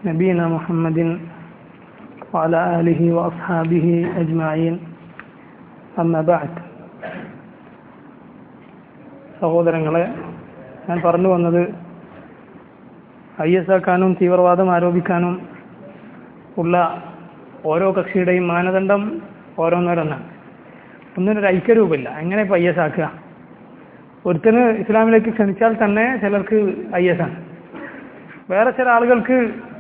نبينا محمد وعلى آله وأصحابه أجمعين أما بعد സഹോദരങ്ങളെ ഞാൻ പറഞ്ഞു വന്നത് ഐ എസ് ആക്കാനും തീവ്രവാദം ആരോപിക്കാനും ഉള്ള ഓരോ കക്ഷിയുടെയും മാനദണ്ഡം ഓരോന്നോരോന്നാണ് ഒന്നിനൊരു ഐക്യരൂപമില്ല എങ്ങനെ ഇപ്പോൾ ഐ എസ് ആക്കുക ഒരുത്തന് ഇസ്ലാമിലേക്ക് ക്ഷണിച്ചാൽ തന്നെ ചിലർക്ക് ഐ എസ് ആണ് വേറെ ചില ആളുകൾക്ക്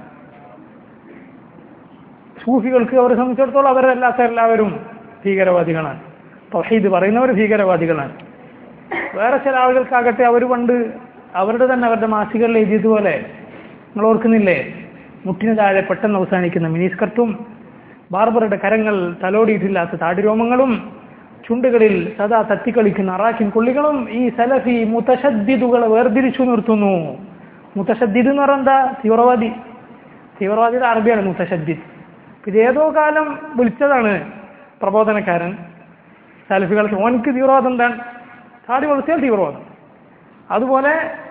സൂഫികൾക്ക് അവരെ സംബന്ധിച്ചിടത്തോളം അവരല്ലാത്ത എല്ലാവരും ഭീകരവാദികളാണ് തൗഹീദ് പറയുന്നവർ ഭീകരവാദികളാണ് വേറെ ചില ആളുകൾക്കാകട്ടെ അവർ പണ്ട് അവരുടെ തന്നെ അവരുടെ മാസികളിൽ എഴുതിയതുപോലെ നിങ്ങൾ ഓർക്കുന്നില്ലേ മുട്ടിന് താഴെ പെട്ടെന്ന് അവസാനിക്കുന്ന മിനിസ്കർട്ടും ബാർബറുടെ കരങ്ങൾ തലോടിയിട്ടില്ലാത്ത താടിരോമങ്ങളും ചുണ്ടുകളിൽ സദാ തത്തിക്കളിക്കുന്ന അറാക്കിൻ പുള്ളികളും ഈ സലഫി മുത്തശദ്ദിദുകളെ വേർതിരിച്ചു നിർത്തുന്നു മുത്തശദ്ദിദ് എന്ന് പറഞ്ഞാൽ എന്താ തീവ്രവാദി തീവ്രവാദിയുടെ അറബിയാണ് മുത്തശദ്ദിദ് ഇത് ഏതോ കാലം വിളിച്ചതാണ് പ്രബോധനക്കാരൻ സലഫികൾക്ക് ഓനക്ക് തീവ്രവാദം എന്താണ് താടി വളർത്തിയാൽ തീവ്രവാദം അതുപോലെ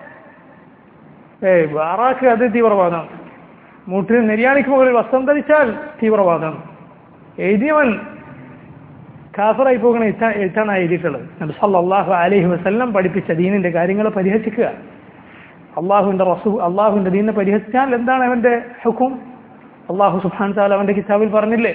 ഏയ് അറാക്ക് അത് തീവ്രവാദം മൂട്ടിൽ നെരിയാണിക്ക് മുകളിൽ വസ്ത്രം ധരിച്ചാൽ തീവ്രവാദം എഴുതിയവൻ കാഫറായി പോകുന്ന എഴുത്താ എഴുത്താണ് എഴുതിയിട്ടുള്ളത് നബി സല്ലല്ലാഹു അലൈഹി വസല്ലം പഠിപ്പിച്ച ദീനിന്റെ കാര്യങ്ങളെ പരിഹസിക്കുക അള്ളാഹുവിന്റെ റസൂ അള്ളാഹുവിന്റെ ദീനിനെ പരിഹസിച്ചാൽ എന്താണ് അവന്റെ ഹുക്കും അള്ളാഹു സുഹാൻ താല അവന്റെ കിതാബിൽ പറഞ്ഞില്ലേ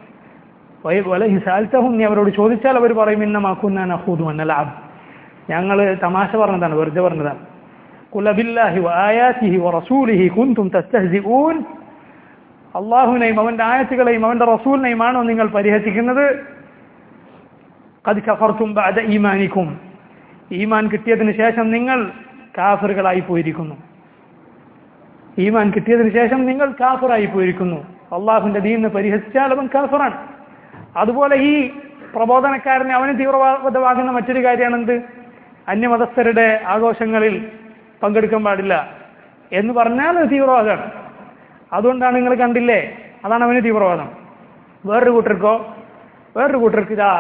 വലഹി സാൽത്തഹും നീ അവരോട് ചോദിച്ചാൽ അവർ പറയും ഇന്നമാക്കുന്ന നഹൂദു അന്നലാബ് ഞങ്ങൾ തമാശ പറഞ്ഞതാണ് വെറുതെ പറഞ്ഞതാണ് കുലബില്ലാഹി ആയാത്തിഹി റസൂലിഹി കുന്തും തസ്തഹ്സിഊൻ അള്ളാഹുവിനെയും അവന്റെ ആയത്തുകളെയും അവന്റെ റസൂലിനെയുമാണോ നിങ്ങൾ പരിഹസിക്കുന്നത് കത് കഫർത്തും ബാദ ഈമാനിക്കും ഈമാൻ കിട്ടിയതിന് ശേഷം നിങ്ങൾ കാഫറുകളായി പോയിരിക്കുന്നു ഈമാൻ കിട്ടിയതിന് ശേഷം നിങ്ങൾ കാഫറായി പോയിരിക്കുന്നു അള്ളാഹുവിന്റെ ദീനിനെ പരിഹസിച്ചാൽ അവൻ കാഫറാണ് അതുപോലെ ഈ പ്രബോധനക്കാരനെ അവന് തീവ്രവാദമാകുന്ന മറ്റൊരു കാര്യമാണെന്ത് അന്യമതസ്ഥരുടെ ആഘോഷങ്ങളിൽ പങ്കെടുക്കാൻ പാടില്ല എന്ന് പറഞ്ഞാൽ അത് തീവ്രവാദമാണ് അതുകൊണ്ടാണ് നിങ്ങൾ കണ്ടില്ലേ അതാണ് അവന് തീവ്രവാദം വേറൊരു കൂട്ടർക്കോ വേറൊരു കൂട്ടർക്ക് ഇതാ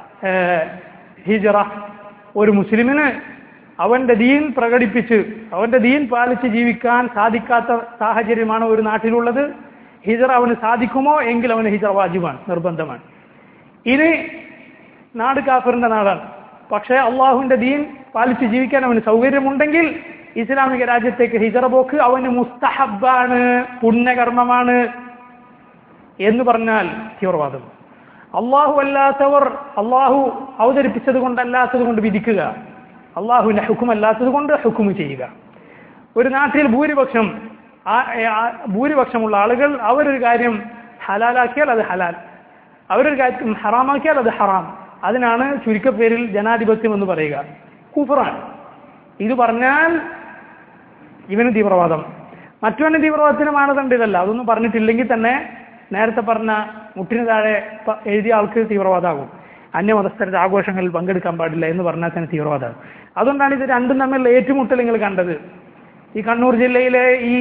ഹിജറ ഒരു മുസ്ലിമിന് അവന്റെ ദീൻ പ്രകടിപ്പിച്ച് അവന്റെ ദീൻ പാലിച്ച് ജീവിക്കാൻ സാധിക്കാത്ത സാഹചര്യമാണ് ഒരു നാട്ടിലുള്ളത് ഹിജറ അവന് സാധിക്കുമോ എങ്കിൽ അവന് ഹിജറ വാജിബാണ് നിർബന്ധമാണ് ഇനി നാട് കാഫറിന്റെ നാടാണ് പക്ഷേ അള്ളാഹുവിന്റെ ദീൻ പാലിച്ച് ജീവിക്കാൻ അവന് സൗകര്യമുണ്ടെങ്കിൽ ഇസ്ലാമിക രാജ്യത്തേക്ക് ഹിജറ പോക്ക് അവന് മുസ്തഹബാണ് പുണ്യകർമ്മമാണ് എന്ന് പറഞ്ഞാൽ തീവ്രവാദം അള്ളാഹു അല്ലാത്തവർ അള്ളാഹു അവതരിപ്പിച്ചത് കൊണ്ടല്ലാത്തത് കൊണ്ട് വിധിക്കുക അള്ളാഹുവിന്റെ ഹുക്കുമല്ലാത്തത് കൊണ്ട് ഹുക്കും ചെയ്യുക ഒരു നാട്ടിൽ ഭൂരിപക്ഷം ഭൂരിപക്ഷമുള്ള ആളുകൾ അവരൊരു കാര്യം ഹലാലാക്കിയാൽ അത് ഹലാൽ അവരൊരു കാര്യം ഹറാമാക്കിയാൽ അത് ഹറാം അതിനാണ് ചുരുക്കപ്പേരിൽ ജനാധിപത്യം എന്ന് പറയുക കുഫറാണ് ഇത് പറഞ്ഞാൽ ഇവന് തീവ്രവാദം മറ്റവന് തീവ്രവാദത്തിന് മാനദണ്ഡം ഇതല്ല അതൊന്നും പറഞ്ഞിട്ടില്ലെങ്കിൽ തന്നെ നേരത്തെ പറഞ്ഞ മുട്ടിന് താഴെ എഴുതിയ ആൾക്ക് തീവ്രവാദമാകും അന്യമതസ്ഥരുടെ ആഘോഷങ്ങളിൽ പങ്കെടുക്കാൻ പാടില്ല എന്ന് പറഞ്ഞാൽ തന്നെ തീവ്രവാദമാണ് അതുകൊണ്ടാണ് ഇത് രണ്ടും തമ്മിലുള്ള ഏറ്റുമുട്ടൽ നിങ്ങൾ കണ്ടത് ഈ കണ്ണൂർ ജില്ലയിലെ ഈ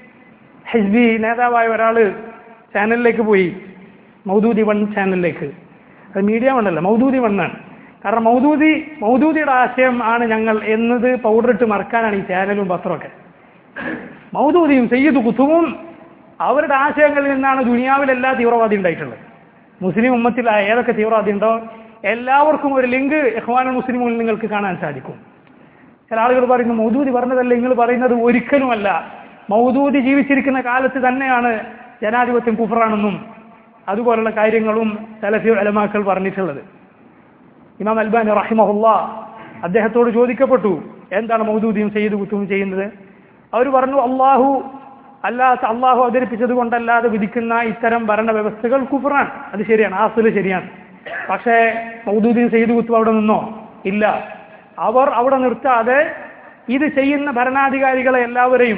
ഹെസ്ബി നേതാവായ ഒരാൾ ചാനലിലേക്ക് പോയി മൗദൂദി വൺ ചാനലിലേക്ക് അത് മീഡിയ വണ്ണല്ല മൗദൂദി വണ്ണാണ് കാരണം മൗദൂദി മൗദൂദിയുടെ ആശയം ആണ് ഞങ്ങൾ എന്നത് പൗഡർ ഇട്ട് മറക്കാനാണ് ഈ ചാനലും പത്രമൊക്കെ മൗദൂദിയും സയ്യിദ് കുത്തുവും അവരുടെ ആശയങ്ങളിൽ നിന്നാണ് ദുനിയാവിൽ എല്ലാ തീവ്രവാദി ഉണ്ടായിട്ടുള്ളത് മുസ്ലിം ഉമ്മത്തിൽ ഏതൊക്കെ തീവ്രവാദി ഉണ്ടോ എല്ലാവർക്കും ഒരു ലിങ്ക് ഇഹ്വാനുൽ മുസ്ലിമുകളിൽ നിങ്ങൾക്ക് കാണാൻ സാധിക്കും ചില ആളുകൾ പറയുന്നു മൗദൂദി പറഞ്ഞതല്ല നിങ്ങൾ പറയുന്നത് ഒരിക്കലുമല്ല മൗദൂദി ജീവിച്ചിരിക്കുന്ന കാലത്ത് തന്നെയാണ് ജനാധിപത്യം കുഫറാണെന്നും അതുപോലുള്ള കാര്യങ്ങളും സലഫി അലമാക്കൾ പറഞ്ഞിട്ടുള്ളത് ഇമാം അൽബാനി റഹിമഹുല്ല അദ്ദേഹത്തോട് ചോദിക്കപ്പെട്ടു എന്താണ് മൗദൂദിയും സയ്യിദ് കുത്തും ചെയ്യുന്നത് അവർ പറഞ്ഞു അള്ളാഹു അല്ലാത്ത അള്ളാഹു അവതരിപ്പിച്ചത് കൊണ്ടല്ലാതെ വിധിക്കുന്ന ഇത്തരം ഭരണ വ്യവസ്ഥകൾ കുഫറാണ് അത് ശരിയാണ് ആസില് ശരിയാണ് പക്ഷേ മൗദൂദിയും സയ്യിദ് കുത്തും അവിടെ നിന്നോ ഇല്ല അവർ അവിടെ നിർത്താതെ ഇത് ചെയ്യുന്ന ഭരണാധികാരികളെ എല്ലാവരെയും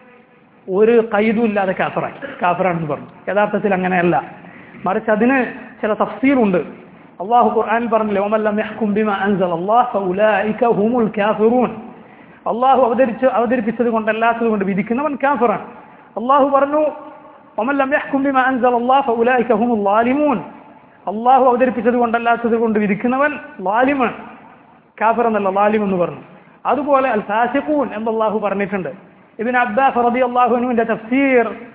ഒരു കൈതും ഇല്ലാതെ കാഫറായി കാഫറാണെന്ന് പറഞ്ഞു യഥാർത്ഥത്തിൽ അങ്ങനെയല്ല മറിച്ച് അതിന് ചില തഫ്സീലുണ്ട് അള്ളാഹു ഖുർആനിൽ പറഞ്ഞില്ലേ ഒമല്ലം യഹ്കും ബിമാ അൻസൽ അല്ലാഹ് ഫഉലൈക ഹുമുൽ കാഫിറൂൻ അള്ളാഹു അവതരിച്ച് അവതരിപ്പിച്ചത് കൊണ്ടല്ലാത്തത് കൊണ്ട് വിധിക്കുന്നവൻ കാഫറാണ് അള്ളാഹു പറഞ്ഞു ഒമല്ലം യഹ്കും ബിമാ അൻസൽ അല്ലാഹ് ഫഉലൈക ഹുമുൽ ലാലിമൂൻ അള്ളാഹു അവതരിപ്പിച്ചത് കൊണ്ടല്ലാത്തത് കൊണ്ട് വിധിക്കുന്നവൻ ലാലിമാണ് കാഫർ എന്നല്ല ലാലിം എന്ന് പറഞ്ഞു അതുപോലെ അൽ ഫാസിഖൂൻ എന്ന് അള്ളാഹു പറഞ്ഞിട്ടുണ്ട് ഇബിൻ അബ്ബാസ് റബി അള്ളാഹുനുവിന്റെ തഫ്സീർ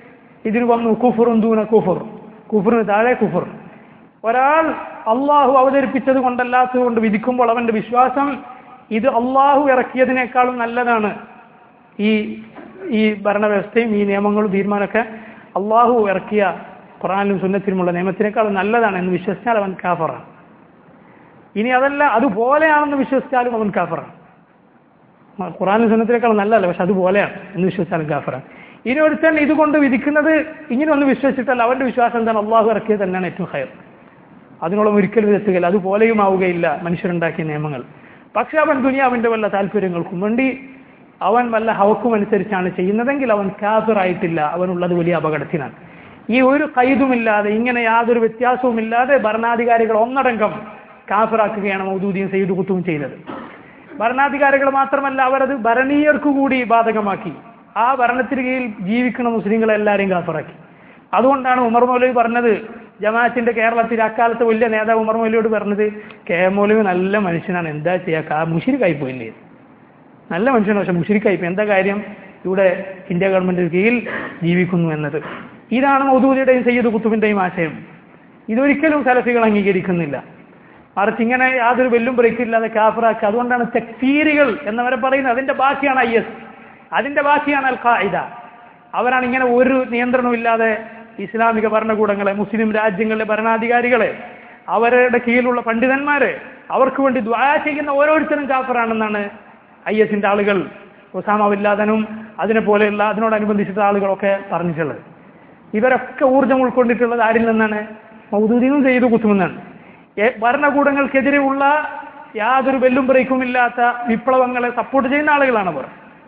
ഇതിന് വന്നു കുഫുറും ദൂന കുഫുർ കുഫറിന് താഴെ കുഫുർ ഒരാൾ അള്ളാഹു അവതരിപ്പിച്ചത് കൊണ്ടല്ലാത്തത് കൊണ്ട് വിധിക്കുമ്പോൾ അവന്റെ വിശ്വാസം ഇത് അള്ളാഹു ഇറക്കിയതിനേക്കാളും നല്ലതാണ് ഈ ഈ ഭരണവ്യവസ്ഥയും ഈ നിയമങ്ങളും തീരുമാനമൊക്കെ അള്ളാഹു ഇറക്കിയ ഖുറാനിലും സുന്നത്തിലുമുള്ള നിയമത്തിനേക്കാളും നല്ലതാണ് എന്ന് വിശ്വസിച്ചാൽ അവൻ കാഫറാണ് ഇനി അതല്ല അതുപോലെയാണെന്ന് വിശ്വസിച്ചാലും അവൻ കാഫറാണ് ഖുറാനും സുന്നത്തിനേക്കാളും നല്ലതല്ല പക്ഷെ അതുപോലെയാണ് എന്ന് വിശ്വസിച്ചാലും കാഫറാണ് ഇനി ഒരുത്തൻ ഇതുകൊണ്ട് വിധിക്കുന്നത് ഇങ്ങനെ ഒന്ന് വിശ്വസിച്ചിട്ടല്ല അവന്റെ വിശ്വാസം എന്താണ് അള്ളാഹു ഇറക്കിയത് തന്നെയാണ് ഏറ്റവും ഹയർ അതിനോളം ഒരിക്കലും എത്തുകയില്ല അതുപോലെയും ആവുകയില്ല മനുഷ്യരുണ്ടാക്കിയ നിയമങ്ങൾ പക്ഷെ അവൻ ദുനിയാവിന്റെ വല്ല താല്പര്യങ്ങൾക്കും വേണ്ടി അവൻ വല്ല ഹവക്കും അനുസരിച്ചാണ് ചെയ്യുന്നതെങ്കിൽ അവൻ കാഫിറായിട്ടില്ല അവനുള്ളത് വലിയ അപകടത്തിനാണ് ഈ ഒരു കൈതുമില്ലാതെ ഇങ്ങനെ യാതൊരു വ്യത്യാസവുമില്ലാതെ ഭരണാധികാരികൾ ഒന്നടങ്കം കാഫിറാക്കുകയാണ് മൗദൂദിയും സയ്യിദ് കുത്തും ചെയ്തത് ഭരണാധികാരികൾ മാത്രമല്ല അവരത് ഭരണീയർക്കു കൂടി ബാധകമാക്കി ആ ഭരണത്തിന് കീഴിൽ ജീവിക്കുന്ന മുസ്ലിങ്ങളെ എല്ലാവരെയും കാഫറാക്കി അതുകൊണ്ടാണ് ഉമർ മൗലവി പറഞ്ഞത് ജമാഅത്തിന്റെ കേരളത്തിൽ അക്കാലത്ത് വലിയ നേതാവ് ഉമർ മൗലവിയോട് പറഞ്ഞത് കെ എം മൗലവി നല്ല മനുഷ്യനാണ് എന്താ ചെയ്യാ മുഷിരിക്കായി പോയില്ലേ നല്ല മനുഷ്യനാണ് പക്ഷെ മുഷിരിക്കായി പോയി എന്താ കാര്യം ഇവിടെ ഇന്ത്യ ഗവൺമെന്റിന് കീഴിൽ ജീവിക്കുന്നു എന്നത് ഇതാണ് മൗദൂദിയുടെയും സയ്യിദ് കുത്തുബിന്റെയും ആശയം ഇതൊരിക്കലും സലഫികൾ അംഗീകരിക്കുന്നില്ല മറിച്ച് ഇങ്ങനെ യാതൊരു വെല്ലും ബ്രേക്കില്ലാതെ കാഫറാക്കുക അതുകൊണ്ടാണ് തെക്ഫീരികൾ എന്നവരെ പറയുന്നത് അതിന്റെ ബാക്കിയാണ് ഐ എസ് അതിന്റെ ബാക്കിയാണ് അൽ ഖായിദ അവരാണ് ഇങ്ങനെ ഒരു നിയന്ത്രണവും ഇല്ലാതെ ഇസ്ലാമിക ഭരണകൂടങ്ങളെ മുസ്ലിം രാജ്യങ്ങളിലെ ഭരണാധികാരികളെ അവരുടെ കീഴിലുള്ള പണ്ഡിതന്മാരെ അവർക്ക് വേണ്ടി ദ്വാ ചെയ്യുന്ന ഓരോരുത്തരും കാഫറാണെന്നാണ് ഐ എസിന്റെ ആളുകൾ ഒസാമ ബില്ലാദനും അതിനെ പോലെയുള്ള അതിനോടനുബന്ധിച്ചിട്ടുള്ള ആളുകളൊക്കെ പറഞ്ഞിട്ടുള്ളത് ഇവരൊക്കെ ഊർജ്ജം ഉൾക്കൊണ്ടിട്ടുള്ളത് ആരിൽ നിന്നാണ് മൗദൂദിനും ചെയ്തു കുത്തുമെന്നാണ് എ- ഭരണകൂടങ്ങൾക്കെതിരെയുള്ള യാതൊരു വെല്ലും ബ്രേക്കും ഇല്ലാത്ത വിപ്ലവങ്ങളെ സപ്പോർട്ട് ചെയ്യുന്ന ആളുകളാണ് അവർ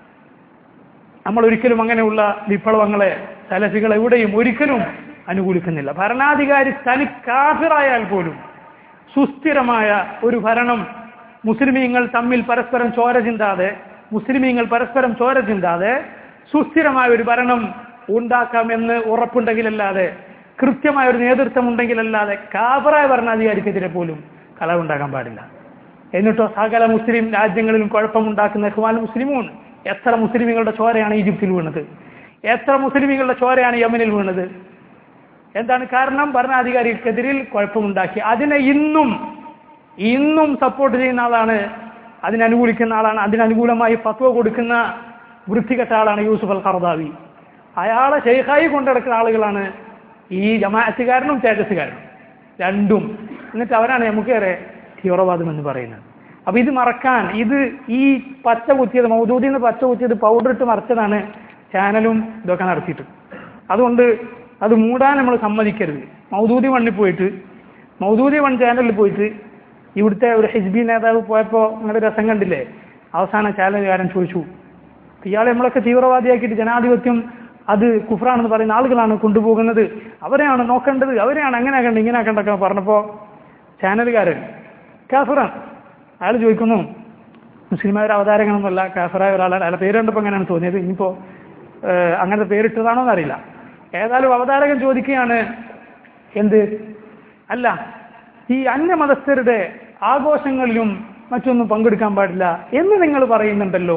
നമ്മൾ ഒരിക്കലും അങ്ങനെയുള്ള വിപ്ലവങ്ങളെ സലഫികൾ എവിടെയും ഒരിക്കലും അനുകൂലിക്കുന്നില്ല ഭരണാധികാരി തനി കാഫിറായാൽ പോലും സുസ്ഥിരമായ ഒരു ഭരണം മുസ്ലിമീങ്ങൾ തമ്മിൽ പരസ്പരം ചോര ചിന്താതെ മുസ്ലിമീങ്ങൾ പരസ്പരം ചോര ചിന്താതെ സുസ്ഥിരമായ ഒരു ഭരണം ഉണ്ടാക്കാമെന്ന് ഉറപ്പുണ്ടെങ്കിലല്ലാതെ കൃത്യമായ ഒരു നേതൃത്വം ഉണ്ടെങ്കിലല്ലാതെ കാഫറായ ഭരണാധികാരിക്കെതിരെ പോലും കളവുണ്ടാക്കാൻ പാടില്ല എന്നിട്ടോ സകല മുസ്ലിം രാജ്യങ്ങളിലും കുഴപ്പമുണ്ടാക്കുന്ന ഇഖ്വാൻ മുസ്ലിമൂൺ എത്ര മുസ്ലിമുകളുടെ ചോരയാണ് ഈജിപ്തിൽ വീണത് എത്ര മുസ്ലിമുകളുടെ ചോരയാണ് യമനിൽ വീണത് എന്താണ് കാരണം ഭരണാധികാരികൾക്കെതിരിൽ കുഴപ്പമുണ്ടാക്കി അതിനെ ഇന്നും ഇന്നും സപ്പോർട്ട് ചെയ്യുന്ന ആളാണ് അതിനനുകൂലിക്കുന്ന ആളാണ് അതിനനുകൂലമായി ഫത്വ കൊടുക്കുന്ന വൃത്തികെട്ട ആളാണ് യൂസുഫ് അൽ ഖർദാവി അയാളെ ഷെയ്ഖായി കൊണ്ടുനടക്കുന്ന ആളുകളാണ് ഈ ജമാഅത്തുകാരനും തേജസ്സുകാരനും രണ്ടും എന്നിട്ട് അവരാണ് നമുക്കേറെ തീവ്രവാദം എന്ന് പറയുന്നത് അപ്പൊ ഇത് മറക്കാൻ ഇത് ഈ പച്ച കുത്തിയത് മൗദൂദിൽ നിന്ന് പച്ച കുത്തിയത് പൗഡർ ഇട്ട് മറച്ചതാണ് ചാനലും ഇതൊക്കെ നടത്തിയിട്ട് അതുകൊണ്ട് അത് മൂടാൻ നമ്മൾ സമ്മതിക്കരുത് മൗദൂദി വണ്ണിൽ പോയിട്ട് മൗദൂദി വൺ ചാനലിൽ പോയിട്ട് ഇവിടുത്തെ ഒരു ഹിസ്ബി നേതാവ് പോയപ്പോൾ നിങ്ങളുടെ രസം കണ്ടില്ലേ അവസാന ചാനലുകാരൻ ചോദിച്ചു ഇയാളെ നമ്മളൊക്കെ തീവ്രവാദിയാക്കിയിട്ട് ജനാധിപത്യം അത് കുഫറാണെന്ന് പറയുന്ന ആളുകളാണ് കൊണ്ടുപോകുന്നത് അവരെയാണ് നോക്കേണ്ടത് അവരെയാണ് അങ്ങനെ ആക്കേണ്ടത് ഇങ്ങനെ ആക്കേണ്ടതൊക്കെ പറഞ്ഞപ്പോൾ ചാനലുകാരൻ കാഫറാണ് അയാൾ ചോദിക്കുന്നു മുസ്ലിമായ ഒരു അവതാരങ്ങളൊന്നുമല്ല കാഫറായ ഒരാളാണ് അയാളെ പേര് കണ്ടപ്പോൾ എങ്ങനെയാണ് തോന്നിയത് ഇനിയിപ്പോൾ ഏഹ്, അങ്ങനത്തെ പേരിട്ടതാണോ എന്നറിയില്ല ഏതായാലും അവതാരകൻ ചോദിക്കുകയാണ് എന്ത് അല്ല ഈ അന്യമതസ്ഥരുടെ ആഘോഷങ്ങളിലും മറ്റൊന്നും പങ്കെടുക്കാൻ പാടില്ല എന്ന് നിങ്ങൾ പറയുന്നുണ്ടല്ലോ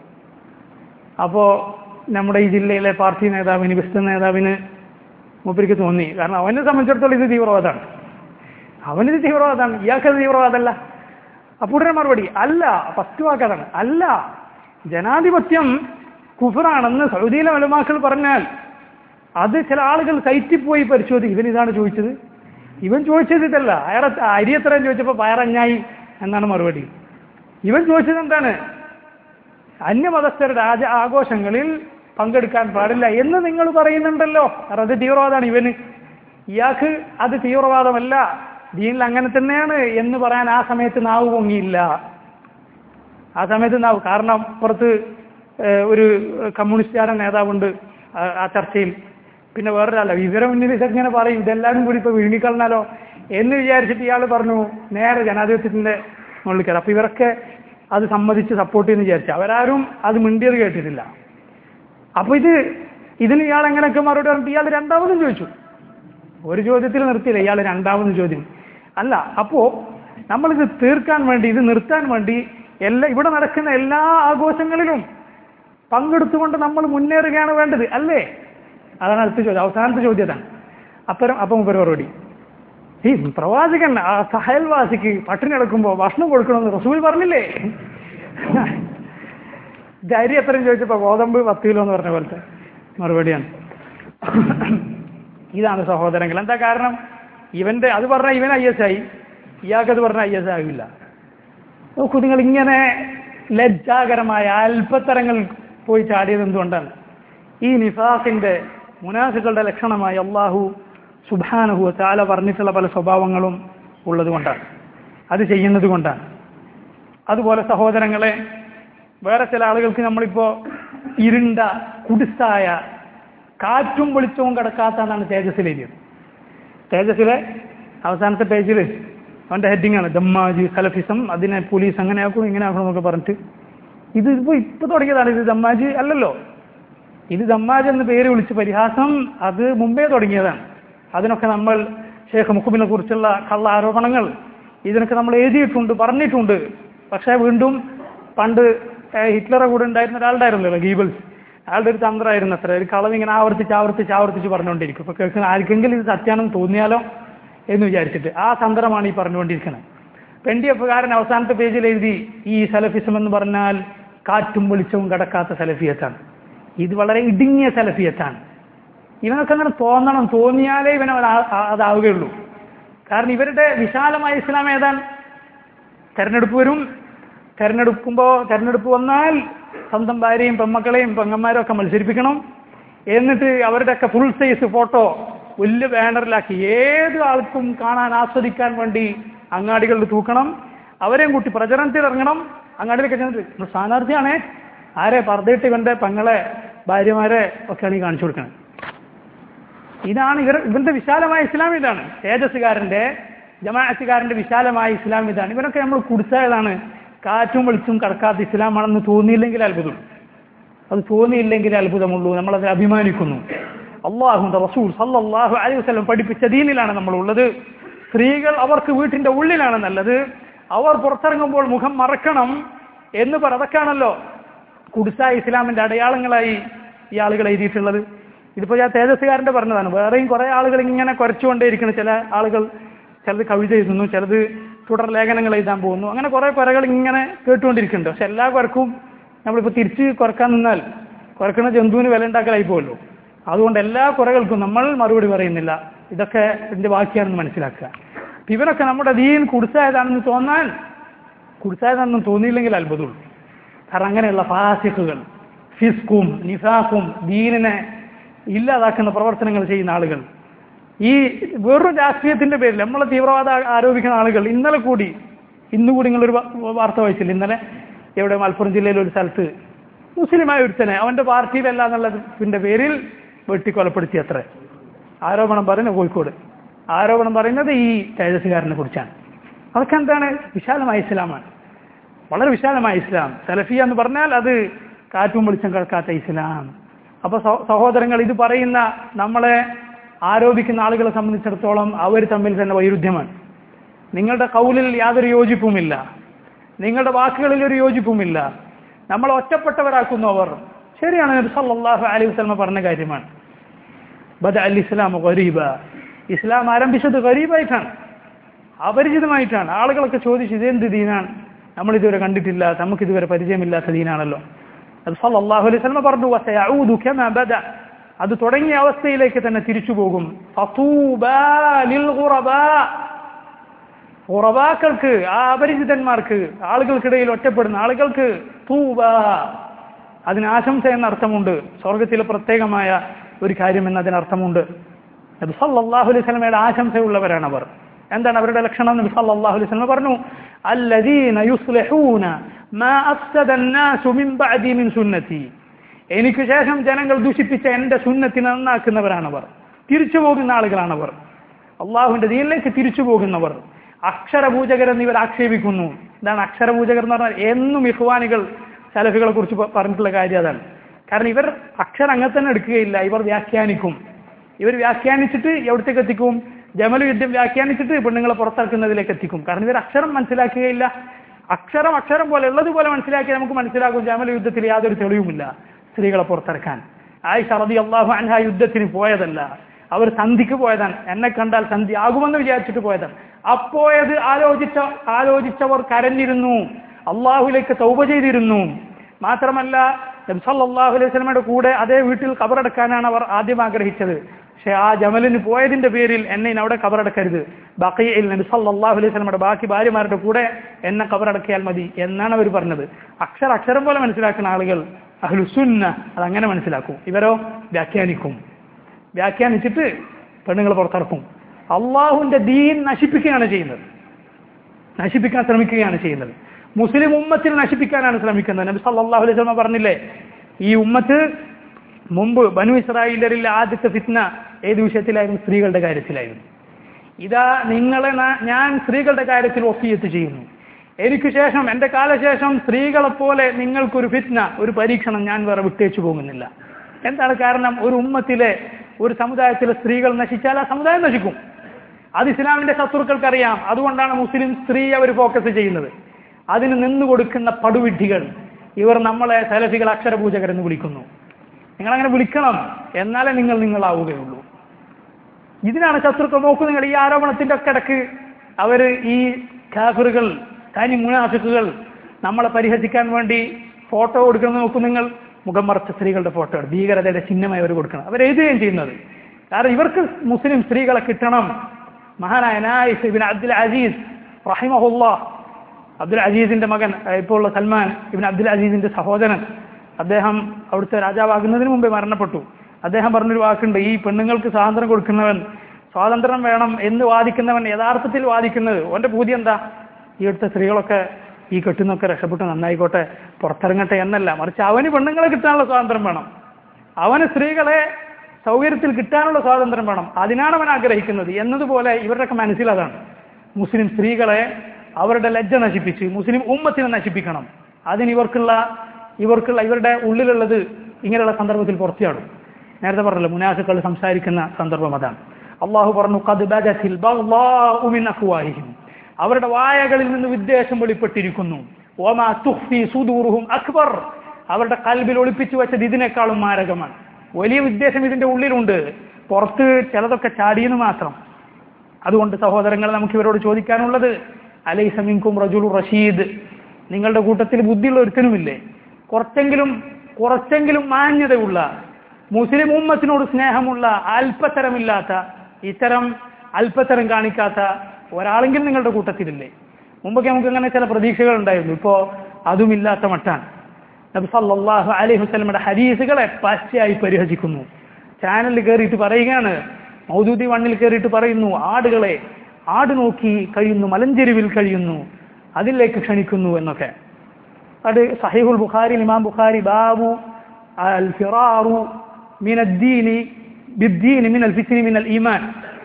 അപ്പോ നമ്മുടെ ഈ ജില്ലയിലെ പാർട്ടി നേതാവിന് വിശുദ്ധ നേതാവിന് മൂപ്പരിക്ക് തോന്നി കാരണം അവനെ സംബന്ധിച്ചിടത്തോളം ഇത് തീവ്രവാദമാണ് അവനിത് തീവ്രവാദമാണ് ഇയാൾക്കത് തീവ്രവാദമല്ല അപ്പൊ ഉടനെ മറുപടി അല്ല ഫസ്റ്റ് വാക്കതാണ് അല്ല ജനാധിപത്യം കുഫറാണെന്ന് സൗദിയിലെ മലമാക്കൾ പറഞ്ഞാൽ അത് ചില ആളുകൾ കയറ്റിപ്പോയി പരിശോധിക്കും ഇവൻ ഇതാണ് ചോദിച്ചത് ഇവൻ ചോദിച്ചത് ഇതല്ല അയാളെ അരി എത്രയും ചോദിച്ചപ്പോൾ പയറഞ്ഞായി എന്നാണ് മറുപടി ഇവൻ ചോദിച്ചത് എന്താണ് അന്യമതസ്ഥരുടെ ആച ആഘോഷങ്ങളിൽ പങ്കെടുക്കാൻ പാടില്ല എന്ന് നിങ്ങൾ പറയുന്നുണ്ടല്ലോ കാരണം അത് തീവ്രവാദമാണ് ഇവന് ഇയാൾക്ക് അത് തീവ്രവാദമല്ല ദീനിൽ അങ്ങനെ തന്നെയാണ് എന്ന് പറയാൻ ആ സമയത്ത് നാവ് പൊങ്ങിയില്ല ആ സമയത്ത് നാവ് കാരണം പുറത്ത് ഏഹ്, ഒരു കമ്മ്യൂണിസ്റ്റുകാരൻ നേതാവുണ്ട് ആ- ആ ചർച്ചയിൽ പിന്നെ വേറൊരാളല്ല ഇവരെ മുന്നിൽ ഇതെങ്ങനെ പറയും ഇതെല്ലാവരും കൂടി ഇപ്പൊ വിഴുങ്ങിക്കളഞ്ഞാലോ എന്ന് വിചാരിച്ചിട്ട് ഇയാൾ പറഞ്ഞു നേരെ ജനാധിപത്യത്തിന്റെ മുകളിൽ കയറി അപ്പൊ ഇവരൊക്കെ അത് സമ്മതിച്ച് സപ്പോർട്ട് ചെയ്യുന്ന വിചാരിച്ചു അവരാരും അത് മിണ്ടിയത് കേട്ടിട്ടില്ല അപ്പൊ ഇത് ഇതിന് ഇയാൾ എങ്ങനെയൊക്കെ മറുപടി പറഞ്ഞിട്ട് ഇയാൾ രണ്ടാമതും ചോദിച്ചു ഒരു ചോദ്യത്തിൽ നിർത്തിയില്ല ഇയാൾ രണ്ടാമത് ചോദ്യം അല്ല അപ്പോ നമ്മളിത് തീർക്കാൻ വേണ്ടി ഇത് നിർത്താൻ വേണ്ടി എല്ലാ ഇവിടെ നടക്കുന്ന എല്ലാ ആഘോഷങ്ങളിലും പങ്കെടുത്തുകൊണ്ട് നമ്മൾ മുന്നേറുകയാണ് വേണ്ടത് അല്ലേ അതാണ് അടുത്ത ചോദ്യം അവസാനത്തെ ചോദ്യതാണ് അപ്പുറം അപ്പം മുപ്പര് മറുപടി ഈ പ്രവാചകൻ ആ സഹൽവാസിക്ക് പട്ടിണി കിടക്കുമ്പോൾ ഭക്ഷണം കൊടുക്കണമെന്ന് റസൂൽ പറഞ്ഞില്ലേ ധൈര്യം എത്രയും ചോദിച്ചപ്പോൾ ഗോതമ്പ് പത്ത് കിലോ എന്ന് പറഞ്ഞ പോലത്തെ മറുപടിയാണ് ഇതാണ് സഹോദരങ്ങൾ എന്താ കാരണം ഇവന്റെ അത് പറഞ്ഞാൽ ഇവൻ ഐ എസ് ആയി ഇയാൾക്കത് പറഞ്ഞാൽ ഐ എസ് ആകില്ല നോക്കൂ നിങ്ങൾ ഇങ്ങനെ ലജ്ജാകരമായ അല്പത്തരങ്ങൾ പോയി ചാടിയത് എന്തുകൊണ്ടാണ് ഈ നിഫാസിന്റെ മുനാഫികളുടെ ലക്ഷണമായി അള്ളാഹു സുബാനഹു ചാല പറഞ്ഞിട്ടുള്ള പല സ്വഭാവങ്ങളും ഉള്ളത് കൊണ്ടാണ് അത് ചെയ്യുന്നത് കൊണ്ടാണ് അതുപോലെ സഹോദരങ്ങളെ വേറെ ചില ആളുകൾക്ക് നമ്മളിപ്പോ ഇരുണ്ട കുടിസായ കാറ്റും വെളിച്ചവും കിടക്കാത്തതാണ് തേജസ്സിൽ എഴുതിയത് തേജസ്സിലെ അവസാനത്തെ പേജിൽ അവന്റെ ഹെഡിങ് ആണ് ദമ്മാജി സലഫിസം അതിനെ പോലീസ് അങ്ങനെ ആക്കണം ഇങ്ങനെ ആക്കണം എന്നൊക്കെ പറഞ്ഞിട്ട് ഇത് ഇപ്പൊ ഇപ്പൊ തുടങ്ങിയതാണ് ഇത് ദമ്മാജി അല്ലല്ലോ ഇത് ദമ്മാജ് എന്ന പേര് വിളിച്ച് പരിഹാസം അത് മുമ്പേ തുടങ്ങിയതാണ് അതിനൊക്കെ നമ്മൾ ഷേഖ് മുക്കുബിനെ കുറിച്ചുള്ള കള്ള ആരോപണങ്ങൾ ഇതിനൊക്കെ നമ്മൾ എഴുതിയിട്ടുണ്ട് പറഞ്ഞിട്ടുണ്ട് പക്ഷേ വീണ്ടും പണ്ട് ഏഹ്, ഹിറ്റ്ലറെ കൂടെ ഉണ്ടായിരുന്ന ഒരാളുണ്ടായിരുന്നല്ലോ ഗീബിൾസ് അയാളുടെ ഒരു തന്ത്രമായിരുന്നു അത്ര ഒരു കളവ് ഇങ്ങനെ ആവർത്തിച്ച് ആവർത്തിച്ച് ആവർത്തിച്ച് പറഞ്ഞുകൊണ്ടിരിക്കും ഇപ്പൊ കേൾക്കുന്ന ആർക്കെങ്കിലും ഇത് സത്യാണെന്ന് തോന്നിയാലോ എന്ന് വിചാരിച്ചിട്ട് ആ തന്ത്രമാണ് ഈ പറഞ്ഞുകൊണ്ടിരിക്കുന്നത് എൻ ഡി എഫുകാരൻ അവസാനത്തെ പേജിൽ എഴുതി ഈ സലഫിസം എന്ന് പറഞ്ഞാൽ കാറ്റും വെളിച്ചവും കടക്കാത്ത സലഫിയത്താണ് ഇത് വളരെ ഇടുങ്ങിയ സലഫിയത്താണ് ഇവനൊക്കെ അങ്ങനെ തോന്നണം തോന്നിയാലേ ഇവൻ അതാവുകയുള്ളൂ കാരണം ഇവരുടെ വിശാലമായ ഇസ്ലാം ഏതാണ് തെരഞ്ഞെടുപ്പ് വരും തെരഞ്ഞെടുക്കുമ്പോൾ തെരഞ്ഞെടുപ്പ് വന്നാൽ സ്വന്തം ഭാര്യയും പെമ്മക്കളെയും പെങ്ങന്മാരും ഒക്കെ മത്സരിപ്പിക്കണം എന്നിട്ട് അവരുടെയൊക്കെ ഫുൾ സൈസ് ഫോട്ടോ വലിയ ബാനറിലാക്കി ഏത് ആൾക്കും കാണാൻ ആസ്വദിക്കാൻ വേണ്ടി അങ്ങാടികളിൽ തൂക്കണം അവരെയും കൂട്ടി പ്രചരണത്തിൽ ഇറങ്ങണം അങ്ങാടിയിലൊക്കെ ചെന്നിട്ട് "നമ്മൾ സ്ഥാനാർത്ഥിയാണേ ആരെ പറഞ്ഞിട്ട് ഇവന്റെ പെങ്ങളെ ഭാര്യമാരെ ഒക്കെയാണ് ഈ കാണിച്ചു കൊടുക്കുന്നത് ഇതാണ് ഇവർ ഇവന്റെ വിശാലമായ ഇസ്ലാം ഇതാണ് തേജസ്സുകാരന്റെ ജമാഅത്തുകാരന്റെ വിശാലമായ ഇസ്ലാം ഇതാണ് ഇവരൊക്കെ നമ്മൾ കുടിച്ചായതാണ് കാറ്റും വെളിച്ചും കടക്കാത്ത ഇസ്ലാമാണെന്ന് തോന്നിയില്ലെങ്കിൽ അത്ഭുതം അത് തോന്നിയില്ലെങ്കിൽ അത്ഭുതമുള്ളൂ നമ്മളത് അഭിമാനിക്കുന്നു അള്ളാഹുന്റെ റസൂൽ സല്ലല്ലാഹു അലൈഹി വസല്ലം പഠിപ്പിച്ച ദീനിലാണ് നമ്മളുള്ളത് സ്ത്രീകൾ അവർക്ക് വീട്ടിന്റെ ഉള്ളിലാണ് നല്ലത് അവർ പുറത്തിറങ്ങുമ്പോൾ മുഖം മറക്കണം എന്ന് പറ അതൊക്കെയാണല്ലോ കുടിസായ ഇസ്ലാമിന്റെ അടയാളങ്ങളായി ഈ ആളുകൾ എഴുതിയിട്ടുള്ളത് ഇതിപ്പോ ഞാൻ തേജസ്സുകാരന്റെ പറഞ്ഞതാണ് വേറെയും കുറെ ആളുകൾ ഇങ്ങനെ കുറച്ചുകൊണ്ടേയിരിക്കുന്നു ചില ആളുകൾ ചിലത് കവിത എഴുതുന്നു ചിലത് തുടർ ലേഖനങ്ങൾ എഴുതാൻ പോകുന്നു അങ്ങനെ കുറെ കുരകൾ ഇങ്ങനെ കേട്ടുകൊണ്ടിരിക്കുന്നുണ്ട് പക്ഷെ എല്ലാ കുരക്കും നമ്മളിപ്പോൾ തിരിച്ച് കുറക്കാൻ നിന്നാൽ കുറക്കുന്ന ജന്തുവിന് വില ഉണ്ടാക്കലായി പോകുമല്ലോ അതുകൊണ്ട് എല്ലാ കുറകൾക്കും നമ്മൾ മറുപടി പറയുന്നില്ല ഇതൊക്കെ ഇതിന്റെ ബാക്കിയാണെന്ന് മനസ്സിലാക്കുക അപ്പൊ ഇവരൊക്കെ നമ്മുടെ ദീൻ കുടിസായതാണെന്ന് തോന്നാൻ കുടിസായതാണെന്ന് തോന്നിയില്ലെങ്കിൽ അത്ഭുതമുള്ളൂ കാരണം അങ്ങനെയുള്ള ഫാസിഖുകൾ ഫിസ്കും നിഫാഖും ദീനിനെ ഇല്ലാതാക്കുന്ന പ്രവർത്തനങ്ങൾ ചെയ്യുന്ന ആളുകൾ ഈ വെറും രാഷ്ട്രീയത്തിന്റെ പേരിൽ നമ്മളെ തീവ്രവാദ ആരോപിക്കുന്ന ആളുകൾ ഇന്നലെ കൂടി ഇന്ന് കൂടി നിങ്ങളൊരു വാ- വാർത്ത വായിച്ചില്ല ഇന്നലെ എവിടെ മലപ്പുറം ജില്ലയിലെ ഒരു സ്ഥലത്ത് മുസ്ലിമായ ഒരുത്തനെ അവന്റെ പാർട്ടിയിലല്ല എന്നുള്ളതിന്റെ പേരിൽ വെട്ടിക്കൊലപ്പെടുത്തി അത്ര ആരോപണം പറയുന്നത് കോഴിക്കോട് ആരോപണം പറയുന്നത് ഈ തേജസ്സുകാരനെ കുറിച്ചാണ് അതൊക്കെ എന്താണ് വിശാലമായ ഇസ്ലാമാണ് വളരെ വിശാലമായ ഇസ്ലാം സലഫിയ എന്ന് പറഞ്ഞാൽ അത് കാറ്റും വെളിച്ചം കിടക്കാത്ത ഇസ്ലാം അപ്പൊ സഹോ- സഹോദരങ്ങൾ ഇത് പറയുന്ന നമ്മളെ ആരോപിക്കുന്ന ആളുകളെ സംബന്ധിച്ചിടത്തോളം അവർ തമ്മിൽ തന്നെ വൈരുദ്ധ്യമാണ് നിങ്ങളുടെ കൗലിൽ യാതൊരു യോജിപ്പുമില്ല നിങ്ങളുടെ വാക്കുകളിൽ ഒരു യോജിപ്പുമില്ല നമ്മളെ ഒറ്റപ്പെട്ടവരാക്കുന്നു അവർ ശരിയാണ് നബി സല്ലല്ലാഹു അലൈഹി വസല്ലമ പറഞ്ഞ കാര്യമാണ് ബദ അൽ ഇസ്ലാം ഗരീബ ഇസ്ലാം ആരംഭിച്ചത് ഗരീബായിട്ടാണ് അപരിചിതമായിട്ടാണ് ആളുകളൊക്കെ ചോദിച്ചു ഇതെന്ത് ദീനാണ് നമ്മൾ ഇതുവരെ കണ്ടിട്ടില്ല നമുക്ക് ഇതുവരെ പരിചയമില്ലാത്ത ദീനാണല്ലോ അത് സല്ലല്ലാഹു അലൈഹി വസല്ലമ പറഞ്ഞു വസയഊദു കമാ ബദ അത് തുടങ്ങിയ അവസ്ഥയിലേക്ക് തന്നെ തിരിച്ചു പോകും ഫതൂബാ ലിൽ ഗുറബാ ഉറവാക്കൾക്ക് ആ അപരിചിതന്മാർക്ക് ആളുകൾക്കിടയിൽ ഒറ്റപ്പെടുന്ന ആളുകൾക്ക് തൂബ അതിന് ആശംസ എന്ന അർത്ഥമുണ്ട് സ്വർഗത്തിലെ പ്രത്യേകമായ ഒരു കാര്യം എന്നതിന് അർത്ഥമുണ്ട് നബി സല്ലല്ലാഹു അലൈഹി വസല്ലമയുടെ ആശംസയുള്ളവരാണ് അവർ എന്താണ് അവരുടെ ലക്ഷണം നബി സല്ലല്ലാഹു അലൈഹി വസല്ലം പറഞ്ഞു അല്ലദീന യുസ്ലിഹൂന മാ അഫ്സദ الناس من بعدي من സുന്നതി എനിക്ക് ശേഷം ജനങ്ങൾ ദൂഷിപ്പിച്ച എന്റെ സുന്നത്തിനെ നന്നാക്കുന്നവരാണവർ തിരിച്ചു പോകുന്ന ആളുകളാണവർ അള്ളാഹുവിന്റെ ദീനിലേക്ക് തിരിച്ചു പോകുന്നവർ അക്ഷരപൂജകർ എന്നിവർ ആക്ഷേപിക്കുന്നു ഇതാണ് അക്ഷരപൂജകർ എന്ന് പറഞ്ഞാൽ എന്നും ഇഹ്വാനികൾ സലഫികളെ കുറിച്ച് പ- പറഞ്ഞിട്ടുള്ള കാര്യം അതാണ് കാരണം ഇവർ അക്ഷരം അങ്ങനെ തന്നെ എടുക്കുകയില്ല ഇവർ വ്യാഖ്യാനിക്കും ഇവർ വ്യാഖ്യാനിച്ചിട്ട് എവിടത്തേക്ക് എത്തിക്കും ജമൽ യുദ്ധം വ്യാഖ്യാനിച്ചിട്ട് പെണ്ണുങ്ങളെ പുറത്താക്കുന്നതിലേക്ക് എത്തിക്കും കാരണം ഇവർ അക്ഷരം മനസ്സിലാക്കുകയില്ല അക്ഷരം അക്ഷരം പോലെ ഉള്ളതുപോലെ മനസ്സിലാക്കി നമുക്ക് മനസ്സിലാക്കും ജമൽ യുദ്ധത്തിൽ യാതൊരു തെളിവുമില്ല സ്ത്രീകളെ പുറത്തിറക്കാൻ ആയിഷ റതി അള്ളാഹു അൻഹ യുദ്ധത്തിന് പോയതല്ല അവർ സന്ധിക്ക് പോയതാണ് എന്നെ കണ്ടാൽ സന്ധി ആകുമെന്ന് വിചാരിച്ചിട്ട് പോയതാണ് അപ്പോയത് ആലോചിച്ച ആലോചിച്ചവർ കരഞ്ഞിരുന്നു അള്ളാഹുലേക്ക് തൗബ ചെയ്തിരുന്നു മാത്രമല്ല നബ്സല്ലാഹു അലൈഹി സ്വലമയുടെ കൂടെ അതേ വീട്ടിൽ കബറടക്കാനാണ് അവർ ആദ്യം ആഗ്രഹിച്ചത് പക്ഷെ ആ ജമലിന് പോയതിന്റെ പേരിൽ എന്നെ ഇനി അവിടെ കബറടക്കരുത് ബക്കയിൽ നബി സല്ലല്ലാഹു അലൈഹി സ്വലമയുടെ ബാക്കി ഭാര്യമാരുടെ കൂടെ എന്നെ കബറടക്കിയാൽ മതി എന്നാണ് അവർ പറഞ്ഞത് അക്ഷര അക്ഷരം പോലെ മനസ്സിലാക്കുന്ന ആളുകൾ അഹ്ലുസുന്ന അതങ്ങനെ മനസ്സിലാക്കും ഇവരോ വ്യാഖ്യാനിക്കും വ്യാഖ്യാനിച്ചിട്ട് പെണ്ണുങ്ങൾ പുറത്തിറക്കും അള്ളാഹുവിന്റെ ദീൻ നശിപ്പിക്കുകയാണ് ചെയ്യുന്നത് നശിപ്പിക്കാൻ ശ്രമിക്കുകയാണ് ചെയ്യുന്നത് മുസ്ലിം ഉമ്മത്തിനെ നശിപ്പിക്കാനാണ് ശ്രമിക്കുന്നത് നബി സല്ലല്ലാഹു അലൈഹി വസല്ലം പറഞ്ഞില്ലേ ഈ ഉമ്മത്ത് മുമ്പ് ബനു ഇസ്രായേലരിൽ ആദ്യത്തെ ഫിത്ന ഏത് വിഷയത്തിലായിരുന്നു സ്ത്രീകളുടെ കാര്യത്തിലായിരുന്നു ഇതാ നിങ്ങളെ ന- ഞാൻ സ്ത്രീകളുടെ കാര്യത്തിൽ ഒഫിയത്ത് ചെയ്യുന്നു എനിക്ക് ശേഷം എന്റെ കാലശേഷം സ്ത്രീകളെ പോലെ നിങ്ങൾക്കൊരു ഫിത്ന ഒരു പരീക്ഷണം ഞാൻ വേറെ വിട്ടേച്ചു പോകുന്നില്ല എന്താണ് കാരണം ഒരു ഉമ്മത്തിലെ ഒരു സമുദായത്തിലെ സ്ത്രീകൾ നശിച്ചാൽ ആ സമുദായം നശിക്കും അത് ഇസ്ലാമിന്റെ ശത്രുക്കൾക്കറിയാം അതുകൊണ്ടാണ് മുസ്ലിം സ്ത്രീ അവർ ഫോക്കസ് ചെയ്യുന്നത് അതിന് നിന്നു കൊടുക്കുന്ന പടുവിഡ്ഢികൾ ഇവർ നമ്മളെ സലഫികൾ അക്ഷരപൂജകരെന്ന് വിളിക്കുന്നു നിങ്ങളങ്ങനെ വിളിക്കണം എന്നാലേ നിങ്ങൾ നിങ്ങളാവുകയുള്ളൂ ഇതിനാണ് ശത്രുക്കൾ നോക്കൂ നിങ്ങൾ ഈ ആരോപണത്തിന്റെ ഒക്കെ ഇടക്ക് അവര് ഈ കാഫറുകൾ തനി മുനാഫിക്കുകൾ നമ്മളെ പരിഹസിക്കാൻ വേണ്ടി ഫോട്ടോ കൊടുക്കുന്നത് നോക്കൂ നിങ്ങൾ മുഖം മറച്ച സ്ത്രീകളുടെ ഫോട്ടോ ഭീകരതയുടെ ചിഹ്നമായി അവർ കൊടുക്കണം അവർ എഴുതുകയും ചെയ്യുന്നത് കാരണം ഇവർക്ക് മുസ്ലിം സ്ത്രീകളെ കിട്ടണം മഹാനായ നായിസ് ഇബിൻ അബ്ദുൽ അസീസ് റഹിമഹുല്ല അബ്ദുൽ അസീസിന്റെ മകൻ ഏഹ് ഇപ്പോൾ ഉള്ള സൽമാൻ ഇബിൻ അബ്ദുൽ അസീസിന്റെ സഹോദരൻ അദ്ദേഹം അവിടുത്തെ രാജാവാകുന്നതിന് മുമ്പേ മരണപ്പെട്ടു അദ്ദേഹം പറഞ്ഞൊരു വാക്കുണ്ട് ഈ പെണ്ണുങ്ങൾക്ക് സ്വാതന്ത്ര്യം കൊടുക്കുന്നവൻ സ്വാതന്ത്ര്യം വേണം എന്ന് വാദിക്കുന്നവൻ യഥാർത്ഥത്തിൽ വാദിക്കുന്നത് ഓന്റെ പൂതി എന്താ ഈ അടുത്ത സ്ത്രീകളൊക്കെ ഈ കെട്ടുന്നൊക്കെ രക്ഷപ്പെട്ട് നന്നായിക്കോട്ടെ പുറത്തിറങ്ങട്ടെ എന്നല്ല മറിച്ച് അവന് പെണ്ണുങ്ങളെ കിട്ടാനുള്ള സ്വാതന്ത്ര്യം വേണം അവന് സ്ത്രീകളെ സൗകര്യത്തിൽ കിട്ടാനുള്ള സ്വാതന്ത്ര്യം വേണം അതിനാണ് അവൻ ആഗ്രഹിക്കുന്നത് എന്നതുപോലെ ഇവരുടെയൊക്കെ മനസ്സിലതാണ് മുസ്ലിം സ്ത്രീകളെ അവരുടെ ലജ്ജ നശിപ്പിച്ച് മുസ്ലിം ഉമ്മത്തിനെ നശിപ്പിക്കണം അതിന് ഇവർക്കുള്ള ഇവർക്കുള്ള ഇവരുടെ ഉള്ളിലുള്ളത് ഇങ്ങനെയുള്ള സന്ദർഭത്തിൽ പുറത്തിയാടും നേരത്തെ പറഞ്ഞല്ലോ മുനാഫിക്കൾ സംസാരിക്കുന്ന സന്ദർഭം അതാണ് അള്ളാഹു പറഞ്ഞു "ഖദ് ബദത്തിൽ ബഗ്ളാഉ മിൻ അഫ്വാഹിഹിം." അവരുടെ വായകളിൽ നിന്ന് വിദ്വേഷം വെളിപ്പെട്ടിരിക്കുന്നു വമാ തുഖ്ഫി സുദൂറുഹും അക്ബർ അവരുടെ കൽബിൽ ഒളിപ്പിച്ചു വെച്ചത് ഇതിനേക്കാളും മാരകമാണ് വലിയ വിദ്വേഷം ഇതിന്റെ ഉള്ളിലുണ്ട് പുറത്ത് ചിലതൊക്കെ ചാടിയെന്ന് മാത്രം അതുകൊണ്ട് സഹോദരങ്ങൾ നമുക്ക് ഇവരോട് ചോദിക്കാനുള്ളത് അലൈസമിൻകും റജുലു റഷീദ് നിങ്ങളുടെ കൂട്ടത്തിൽ ബുദ്ധിയുള്ള ഒരുത്തനുമില്ലേ കുറച്ചെങ്കിലും കുറച്ചെങ്കിലും മാന്യതയുള്ള മുസ്ലിം ഉമ്മത്തിനോട് സ്നേഹമുള്ള അല്പത്തരമില്ലാത്ത ഇത്തരം അല്പത്തരം കാണിക്കാത്ത ഒരാളെങ്കിലും നിങ്ങളുടെ കൂട്ടത്തിലില്ലേ മുമ്പൊക്കെ നമുക്ക് അങ്ങനെ ചില പ്രതീക്ഷകൾ ഉണ്ടായിരുന്നു ഇപ്പോ അതുമില്ലാത്ത മട്ടാണ് നബി സല്ലല്ലാഹു അലൈഹി വസല്ലമയുടെ ഹദീസുകളെ പച്ചയായി പരിഹസിക്കുന്നു ചാനലിൽ കയറിയിട്ട് പറയുകയാണ് മൗദൂദി വണ്ണിൽ കയറിയിട്ട് പറയുന്നു ആടുകളെ ആട് നോക്കി കഴിയുന്നു മലഞ്ചെരുവിൽ കഴിയുന്നു അതിലേക്ക് ക്ഷണിക്കുന്നു എന്നൊക്കെ അത് സഹീഹുൽ ബുഖാരി ഇമാം ബുഖാരി ബാബു അൽ ഫിറാറു മിൻ അദ്ദീനി ബിദ്ദീനി മിനൽ ഫിത്നി മിനൽ ഈമാൻ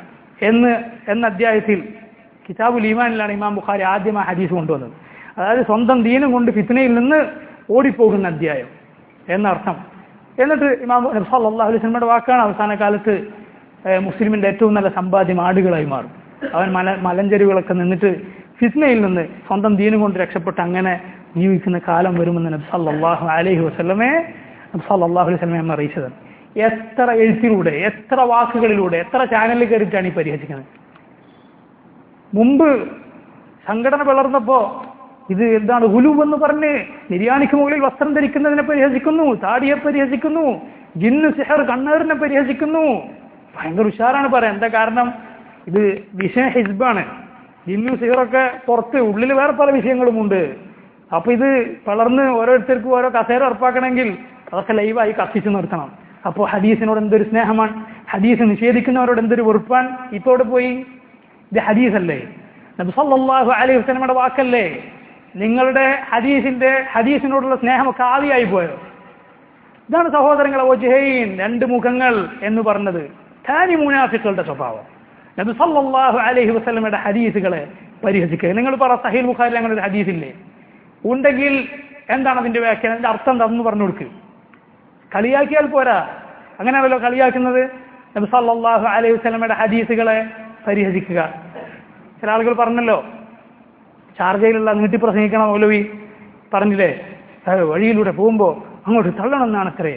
എന്ന് എന്ന അധ്യായത്തിൽ കിതാബുൽ ഈമാനിലാണ് ഇമാം ബുഖാരി ആദ്യം ആ ഹദീസ് കൊണ്ടുവന്നത് അതായത് സ്വന്തം ദീനം കൊണ്ട് ഫിത്നയിൽ നിന്ന് ഓടിപ്പോകുന്ന അധ്യായം എന്നർത്ഥം എന്നിട്ട് ഇമാം നബി സല്ലല്ലാഹു അലൈഹി വസല്ലമയുടെ വാക്കാണ് അവസാന കാലത്ത് ഏഹ്, മുസ്ലിമിന്റെ ഏറ്റവും നല്ല സമ്പാദ്യം ആടുകളായി മാറും അവൻ മല മലഞ്ചെരുവുകളൊക്കെ നിന്നിട്ട് ഫിത്നയിൽ നിന്ന് സ്വന്തം ദീനം കൊണ്ട് രക്ഷപ്പെട്ട് അങ്ങനെ ജീവിക്കുന്ന കാലം വരുമെന്ന് നബി സല്ലല്ലാഹു അലൈഹി വസല്ലമയെ നബി സല്ലല്ലാഹു അലൈഹി വസല്ലമയെ നമ്മെ അറിയിച്ചത് എത്ര എഴുത്തിലൂടെ എത്ര വാക്കുകളിലൂടെ എത്ര ചാനലിൽ കയറിയിട്ടാണ് ഈ പരിഹസിക്കുന്നത് മുമ്പ് സംഘടന പിളർന്നപ്പോ ഇത് എന്താണ് ഹുലു എന്ന് പറഞ്ഞ് നിര്യാണിക്ക് മുകളിൽ വസ്ത്രം ധരിക്കുന്നതിനെ പരിഹസിക്കുന്നു താടിയെ പരിഹസിക്കുന്നു ജിന്ന് സിഹർ കണ്ണേറിനെ പരിഹസിക്കുന്നു ഭയങ്കര ഉഷാറാണ് പറയാം എന്താ കാരണം ഇത് വിഷയ ഹിസ്ബാണ് ജിന്നു സിഹറൊക്കെ പുറത്ത് ഉള്ളിൽ വേറെ പല വിഷയങ്ങളുമുണ്ട് അപ്പൊ ഇത് വളർന്ന് ഓരോരുത്തർക്കും ഓരോ കസേര ഉറപ്പാക്കണമെങ്കിൽ അതൊക്കെ ലൈവായി കത്തിച്ചു നിർത്തണം അപ്പോൾ ഹദീസിനോട് എന്തൊരു സ്നേഹമാണ് ഹദീസ് നിഷേധിക്കുന്നവരോട് എന്തൊരു വെറുപ്പാൻ ഇത്തോടെ പോയി ഇത് ഹദീസല്ലേ നബി സല്ലല്ലാഹു അലൈഹി വസല്ലമയുടെ വാക്കല്ലേ നിങ്ങളുടെ ഹദീസിന്റെ ഹദീസിനോടുള്ള സ്നേഹമൊക്കെ ആവിയായി പോയോ ഇതാണ് സഹോദരങ്ങളെ വജ്ഹൈൻ രണ്ട് മുഖങ്ങൾ എന്ന് പറഞ്ഞത് ധാനി മുനാഫിക്കളുടെ സ്വഭാവം നബി സല്ലല്ലാഹു അലൈഹി വസല്ലമയുടെ ഹദീസുകളെ പരിഹസിക്കുക നിങ്ങൾ പറ സഹീൽ ബുഖാരിൽ അങ്ങനെ ഒരു ഹദീസില്ലേ ഉണ്ടെങ്കിൽ എന്താണ് അതിന്റെ വ്യാഖ്യാനം അതിന്റെ അർത്ഥം എന്താണെന്ന് പറഞ്ഞു കൊടുക്കുക കളിയാക്കിയാൽ പോരാ അങ്ങനെയാണല്ലോ കളിയാക്കുന്നത് നബി സല്ലല്ലാഹു അലൈഹി വസല്ലമയുടെ ഹദീസുകളെ പരിഹസിക്കുക ചില ആളുകൾ പറഞ്ഞല്ലോ ഷാർജയിലുള്ള നീട്ടി പ്രസംഗിക്കണ മൗലവി പറഞ്ഞില്ലേ "ഏ, വഴിയിലൂടെ പോകുമ്പോൾ അങ്ങോട്ട് തള്ളണം എന്നാണ് അത്രേ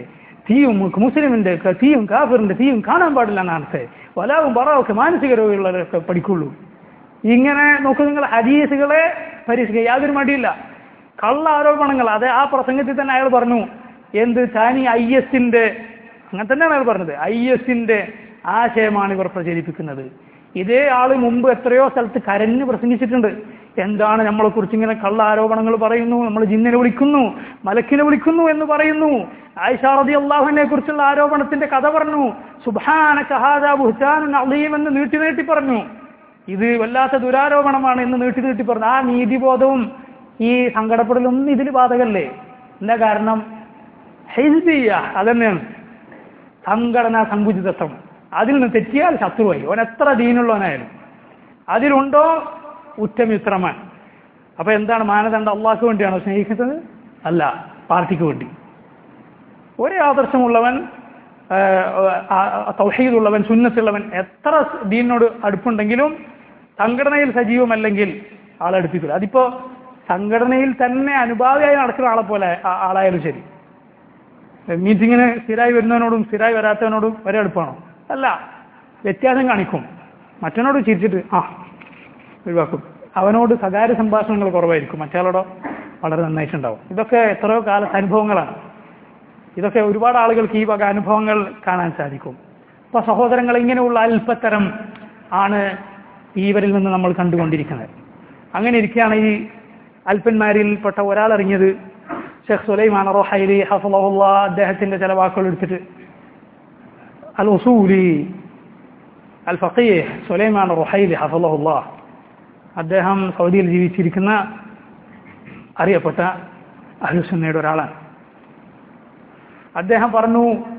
തീയും മുസ്ലിമിന്റെ ക- തീയും കാഫിറിന്റെ തീയും കാണാൻ പാടില്ല എന്നാണ് വലാവും ബറാവൊക്കെ മാനസിക രോഗികളൊക്കെ പഠിക്കുള്ളൂ ഇങ്ങനെ നോക്കൂ നിങ്ങൾ ഹദീസുകളെ പരീക്ഷിക്കുക യാതൊരു മടിയില്ല കള്ള ആരോപണങ്ങൾ അത് ആ പ്രസംഗത്തിൽ തന്നെ അയാൾ പറഞ്ഞു എന്ത് താനി ഐ എസിന്റെ അങ്ങനെ തന്നെയാണ് അയാൾ പറഞ്ഞത് ഐ എസിന്റെ ആശയമാണ് ഇവർ പ്രചരിപ്പിക്കുന്നത് ഇതേ ആള് മുമ്പ് എത്രയോ സ്ഥലത്ത് കരഞ്ഞ് പ്രസംഗിച്ചിട്ടുണ്ട് എന്താണ് നമ്മളെ കുറിച്ച് ഇങ്ങനെ കള്ള ആരോപണങ്ങൾ പറയുന്നു നമ്മൾ ജിന്നിനെ വിളിക്കുന്നു മലക്കിനെ വിളിക്കുന്നു എന്ന് പറയുന്നു ആയിഷാറതി അള്ളാഹുവിനെ കുറിച്ചുള്ള ആരോപണത്തിന്റെ കഥ പറഞ്ഞു സുബാന ഷഹാദ ബുഹ്താൻ അളീം എന്ന് നീട്ടി നീട്ടി പറഞ്ഞു ഇത് വല്ലാത്ത ദുരാരോപണമാണ് എന്ന് നീട്ടി നീട്ടി പറഞ്ഞു ആ നീതിബോധവും ഈ സങ്കടപ്പെടലൊന്നും ഇതിൽ ബാധകല്ലേ എന്താ കാരണം ഹെൽബിയ അതന്നെയാണ് സംഘടനാ സങ്കുചിതത്വം അതിൽ നിന്ന് തെറ്റിയാൽ ശത്രുവായി അവൻ എത്ര ദീനുള്ളവനായാലും അതിലുണ്ടോ ഉറ്റമിത്രമാണ് അപ്പൊ എന്താണ് മാനദണ്ഡം അള്ളാഹ്ക്ക് വേണ്ടിയാണോ സ്നേഹിക്കുന്നത് അല്ല പാർട്ടിക്ക് വേണ്ടി ഒരേ ആദർശമുള്ളവൻ ആ, ആ, ആ, തൗഹീദുള്ളവൻ സുന്നത്തുള്ളവൻ എത്ര ദീനിനോട് അടുപ്പുണ്ടെങ്കിലും സംഘടനയിൽ സജീവമല്ലെങ്കിൽ ആളടുപ്പിക്കില്ല അതിപ്പോ സംഘടനയിൽ തന്നെ അനുഭാവിയായി നടക്കുന്ന ആളെ പോലെ ആ- ആളായാലും ശരി മീറ്റിങ്ങിന് സ്ഥിരമായി വരുന്നവനോടും സ്ഥിരമായി വരാത്തവനോടും ഒരേ അടുപ്പാണോ അല്ല വ്യത്യാസം കാണിക്കും മറ്റവനോട് ചിരിച്ചിട്ട് ആ ഒഴിവാക്കും അവനോട് സ്വകാര്യ സംഭാഷണങ്ങൾ കുറവായിരിക്കും മറ്റയാളോടോ വളരെ നന്നായിട്ടുണ്ടാവും ഇതൊക്കെ എത്രയോ കാലത്തെ അനുഭവങ്ങളാണ് ഇതൊക്കെ ഒരുപാട് ആളുകൾക്ക് ഈ വക അനുഭവങ്ങൾ കാണാൻ സാധിക്കും അപ്പൊ സഹോദരങ്ങൾ ഇങ്ങനെയുള്ള അല്പത്തരം ആണ് ഇവരിൽ നിന്ന് നമ്മൾ കണ്ടുകൊണ്ടിരിക്കുന്നത് അങ്ങനെ ഇരിക്കുകയാണ് ഈ അല്പന്മാരിൽപ്പെട്ട ഒരാൾ ഇറങ്ങിയത് ഷെഖ് സുലൈമാൻ റോഹൈലി ഹഫുള്ള അദ്ദേഹത്തിന്റെ ചില വാക്കുകൾ എടുത്തിട്ട് അൽ ഉസൂലി അൽ ഫഖീഹ് സുലൈമാൻ റൊഹൈലി ഹഫുള്ള അദ്ദേഹം സൗദിയിൽ ജീവിച്ചിരിക്കുന്ന അറിയപ്പെട്ട അഹുസുന്നയുടെ ഒരാളാണ് അദ്ദേഹം പറഞ്ഞു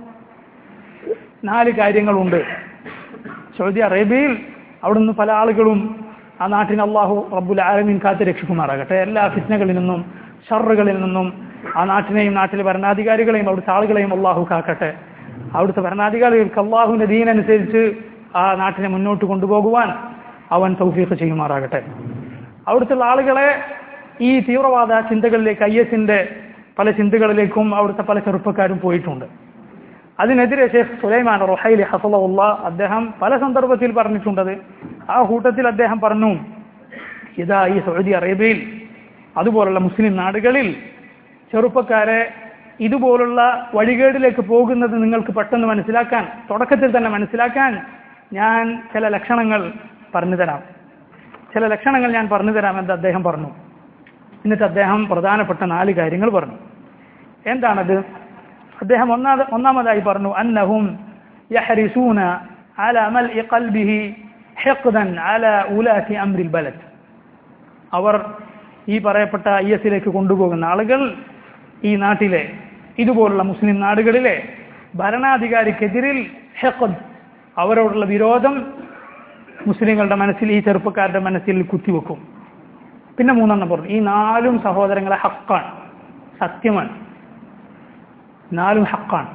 നാല് കാര്യങ്ങളുണ്ട് സൗദി അറേബ്യയിൽ അവിടുന്ന് പല ആളുകളും ആ നാട്ടിന് അള്ളാഹു റബ്ബുൽ ആലമീൻ കാത്ത് രക്ഷിക്കുമാറാകട്ടെ എല്ലാ ഫിറ്റ്നകളിൽ നിന്നും ഷറുകളിൽ നിന്നും ആ നാട്ടിനെയും നാട്ടിലെ ഭരണാധികാരികളെയും അവിടുത്തെ ആളുകളെയും അള്ളാഹു കാക്കട്ടെ അവിടുത്തെ ഭരണാധികാരികൾക്ക് അള്ളാഹുവിന്റെ ദീനനുസരിച്ച് ആ നാട്ടിനെ മുന്നോട്ട് കൊണ്ടുപോകുവാൻ അവൻ തൗഫീഖ് ചെയ്യുമാറാകട്ടെ അവിടുത്തെ ആളുകളെ ഈ തീവ്രവാദ ചിന്തകളിലേക്ക് ഐ എസിന്റെ പല ചിന്തകളിലേക്കും അവിടുത്തെ പല ചെറുപ്പക്കാരും പോയിട്ടുണ്ട് അതിനെതിരെ ഷെയ്ഖ് സുലൈമാൻ റൊഹൈലി ഹസലുള്ള അദ്ദേഹം പല സന്ദർഭത്തിൽ പറഞ്ഞിട്ടുണ്ടത് ആ കൂട്ടത്തിൽ അദ്ദേഹം പറഞ്ഞു ഇതാ ഈ സൗദി അറേബ്യയിൽ അതുപോലുള്ള മുസ്ലിം നാടുകളിൽ ചെറുപ്പക്കാരെ ഇതുപോലുള്ള വഴികേടിലേക്ക് പോകുന്നത് നിങ്ങൾക്ക് പെട്ടെന്ന് മനസ്സിലാക്കാൻ തുടക്കത്തിൽ തന്നെ മനസ്സിലാക്കാൻ ഞാൻ ചില ലക്ഷണങ്ങൾ പറഞ്ഞു തരാം ചില ലക്ഷണങ്ങൾ ഞാൻ പറഞ്ഞു തരാം എന്ന് അദ്ദേഹം പറഞ്ഞു എന്നിട്ട് അദ്ദേഹം പ്രധാനപ്പെട്ട നാല് കാര്യങ്ങൾ പറഞ്ഞു എന്താണത് അദ്ദേഹം ഒന്നാമത് ഒന്നാമതായി പറഞ്ഞു അന്നഹും യഹരിസൂന അല മൽഇ ഖൽബിഹി ഹിഖ്ദൻ അല ഉലാത്തി അംരിൽ ബലദ് അവർ ഈ പറയപ്പെട്ട ഐ എസിലേക്ക് കൊണ്ടുപോകുന്ന ആളുകൾ ഈ നാട്ടിലെ ഇതുപോലുള്ള മുസ്ലിം നാടുകളിലെ ഭരണാധികാരിക്കെതിരിൽ ഹെഖദ് അവരോടുള്ള വിരോധം മുസ്ലിങ്ങളുടെ മനസ്സിൽ ഈ ചെറുപ്പക്കാരുടെ മനസ്സിൽ കുത്തിവെക്കും പിന്നെ മൂന്നെണ്ണം പറഞ്ഞു ഈ നാലും സഹോദരങ്ങളെ ഹക്കാണ് സത്യമാണ് നാലും ഹക്കാണ്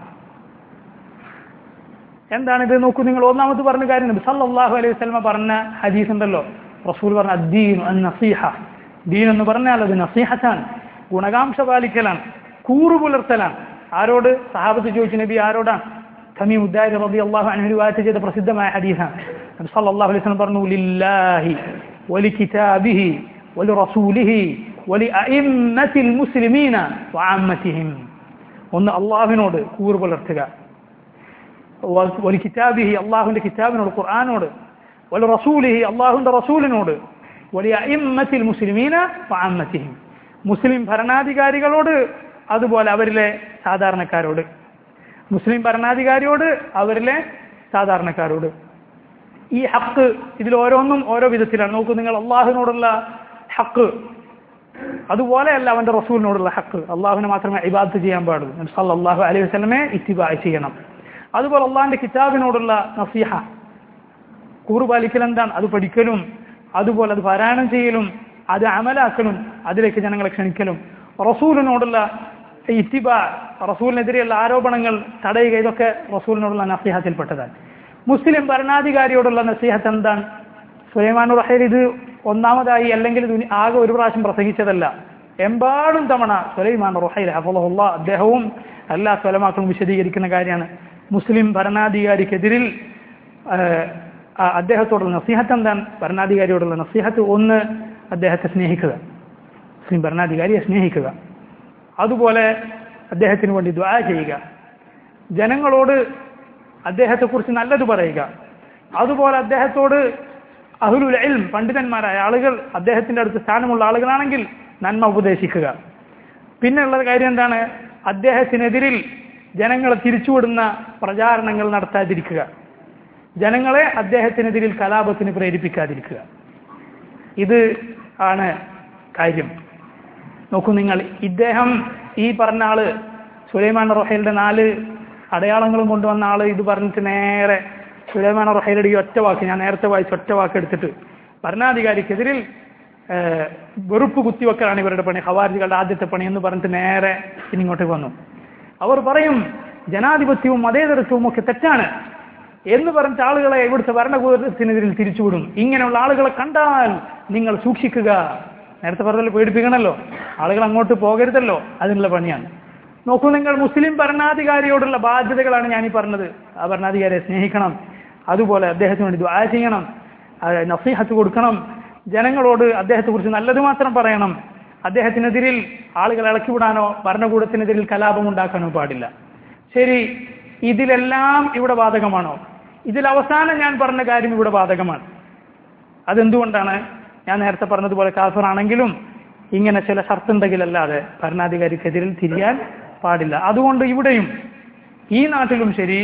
എന്താണിത് നോക്കൂ നിങ്ങൾ ഒന്നാമത് പറഞ്ഞ കാര്യം നബി സല്ലല്ലാഹു അലൈഹി വസല്ലമ പറഞ്ഞ ഹദീസ് ഉണ്ടല്ലോ റസൂൽ പറഞ്ഞ അദ്ദീൻ നസീഹ ദീൻ എന്ന് പറഞ്ഞാൽ അത് നസീഹത്താണ് ഗുണകാംക്ഷ പാലിക്കലാണ് കൂറു പുലർത്തലാണ് ആരോട് സഹാബത്ത് ചോദിച്ച നബി ആരോടാണ് തമീം ഉദ്ദാരി റബി അള്ളാഹു അനു വാറ്റ് ചെയ്ത പ്രസിദ്ധമായ ഹദീസാണ് നബി സല്ലല്ലാഹു അലൈഹി വസല്ലം പറഞ്ഞു ലില്ലാഹി വലി കിതാബിഹി വലി റസൂലിഹി വലി അഇമ്മത്തിൽ മുസ്ലിമീന വഅമ്മത്തിഹിം ഒന്ന് അള്ളാഹുവിനോട് കൂറ് പുലർത്തുക ഒരു കിതാബിഹി അള്ളാഹുവിന്റെ കിതാബിനോട് ഖുർആാനോട് ഒരു റസൂലിഹി അള്ളാഹുവിന്റെ റസൂലിനോട് വലിയ അയിമ്മത്തിൽ മുസ്ലിമീന അമ്മത്തിഹിം മുസ്ലിം ഭരണാധികാരികളോട് അതുപോലെ അവരിലെ സാധാരണക്കാരോട് മുസ്ലിം ഭരണാധികാരിയോട് അവരിലെ സാധാരണക്കാരോട് ഈ ഹക്ക് ഇതിൽ ഓരോന്നും ഓരോ വിധത്തിലാണ് നോക്കൂ നിങ്ങൾ അള്ളാഹുവിനോടുള്ള ഹക്ക് അതുപോലെയല്ല അവന്റെ റസൂലിനോടുള്ള ഹക്ക് അള്ളാഹുവിനെ മാത്രമേ ഇബാദത്ത് ചെയ്യാൻ പാടുള്ളൂ നബി സല്ലല്ലാഹു അലൈഹി വസല്ലമയെ ഇത്തിബാ ചെയ്യണം അതുപോലെ അള്ളാഹിന്റെ കിതാബിനോടുള്ള നസീഹ കൂറുപാലിക്കൽ എന്താണ് അത് പഠിക്കലും അതുപോലെ അത് പാരായണം ചെയ്യലും അത് അമലാക്കലും അതിലേക്ക് ജനങ്ങളെ ക്ഷണിക്കലും റസൂലിനോടുള്ള ഇത്തിബ റസൂലിനെതിരെയുള്ള ആരോപണങ്ങൾ തടയുക ഇതൊക്കെ റസൂലിനോടുള്ള നസീഹത്തിൽപ്പെട്ടതാണ് മുസ്ലിം ഭരണാധികാരിയോടുള്ള നസീഹത്ത് എന്താണ് സുലൈമാൻ റഹീർ ഇത് ഒന്നാമതായി അല്ലെങ്കിൽ ഇത് ആകെ ഒരു പ്രാവശ്യം പ്രസംഗിച്ചതല്ല എമ്പാടും തവണ സുലൈമാൻ റഹീർ ഹഫുള്ള അദ്ദേഹവും എല്ലാ സ്വലമാക്കളും വിശദീകരിക്കുന്ന കാര്യമാണ് മുസ്ലിം ഭരണാധികാരിക്കെതിരിൽ ഏഹ്, ആ അദ്ദേഹത്തോടുള്ള നസീഹത്ത് എന്താണ് ഭരണാധികാരിയോടുള്ള നസീഹത്ത് ഒന്ന് അദ്ദേഹത്തെ സ്നേഹിക്കുക മുസ്ലിം ഭരണാധികാരിയെ സ്നേഹിക്കുക അതുപോലെ അദ്ദേഹത്തിന് വേണ്ടി ദ്വാ ചെയ്യുക ജനങ്ങളോട് അദ്ദേഹത്തെക്കുറിച്ച് നല്ലത് പറയുക അതുപോലെ അദ്ദേഹത്തോട് അഹുലുൽ ഇൽം പണ്ഡിതന്മാരായ ആളുകൾ അദ്ദേഹത്തിന്റെ അടുത്ത് സ്ഥാനമുള്ള ആളുകളാണെങ്കിൽ നന്മ ഉപദേശിക്കുക പിന്നെയുള്ള കാര്യം എന്താണ് അദ്ദേഹത്തിനെതിരിൽ ജനങ്ങളെ തിരിച്ചുവിടുന്ന പ്രചാരണങ്ങൾ നടത്താതിരിക്കുക ജനങ്ങളെ അദ്ദേഹത്തിനെതിരിൽ കലാപത്തിന് പ്രേരിപ്പിക്കാതിരിക്കുക ഇത് ആണ് കാര്യം നോക്കൂ നിങ്ങൾ ഇദ്ദേഹം ഈ പറഞ്ഞ ആള് സുലൈമാൻ റൊഹൈലിന്റെ നാല് അടയാളങ്ങളും കൊണ്ടുവന്ന ആള് ഇത് പറഞ്ഞിട്ട് നേരെ സുലൈമാൻ റൊഹൈലുടെ ഈ ഒറ്റ വാക്ക് ഞാൻ നേരത്തെ വായിച്ച ഒറ്റ വാക്ക് എടുത്തിട്ട് ഭരണാധികാരിക്കെതിരിൽ ഏഹ്, വെറുപ്പ് കുത്തിവെക്കലാണ് ഇവരുടെ പണി ഹവാരികളുടെ ആദ്യത്തെ പണി എന്ന് പറഞ്ഞിട്ട് നേരെ ഇനി ഇങ്ങോട്ടേക്ക് വന്നു അവർ പറയും ജനാധിപത്യവും മതേതരത്വവും ഒക്കെ തെറ്റാണ് എന്ന് പറഞ്ഞിട്ട് ആളുകളെ ഇവിടുത്തെ ഭരണകൂടത്തിനെതിരിൽ തിരിച്ചുവിടും ഇങ്ങനെയുള്ള ആളുകളെ കണ്ടാൽ നിങ്ങൾ സൂക്ഷിക്കുക നേരത്തെ പറഞ്ഞല്ലോ പേടിപ്പിക്കണമല്ലോ ആളുകൾ അങ്ങോട്ട് പോകരുതല്ലോ അതിനുള്ള പണിയാണ് നോക്കൂ നിങ്ങൾ മുസ്ലിം ഭരണാധികാരിയോടുള്ള ബാധ്യതകളാണ് ഞാൻ ഈ പറഞ്ഞത് ആ ഭരണാധികാരിയെ സ്നേഹിക്കണം അതുപോലെ അദ്ദേഹത്തിന് വേണ്ടി ദ്വാ ചെയ്യണം ആ, നസീഹത്ത് കൊടുക്കണം ജനങ്ങളോട് അദ്ദേഹത്തെക്കുറിച്ച് നല്ലത് മാത്രം പറയണം അദ്ദേഹത്തിനെതിരിൽ ആളുകളെ ഇളക്കിവിടാനോ ഭരണകൂടത്തിനെതിരിൽ കലാപം ഉണ്ടാക്കാനോ പാടില്ല ശരി ഇതിലെല്ലാം ഇവിടെ ബാധകമാണോ ഇതിൽ അവസാനം ഞാൻ പറഞ്ഞ കാര്യം ഇവിടെ ബാധകമാണ് അതെന്തുകൊണ്ടാണ് ഞാൻ നേരത്തെ പറഞ്ഞതുപോലെ കാഫറാണെങ്കിലും ഇങ്ങനെ ചില ഷർത്തുണ്ടെങ്കിലല്ലാതെ ഭരണാധികാരിക്കെതിരിൽ തിരിയാൻ പാടില്ല അതുകൊണ്ട് ഇവിടെയും ഈ നാട്ടിലും ശരി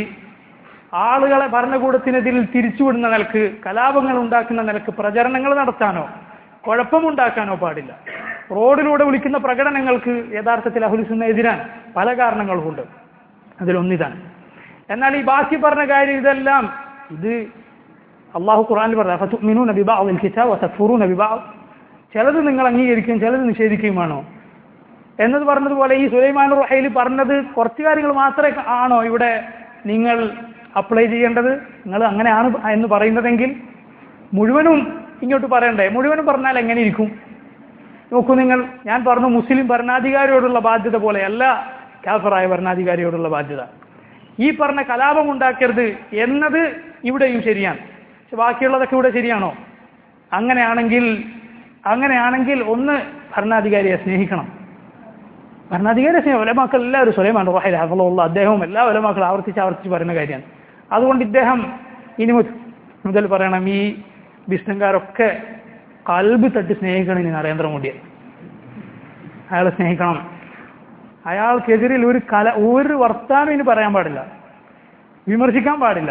ആളുകളെ ഭരണകൂടത്തിനെതിരിൽ തിരിച്ചുവിടുന്ന നിലക്ക് കലാപങ്ങൾ ഉണ്ടാക്കുന്ന നിലക്ക് പ്രചരണങ്ങൾ നടത്താനോ കുഴപ്പമുണ്ടാക്കാനോ പാടില്ല റോഡിലൂടെ വിളിക്കുന്ന പ്രകടനങ്ങൾക്ക് യഥാർത്ഥത്തിൽ അഹുലിസുന്ന എതിരാൻ പല കാരണങ്ങളുമുണ്ട് അതിലൊന്നിതാണ് എന്നാൽ ഈ ബാക്കി പറഞ്ഞ കാര്യം ഇതെല്ലാം ഇത് അള്ളാഹു ഖുറാനിൽ പറഞ്ഞ ഫതുഅ്മിനൂന ബിബഅദിൽ കിതാബ് വതക്ഫുറൂന ബിബഅദ് ചിലത് നിങ്ങൾ അംഗീകരിക്കുകയും ചിലത് നിഷേധിക്കുകയുമാണോ എന്നത് പറഞ്ഞതുപോലെ ഈ സുലൈമാൻ റുഹൈൽ പറഞ്ഞത് കുറച്ച് കാര്യങ്ങൾ മാത്രമേ ആണോ ഇവിടെ നിങ്ങൾ അപ്ലൈ ചെയ്യേണ്ടത് നിങ്ങൾ അങ്ങനെയാണ് എന്ന് പറയുന്നതെങ്കിൽ മുഴുവനും ഇങ്ങോട്ട് പറയണ്ടേ മുഴുവനും പറഞ്ഞാൽ എങ്ങനെ ഇരിക്കും നോക്കൂ നിങ്ങൾ ഞാൻ പറഞ്ഞു മുസ്ലിം ഭരണാധികാരിയോടുള്ള ബാധ്യത പോലെയല്ല കാഫറായ ഭരണാധികാരിയോടുള്ള ബാധ്യത ഈ പറഞ്ഞ കലാപം ഉണ്ടാക്കരുത് എന്നത് ഇവിടെയും ശരിയാണ് പക്ഷെ ബാക്കിയുള്ളതൊക്കെ ഇവിടെ ശരിയാണോ അങ്ങനെയാണെങ്കിൽ അങ്ങനെയാണെങ്കിൽ ഒന്ന് ഭരണാധികാരിയെ സ്നേഹിക്കണം ഭരണാധികാരിയെ സ്നേഹം ഒലമാക്കൾ എല്ലാവരും സുലൈമാൻ റോഹൈൽ ഹഫലുള്ള അദ്ദേഹവും എല്ലാ ഒലമാക്കളും ആവർത്തിച്ച് ആവർത്തിച്ച് പറയുന്ന കാര്യമാണ് അതുകൊണ്ട് ഇദ്ദേഹം ഇനി മുത- മുതൽ പറയണം ഈ ബിഷ്ണുകാരൊക്കെ കൽബ് തട്ടി സ്നേഹിക്കണം ഇനി നരേന്ദ്രമോദിയെ അയാളെ സ്നേഹിക്കണം അയാൾക്കെതിരിൽ ഒരു കല ഒരു വർത്താനം ഇനി പറയാൻ പാടില്ല വിമർശിക്കാൻ പാടില്ല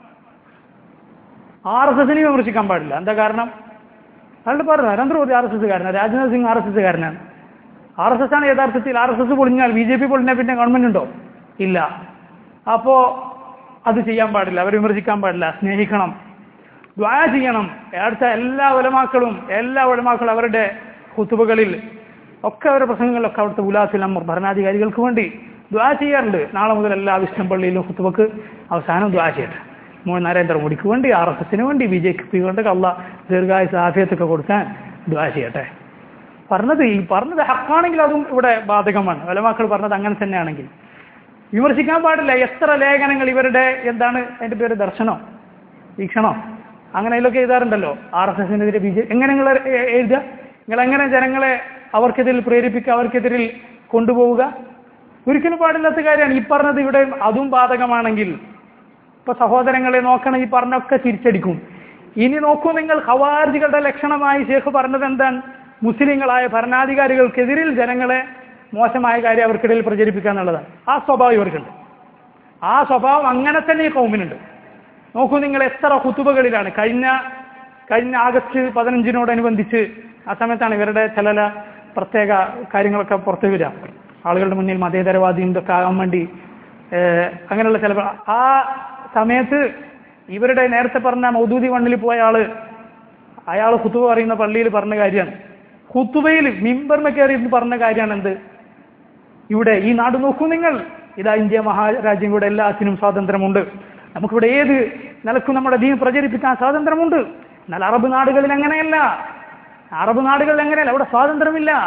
ആർ എസ് എസിനെ വിമർശിക്കാൻ പാടില്ല എന്താ കാരണം അയാളുടെ പറഞ്ഞു Narendra Modi R S എസ്സുകാരനാണ് Rajnath Singh R S എസ്സുകാരനാണ് R S S ആണ് യഥാർത്ഥത്തിൽ R S S പൊളിഞ്ഞാൽ B J P പൊളിഞ്ഞാൽ പിന്നെ ഗവൺമെന്റ് ഉണ്ടോ ഇല്ല അപ്പോ അത് ചെയ്യാൻ പാടില്ല അവർ വിമർശിക്കാൻ പാടില്ല സ്നേഹിക്കണം ദ്വായ ചെയ്യണം അടുത്ത എല്ലാ ഉലമാക്കളും എല്ലാ ഉലമാക്കളും അവരുടെ കുത്തുബകളിൽ ഒക്കെ അവരുടെ പ്രസംഗങ്ങളിലൊക്കെ അവിടുത്തെ ഉലാസിൽ അമ്മർ ഭരണാധികാരികൾക്ക് വേണ്ടി ദ്വാ ചെയ്യാറുണ്ട് നാളെ മുതൽ എല്ലാ വിഷ്ണു പള്ളിയിലും കുത്തുബക്ക് അവസാനം ദ്വാ ചെയ്യട്ടെ മോ നരേന്ദ്രമോദിക്ക് വേണ്ടി ആർ എസ് എസിന് വേണ്ടി ബി ജെ പി വേണ്ടി അള്ള ദീർഘായുസ ആഫിയത്തൊക്കെ കൊടുക്കാൻ ദ്വാ ചെയ്യട്ടെ പറഞ്ഞത് ഈ പറഞ്ഞത് ഹക്കാണെങ്കിൽ അതും ഇവിടെ ബാധകമാണ് വലമാക്കൾ പറഞ്ഞത് അങ്ങനെ തന്നെയാണെങ്കിൽ വിമർശിക്കാൻ പാടില്ല എത്ര ലേഖനങ്ങൾ ഇവരുടെ എന്താണ് അതിന്റെ പേര് ദർശനോ വീക്ഷണോ അങ്ങനെ ഇതിലൊക്കെ എഴുതാറുണ്ടല്ലോ ആർ എസ് എസിനെതിരെ ബി ജെ എങ്ങനെ നിങ്ങൾ എ- എഴുതുക നിങ്ങൾ എങ്ങനെ ജനങ്ങളെ അവർക്കെതിരിൽ പ്രേരിപ്പിക്കുക അവർക്കെതിരിൽ കൊണ്ടുപോവുക ഒരിക്കലും പാടില്ലാത്ത കാര്യമാണ് ഈ പറഞ്ഞത് ഇവിടെ അതും ബാധകമാണെങ്കിൽ ഇപ്പൊ സഹോദരങ്ങളെ നോക്കണം ഈ പറഞ്ഞൊക്കെ തിരിച്ചടിക്കും ഇനി നോക്കൂ നിങ്ങൾ ഹവാർജികളുടെ ലക്ഷണമായി ഷേഖ് പറഞ്ഞത് എന്താണ് മുസ്ലിങ്ങളായ ഭരണാധികാരികൾക്കെതിരിൽ ജനങ്ങളെ മോശമായ കാര്യം അവർക്കിടയിൽ പ്രചരിപ്പിക്കുക എന്നുള്ളതാണ് ആ സ്വഭാവം ഇവർക്കുണ്ട് ആ സ്വഭാവം അങ്ങനെ തന്നെ ഈ കൗമിനുണ്ട് നോക്കൂ നിങ്ങൾ എത്ര കുത്തുബകളിലാണ് കഴിഞ്ഞ കഴിഞ്ഞ ആഗസ്റ്റ് പതിനഞ്ചിനോടനുബന്ധിച്ച് ആ സമയത്താണ് ഇവരുടെ ചില ചില പ്രത്യേക കാര്യങ്ങളൊക്കെ പുറത്തു വരിക ആളുകളുടെ മുന്നിൽ മതേതരവാദിയും ഇതൊക്കെ ആകാൻ വേണ്ടി ഏഹ്, അങ്ങനെയുള്ള ചില ആ സമയത്ത് ഇവരുടെ നേരത്തെ പറഞ്ഞ മൗദൂദി വണ്ണിൽ പോയ ആള് അയാൾ കുത്തുബ പറയുന്ന പള്ളിയിൽ പറഞ്ഞ കാര്യമാണ് കുത്തുബയിൽ മിമ്പറിന് കയറി ഇരുന്ന് പറഞ്ഞ കാര്യമാണ് എന്ത് ഇവിടെ ഈ നാട് നോക്കൂ നിങ്ങൾ ഇതാ ഇന്ത്യ മഹാരാജ്യം ഇവിടെ എല്ലാത്തിനും സ്വാതന്ത്ര്യമുണ്ട് നമുക്കിവിടെ ഏത് നിലക്കും നമ്മുടെ ദീൻ പ്രചരിപ്പിക്കാൻ സ്വാതന്ത്ര്യമുണ്ട് എന്നാൽ അറബ് നാടുകളിൽ അങ്ങനെയല്ല അറബ് നാടുകളിൽ അങ്ങനെയല്ല അവിടെ സ്വാതന്ത്ര്യമില്ല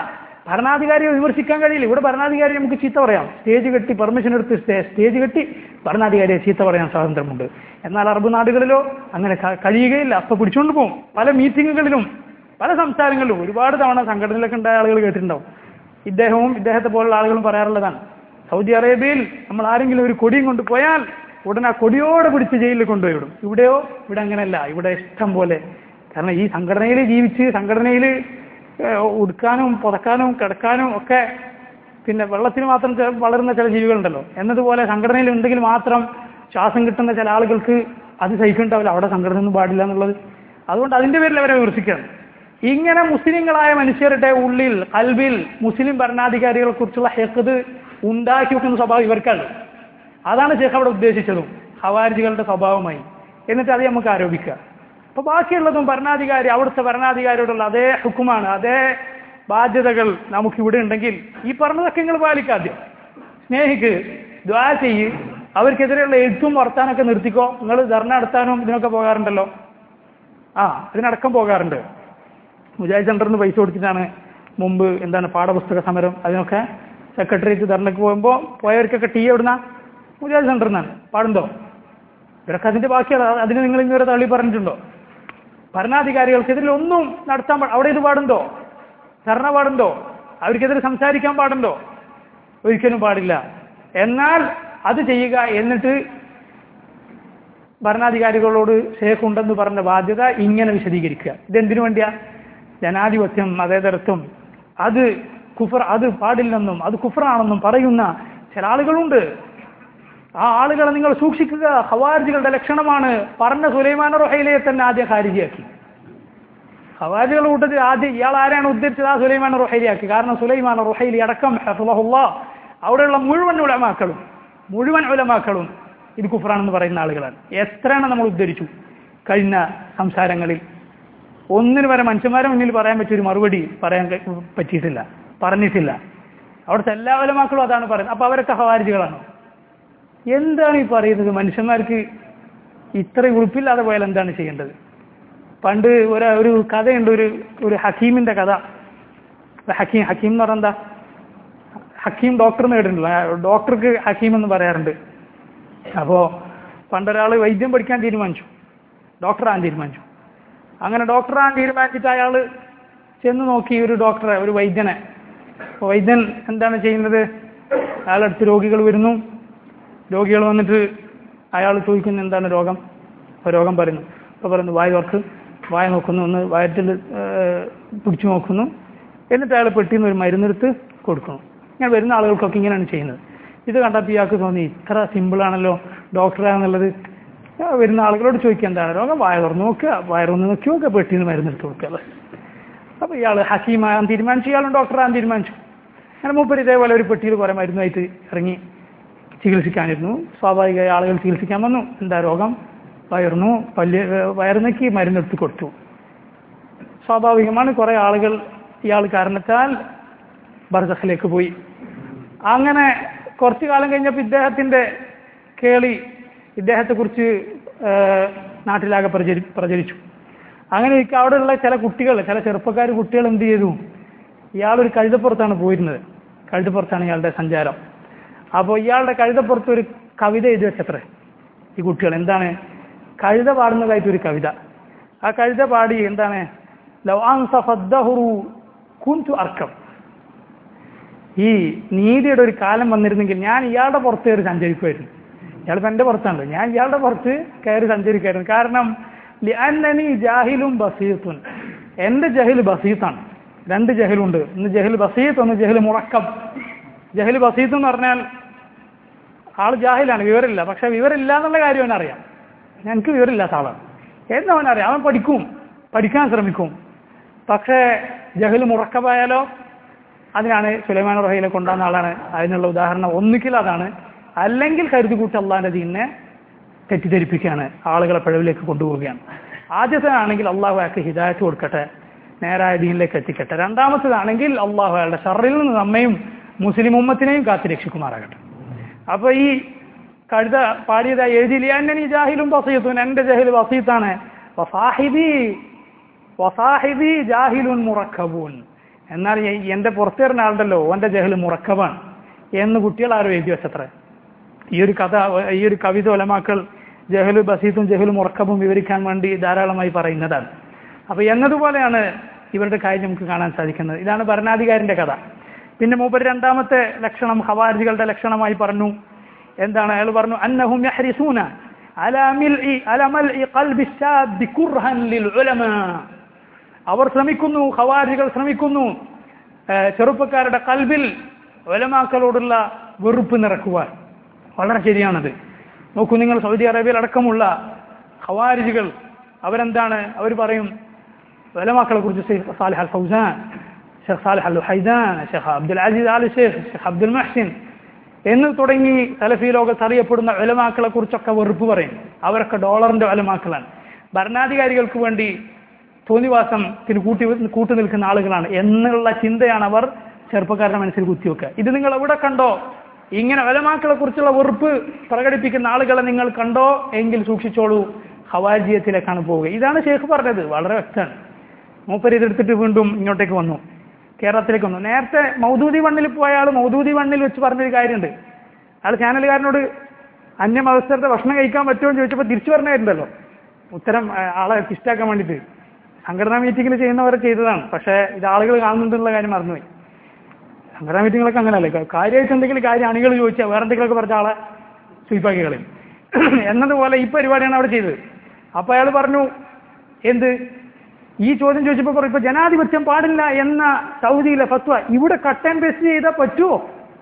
ഭരണാധികാരിയെ വിമർശിക്കാൻ കഴിയില്ല ഇവിടെ ഭരണാധികാരി നമുക്ക് ചീത്ത പറയാം സ്റ്റേജ് കെട്ടി പെർമിഷൻ എടുത്ത് സ്റ്റേ- സ്റ്റേജ് കെട്ടി ഭരണാധികാരിയെ ചീത്ത പറയാൻ സ്വാതന്ത്ര്യമുണ്ട് എന്നാൽ അറബ് നാടുകളിലോ അങ്ങനെ ക- കഴിയുകയില്ല അപ്പൊ പിടിച്ചുകൊണ്ട് പോകും പല മീറ്റിങ്ങുകളിലും പല സംസ്ഥാനങ്ങളിലും ഒരുപാട് തവണ സംഘടനയിലൊക്കെ ഉണ്ടായ ആളുകൾ കേട്ടിട്ടുണ്ടാവും ഇദ്ദേഹവും ഇദ്ദേഹത്തെ പോലുള്ള ആളുകളും പറയാറുള്ളതാണ് സൗദി അറേബ്യയിൽ നമ്മൾ ആരെങ്കിലും ഒരു കൊടിയും കൊണ്ട് പോയാൽ ഉടനെ ആ കൊടിയോടെ പിടിച്ച് ജയിലിൽ കൊണ്ടുപോയി വിടും ഇവിടെയോ ഇവിടെ അങ്ങനെയല്ല ഇവിടെ ഇഷ്ടം പോലെ കാരണം ഈ സംഘടനയിൽ ജീവിച്ച് സംഘടനയിൽ ഉടുക്കാനും പുതക്കാനും കിടക്കാനും ഒക്കെ പിന്നെ വെള്ളത്തിന് മാത്രം ചെ- വളരുന്ന ചില ജീവികളുണ്ടല്ലോ എന്നതുപോലെ സംഘടനയിൽ ഉണ്ടെങ്കിൽ മാത്രം ശ്വാസം കിട്ടുന്ന ചില ആളുകൾക്ക് അത് സഹിക്കുന്നുണ്ടാവില്ല അവിടെ സംഘടന ഒന്നും പാടില്ല എന്നുള്ളത് അതുകൊണ്ട് അതിന്റെ പേരിൽ അവരെ വിമർശിക്കുകയാണ് ഇങ്ങനെ മുസ്ലിങ്ങളായ മനുഷ്യരുടെ ഉള്ളിൽ കൽബിൽ മുസ്ലിം ഭരണാധികാരികളെ കുറിച്ചുള്ള ഹെക്കത് ഉണ്ടാക്കി വെക്കുന്ന സ്വഭാവം ഇവർക്കാണ് അതാണ് ശേഖ് അവിടെ ഉദ്ദേശിച്ചതും ഹവാരിജികളുടെ സ്വഭാവമായി എന്നിട്ട് അത് നമുക്ക് ആരോപിക്കുക അപ്പൊ ബാക്കിയുള്ളതും ഭരണാധികാരി അവിടുത്തെ ഭരണാധികാരിയോടുള്ള അതേ ഹുക്കുമാണ് അതേ ബാധ്യതകൾ നമുക്ക് ഇവിടെ ഉണ്ടെങ്കിൽ ഈ പറഞ്ഞതൊക്കെ നിങ്ങൾ പാലിക്കാദ്യം സ്നേഹിക്ക് ദ്വാ ചെയ്യ് അവർക്കെതിരെയുള്ള എഴുത്തും വർത്താനൊക്കെ നിർത്തിക്കോ നിങ്ങൾ ധർണ നടത്താനും ഇതിനൊക്കെ പോകാറുണ്ടല്ലോ ആ ഇതിനടക്കം പോകാറുണ്ട് മുജാഹിദ് സെന്ററിൽ നിന്ന് പൈസ കൊടുത്തിട്ടാണ് മുമ്പ് എന്താണ് പാഠപുസ്തക സമരം അതിനൊക്കെ സെക്രട്ടേറിയറ്റ് ധർണയ്ക്ക് പോകുമ്പോൾ പോയവർക്കൊക്കെ ടീ എവിടുന്ന മുജാഹിദ് സെന്ററിൽ നിന്നാണ് പാടുണ്ടോ ഇവരൊക്കെ അതിന്റെ ബാക്കിയാണ് അതിന് നിങ്ങൾ ഇന്നുവരെ തള്ളി പറഞ്ഞിട്ടുണ്ടോ ഭരണാധികാരികൾക്കെതിരെ ഒന്നും നടത്താൻ പാ- അവിടെ ഇത് പാടുണ്ടോ ധർണ പാടുണ്ടോ അവർക്കെതിരെ സംസാരിക്കാൻ പാടുണ്ടോ ഒരിക്കലും പാടില്ല എന്നാൽ അത് ചെയ്യുക എന്നിട്ട് ഭരണാധികാരികളോട് ഷേഖ് ഉണ്ടെന്ന് പറഞ്ഞ ബാധ്യത ഇങ്ങനെ വിശദീകരിക്കുക ഇതെന്തിനു വേണ്ടിയാ ജനാധിപത്യം മതേതരത്വം അത് കുഫർ അത് പാടില്ലെന്നും അത് കുഫറാണെന്നും പറയുന്ന ചില ആളുകളുണ്ട് ആ ആളുകളെ നിങ്ങൾ സൂക്ഷിക്കുക ഹവാരിജികളുടെ ലക്ഷണമാണ് പറഞ്ഞ സുലൈമാൻ റൊഹൈലയെ തന്നെ ആദ്യം ഖാരിജിയാക്കി ഹവാരികളുടെ കൂട്ടത്തിൽ ആദ്യം ഇയാൾ ആരാണ് ഉദ്ധരിച്ചത് ആ സുലൈമാൻ റൊഹൈലിയാക്കി കാരണം സുലൈമാൻ റൊഹൈലി അടക്കം ഹഫുള്ള അവിടെയുള്ള മുഴുവൻ ഉലമാക്കളും മുഴുവൻ ഉലമാക്കളും ഇത് കുഫറാണെന്ന് പറയുന്ന ആളുകളാണ് എത്രയാണ് നമ്മൾ ഉദ്ധരിച്ചു കഴിഞ്ഞ സംസാരങ്ങളിൽ ഒന്നിനു വരെ മനുഷ്യന്മാരെ മുന്നിൽ പറയാൻ പറ്റിയ ഒരു മറുപടി പറയാൻ കഴി- പറ്റിയിട്ടില്ല പറഞ്ഞിട്ടില്ല അവിടുത്തെ എല്ലാ ഉലമാക്കളും അതാണ് പറയുന്നത് അപ്പൊ അവരൊക്കെ ഹവാരിജികളാണോ എന്താണ് ഈ പറയുന്നത് മനുഷ്യന്മാർക്ക് ഇത്ര ഉളുപ്പില്ലാതെ പോയാൽ എന്താണ് ചെയ്യേണ്ടത് പണ്ട് ഒരു ഒരു കഥയുണ്ട് ഒരു ഒരു ഹക്കീമിന്റെ കഥ ഹക്കീം ഹക്കീം എന്ന് പറഞ്ഞാൽ എന്താ ഹക്കീം ഡോക്ടർ നേടുന്നുണ്ടല്ലോ ഡോക്ടർക്ക് ഹക്കീം എന്ന് പറയാറുണ്ട് അപ്പോ പണ്ടൊരാൾ വൈദ്യം പഠിക്കാൻ തീരുമാനിച്ചു ഡോക്ടറാകാൻ തീരുമാനിച്ചു അങ്ങനെ ഡോക്ടറാകാൻ തീരുമാനിച്ചിട്ട് അയാൾ ചെന്ന് നോക്കി ഒരു ഡോക്ടറെ ഒരു വൈദ്യനെ അപ്പൊ വൈദ്യൻ എന്താണ് ചെയ്യുന്നത് അയാളടുത്ത് രോഗികൾ വരുന്നു രോഗികൾ വന്നിട്ട് അയാൾ ചോദിക്കുന്നു എന്താണ് രോഗം അപ്പോൾ രോഗം പറയുന്നു അപ്പോൾ പറയുന്നു വായ തുറക്ക് വായ നോക്കുന്നു ഒന്ന് വയറ്റിൽ പിടിച്ചു നോക്കുന്നു എന്നിട്ട് അയാൾ പെട്ടിന്ന് ഒരു മരുന്നെടുത്ത് കൊടുക്കുന്നു ഇങ്ങനെ വരുന്ന ആളുകൾക്കൊക്കെ ഇങ്ങനെയാണ് ചെയ്യുന്നത് ഇത് കണ്ടപ്പോൾ ഇയാൾക്ക് തോന്നി ഇത്ര സിമ്പിളാണല്ലോ ഡോക്ടറാണെന്നുള്ളത് ആ, വരുന്ന ആളുകളോട് ചോദിക്കുക എന്താണ് രോഗം വായ തുറന്ന് നോക്കുക വയറൊന്ന് നോക്കി നോക്കുക പെട്ടിന്ന് മരുന്നെടുത്ത് കൊടുക്കുക അപ്പോൾ ഇയാൾ ഹക്കീമാകാൻ തീരുമാനിച്ചു ഇയാളും ഡോക്ടറാകാൻ തീരുമാനിച്ചു അങ്ങനെ മൂപ്പര് ഇതേപോലെ ഒരു പെട്ടിയിൽ കുറേ മരുന്നായിട്ട് ഇറങ്ങി ചികിത്സിക്കാനിരുന്നു സ്വാഭാവികമായി ആളുകൾ ചികിത്സിക്കാൻ വന്നു എന്താ രോഗം വയറുന്നു പല്ല് വയറുന്നൊക്കെ മരുന്നെടുത്ത് കൊടുത്തു സ്വാഭാവികമാണ് കുറെ ആളുകൾ ഇയാൾ കാരണത്താൽ ബർസഖിലേക്ക് പോയി അങ്ങനെ കുറച്ചു കാലം കഴിഞ്ഞപ്പോൾ ഇദ്ദേഹത്തിന്റെ കേളി ഇദ്ദേഹത്തെക്കുറിച്ച് ഏഹ്, നാട്ടിലാകെ പ്രചരി പ്രചരിച്ചു അങ്ങനെ ഇരിക്കെ അവിടെയുള്ള ചില കുട്ടികൾ ചില ചെറുപ്പക്കാർ കുട്ടികൾ എന്ത് ചെയ്തു ഇയാളൊരു കഴുതപ്പുറത്താണ് പോയിരുന്നത് കഴുതപ്പുറത്താണ് ഇയാളുടെ സഞ്ചാരം അപ്പോൾ ഇയാളുടെ കഴുതപ്പുറത്ത് ഒരു കവിത എഴുതി വെച്ചത്രേ ഈ കുട്ടികൾ എന്താണ് കഴുത പാടുന്നതായിട്ട് ഒരു കവിത ആ കഴുത പാടി എന്താണ് ലൗ അൻസഫദ്ദഹുറു കുൻതു അർക്കം ഈ നീതിയുടെ ഒരു കാലം വന്നിരുന്നെങ്കിൽ ഞാൻ ഇയാളുടെ പുറത്ത് കയറി സഞ്ചരിക്കുമായിരുന്നു ഇയാളിപ്പോ എന്റെ പുറത്താണല്ലോ ഞാൻ ഇയാളുടെ പുറത്ത് കയറി സഞ്ചരിക്കുമായിരുന്നു കാരണം ലിഅന്നനി ജാഹിലും ബസീത്തുൻ എന്റെ ജഹിൽ ബസീത്താണ് രണ്ട് ജഹിലുണ്ട് ഒന്ന് ജഹിൽ ബസീത്ത് ഒന്ന് ജഹിൽ മുറക്കം ജഹിൽ ബസീത്ത് എന്ന് പറഞ്ഞാൽ ആള് ജാഹിലാണ് വിവരമില്ല പക്ഷെ വിവരമില്ല എന്നുള്ള കാര്യം അവനറിയാം എനിക്ക് വിവരമില്ലാത്ത ആളാണ് എന്ന് അവനറിയാം അവൻ പഠിക്കും പഠിക്കാൻ ശ്രമിക്കും പക്ഷേ ജഹൽ മുറക്കമായാലോ അതിനാണ് സുലൈമാൻ റഹയിലെ കൊണ്ടുവന്ന ആളാണ് അതിനുള്ള ഉദാഹരണം ഒന്നുകിൽ അതാണ് അല്ലെങ്കിൽ കരുതി കൂട്ടി അള്ളാന്റെ ദീനിനെ തെറ്റിദ്ധരിപ്പിക്കുകയാണ് ആളുകളെ പിഴവിലേക്ക് കൊണ്ടുപോവുകയാണ് ആദ്യത്തേതാണെങ്കിൽ അള്ളാഹു അയാൾക്ക് ഹിദായത്ത് കൊടുക്കട്ടെ നേരായ ദീനിലേക്ക് എത്തിക്കട്ടെ രണ്ടാമത്തേതാണെങ്കിൽ അള്ളാഹു അയാളുടെ ഷറിൽ നിന്ന് നമ്മയും മുസ്ലിം ഉമ്മത്തിനെയും കാത്തു രക്ഷിക്കുമാറാകട്ടെ അപ്പൊ ഈ കഴുത പാടിയതായി എഴുതിയില്ല എന്നെ ജാഹിലും ബസീത്തുൻ എന്റെ ജഹിൽ ബസീത്താണ് വസാഹിബി വസാഹിബി ജാഹിലുൻ മുറക്കബൂൻ എന്നാൽ ഈ- എന്റെ പുറത്തു വരുന്ന ആളുണ്ടല്ലോ ഓന്റെ ജഹല് മുറക്കവാണ് എന്ന് കുട്ടികൾ ആരും എഴുതി വെച്ചത്ര ഈ ഒരു കഥ ഈ ഒരു കവിത ഒലമാക്കൾ ജഹലു ബസീത്തും ജഹലും ഉറക്കവും വിവരിക്കാൻ വേണ്ടി ധാരാളമായി പറയുന്നതാണ് അപ്പൊ എന്നതുപോലെയാണ് ഇവരുടെ കാര്യം നമുക്ക് കാണാൻ സാധിക്കുന്നത് ഇതാണ് ഭരണാധികാരിന്റെ കഥ പിന്നെ മൂപ്പര് രണ്ടാമത്തെ ലക്ഷണം ഹവാരികളുടെ ലക്ഷണമായി പറഞ്ഞു എന്താണ് അയാൾ പറഞ്ഞു അന്നഹും യഹ്രിസൂന അലാ മിൽഇ അലാ മൽഇ ഖൽബി ശാബ് കുർഹൻ ലിൽ ഉലമാ അവർ ശ്രമിക്കുന്നു ഖവാരികൾ ശ്രമിക്കുന്നു ഏഹ് ചെറുപ്പക്കാരുടെ കൽബിൽ ഒലമാക്കളോടുള്ള വെറുപ്പ് നിറക്കുവാൻ വളരെ ശരിയാണത് നോക്കൂ നിങ്ങൾ സൗദി അറേബ്യയിൽ അടക്കമുള്ള ഖവാരിജികൾ അവരെന്താണ് അവർ പറയും ഒലമാക്കളെ കുറിച്ച് Sheikh Salih al Fawzan Sheikh Salih al Haidan Sheikh Abdul Aziz al Sheikh Sheikh Abdul Muhsin എന്ന് തുടങ്ങി സലഫി ലോകത്ത് അറിയപ്പെടുന്ന ഒലമാക്കളെ കുറിച്ചൊക്കെ വെറുപ്പ് പറയും അവരൊക്കെ ഡോളറിന്റെ ഒലമാക്കളാണ് ഭരണാധികാരികൾക്ക് വേണ്ടി തോന്നിവാസത്തിന് കൂട്ടി കൂട്ടു നിൽക്കുന്ന ആളുകളാണ് എന്നുള്ള ചിന്തയാണ് അവർ ചെറുപ്പക്കാരുടെ മനസ്സിൽ കുത്തിവെക്കുക ഇത് നിങ്ങൾ എവിടെ കണ്ടോ ഇങ്ങനെ ഒലമാക്കളെ കുറിച്ചുള്ള വെറുപ്പ് പ്രകടിപ്പിക്കുന്ന ആളുകളെ നിങ്ങൾ കണ്ടോ എങ്കിൽ സൂക്ഷിച്ചോളൂ ഹവാജിയത്തിലേക്കാണ് പോവുക ഇതാണ് ഷേഖ് പറഞ്ഞത് വളരെ വ്യക്തമാണ് മൂപ്പര് ഇതെടുത്തിട്ട് വീണ്ടും ഇങ്ങോട്ടേക്ക് വന്നു കേരളത്തിലേക്ക് വന്നു നേരത്തെ മൗദൂദി വണ്ണിൽ പോയ ആൾ മൗദൂദി വണ്ണിൽ വെച്ച് പറഞ്ഞൊരു കാര്യമുണ്ട് അയാൾ ചാനലുകാരനോട് അന്യമതസ്ഥരുടെ ഭക്ഷണം കഴിക്കാൻ പറ്റുമോ എന്ന് ചോദിച്ചപ്പോൾ തിരിച്ചു പറഞ്ഞായിരുന്നല്ലോ ഉത്തരം ആ, ആളെ ഇഷ്ടാക്കാൻ വേണ്ടിയിട്ട് സംഘടനാ മീറ്റിംഗിൽ ചെയ്യുന്നവരെ ചെയ്തതാണ് പക്ഷേ ഇത് ആളുകൾ കാണുന്നുണ്ടെന്നുള്ള കാര്യം മറന്നുപോയി സംഘടനാ മീറ്റിങ്ങുകളൊക്കെ അങ്ങനെയല്ലേ ക- കാര്യമായിട്ട് എന്തെങ്കിലും കാര്യം അണികൾ ചോദിച്ചാൽ വേറെ എന്തെങ്കിലുമൊക്കെ പറഞ്ഞ ആളെ സ്വീപ്പാക്കി കളയും എന്നതുപോലെ ഈ പരിപാടിയാണ് അവിടെ ചെയ്തത് അപ്പൊ അയാൾ പറഞ്ഞു എന്ത് ഈ ചോദ്യം ചോദിച്ചപ്പോൾ പറയും ഇപ്പൊ ജനാധിപത്യം പാടില്ല എന്ന സൗദിയിലെ ഫത്വ ഇവിടെ കട്ട് ആൻഡ് പേസ്റ്റ് ചെയ്താൽ പറ്റുമോ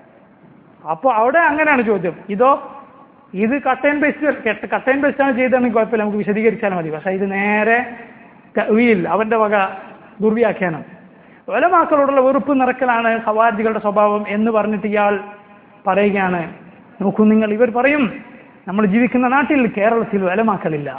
അപ്പോൾ അവിടെ അങ്ങനെയാണ് ചോദ്യം ഇതോ ഇത് cut and paste cut and paste ആണ് ചെയ്തതെന്ന് കുഴപ്പമില്ല നമുക്ക് വിശദീകരിച്ചാൽ മതി പക്ഷേ ഇത് നേരെ വീൽ അവന്റെ വക ദുർവ്യാഖ്യാനം ഒലമാക്കളോടുള്ള വെറുപ്പ് നിറക്കലാണ് ഹവാർജികളുടെ സ്വഭാവം എന്ന് പറഞ്ഞിട്ട് ഇയാൾ പറയുകയാണ് നോക്കൂ നിങ്ങൾ ഇവർ പറയും നമ്മൾ ജീവിക്കുന്ന നാട്ടിൽ കേരളത്തിൽ ഒലമാക്കളില്ല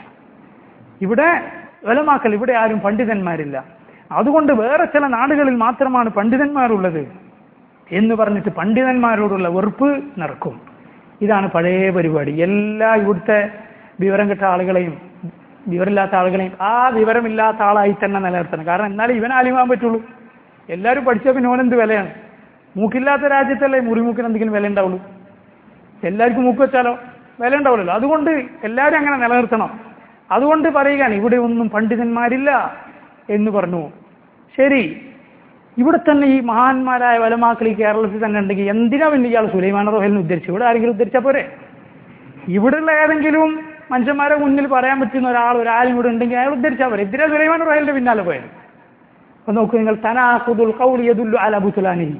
ഇവിടെ ഒലമാക്കൽ ഇവിടെ ആരും പണ്ഡിതന്മാരില്ല അതുകൊണ്ട് വേറെ ചില നാടുകളിൽ മാത്രമാണ് പണ്ഡിതന്മാരുള്ളത് എന്ന് പറഞ്ഞിട്ട് പണ്ഡിതന്മാരോടുള്ള വെറുപ്പ് നിറക്കും ഇതാണ് പഴയ പരിപാടി എല്ലാ ഇവിടുത്തെ വിവരം കിട്ട ആളുകളെയും വിവരമില്ലാത്ത ആളുകളെയും ആ വിവരമില്ലാത്ത ആളായി തന്നെ നിലനിർത്തണം കാരണം എന്നാലേ ഇവൻ ആലിമാൻ പറ്റുള്ളൂ എല്ലാവരും പഠിച്ച പിന്നെ ഓനെന്ത് വിലയാണ് മൂക്കില്ലാത്ത രാജ്യത്തല്ലേ മുറിമൂക്കിന് എന്തെങ്കിലും വില ഉണ്ടാവുള്ളൂ എല്ലാവർക്കും മൂക്ക് വെച്ചാലോ വില ഉണ്ടാവില്ലല്ലോ അതുകൊണ്ട് എല്ലാവരും അങ്ങനെ നിലനിർത്തണം അതുകൊണ്ട് പറയുകയാണ് ഇവിടെ ഒന്നും പണ്ഡിതന്മാരില്ല എന്ന് പറഞ്ഞു ശരി ഇവിടെ തന്നെ ഈ മഹാന്മാരായ വലമാക്കൾ ഈ കേരളത്തിൽ തന്നെ ഉണ്ടെങ്കിൽ എന്തിനാ പിന്നെ ഇയാൾ സുലൈമാൻ റോഹലിനെ ഉദ്ധരിച്ചു ഇവിടെ ആരെങ്കിലും ഉദ്ധരിച്ചാൽ പോരെ ഇവിടെയുള്ള ഏതെങ്കിലും മനുഷ്യന്മാരെ മുന്നിൽ പറയാൻ പറ്റുന്ന ഒരാൾ ഒരാളും ഇവിടെ ഉണ്ടെങ്കിൽ അയാൾ ഉദ്ധരിച്ചാൽ പോരെ എന്തിനാ സുലൈമാൻ റോഹലിന്റെ പിന്നാലെ പോയത് അപ്പൊ നോക്കൂ നിങ്ങൾ തനാഖുദുൽ ഖൗലി യദുല്ലു അല ബുതുലാനിഹി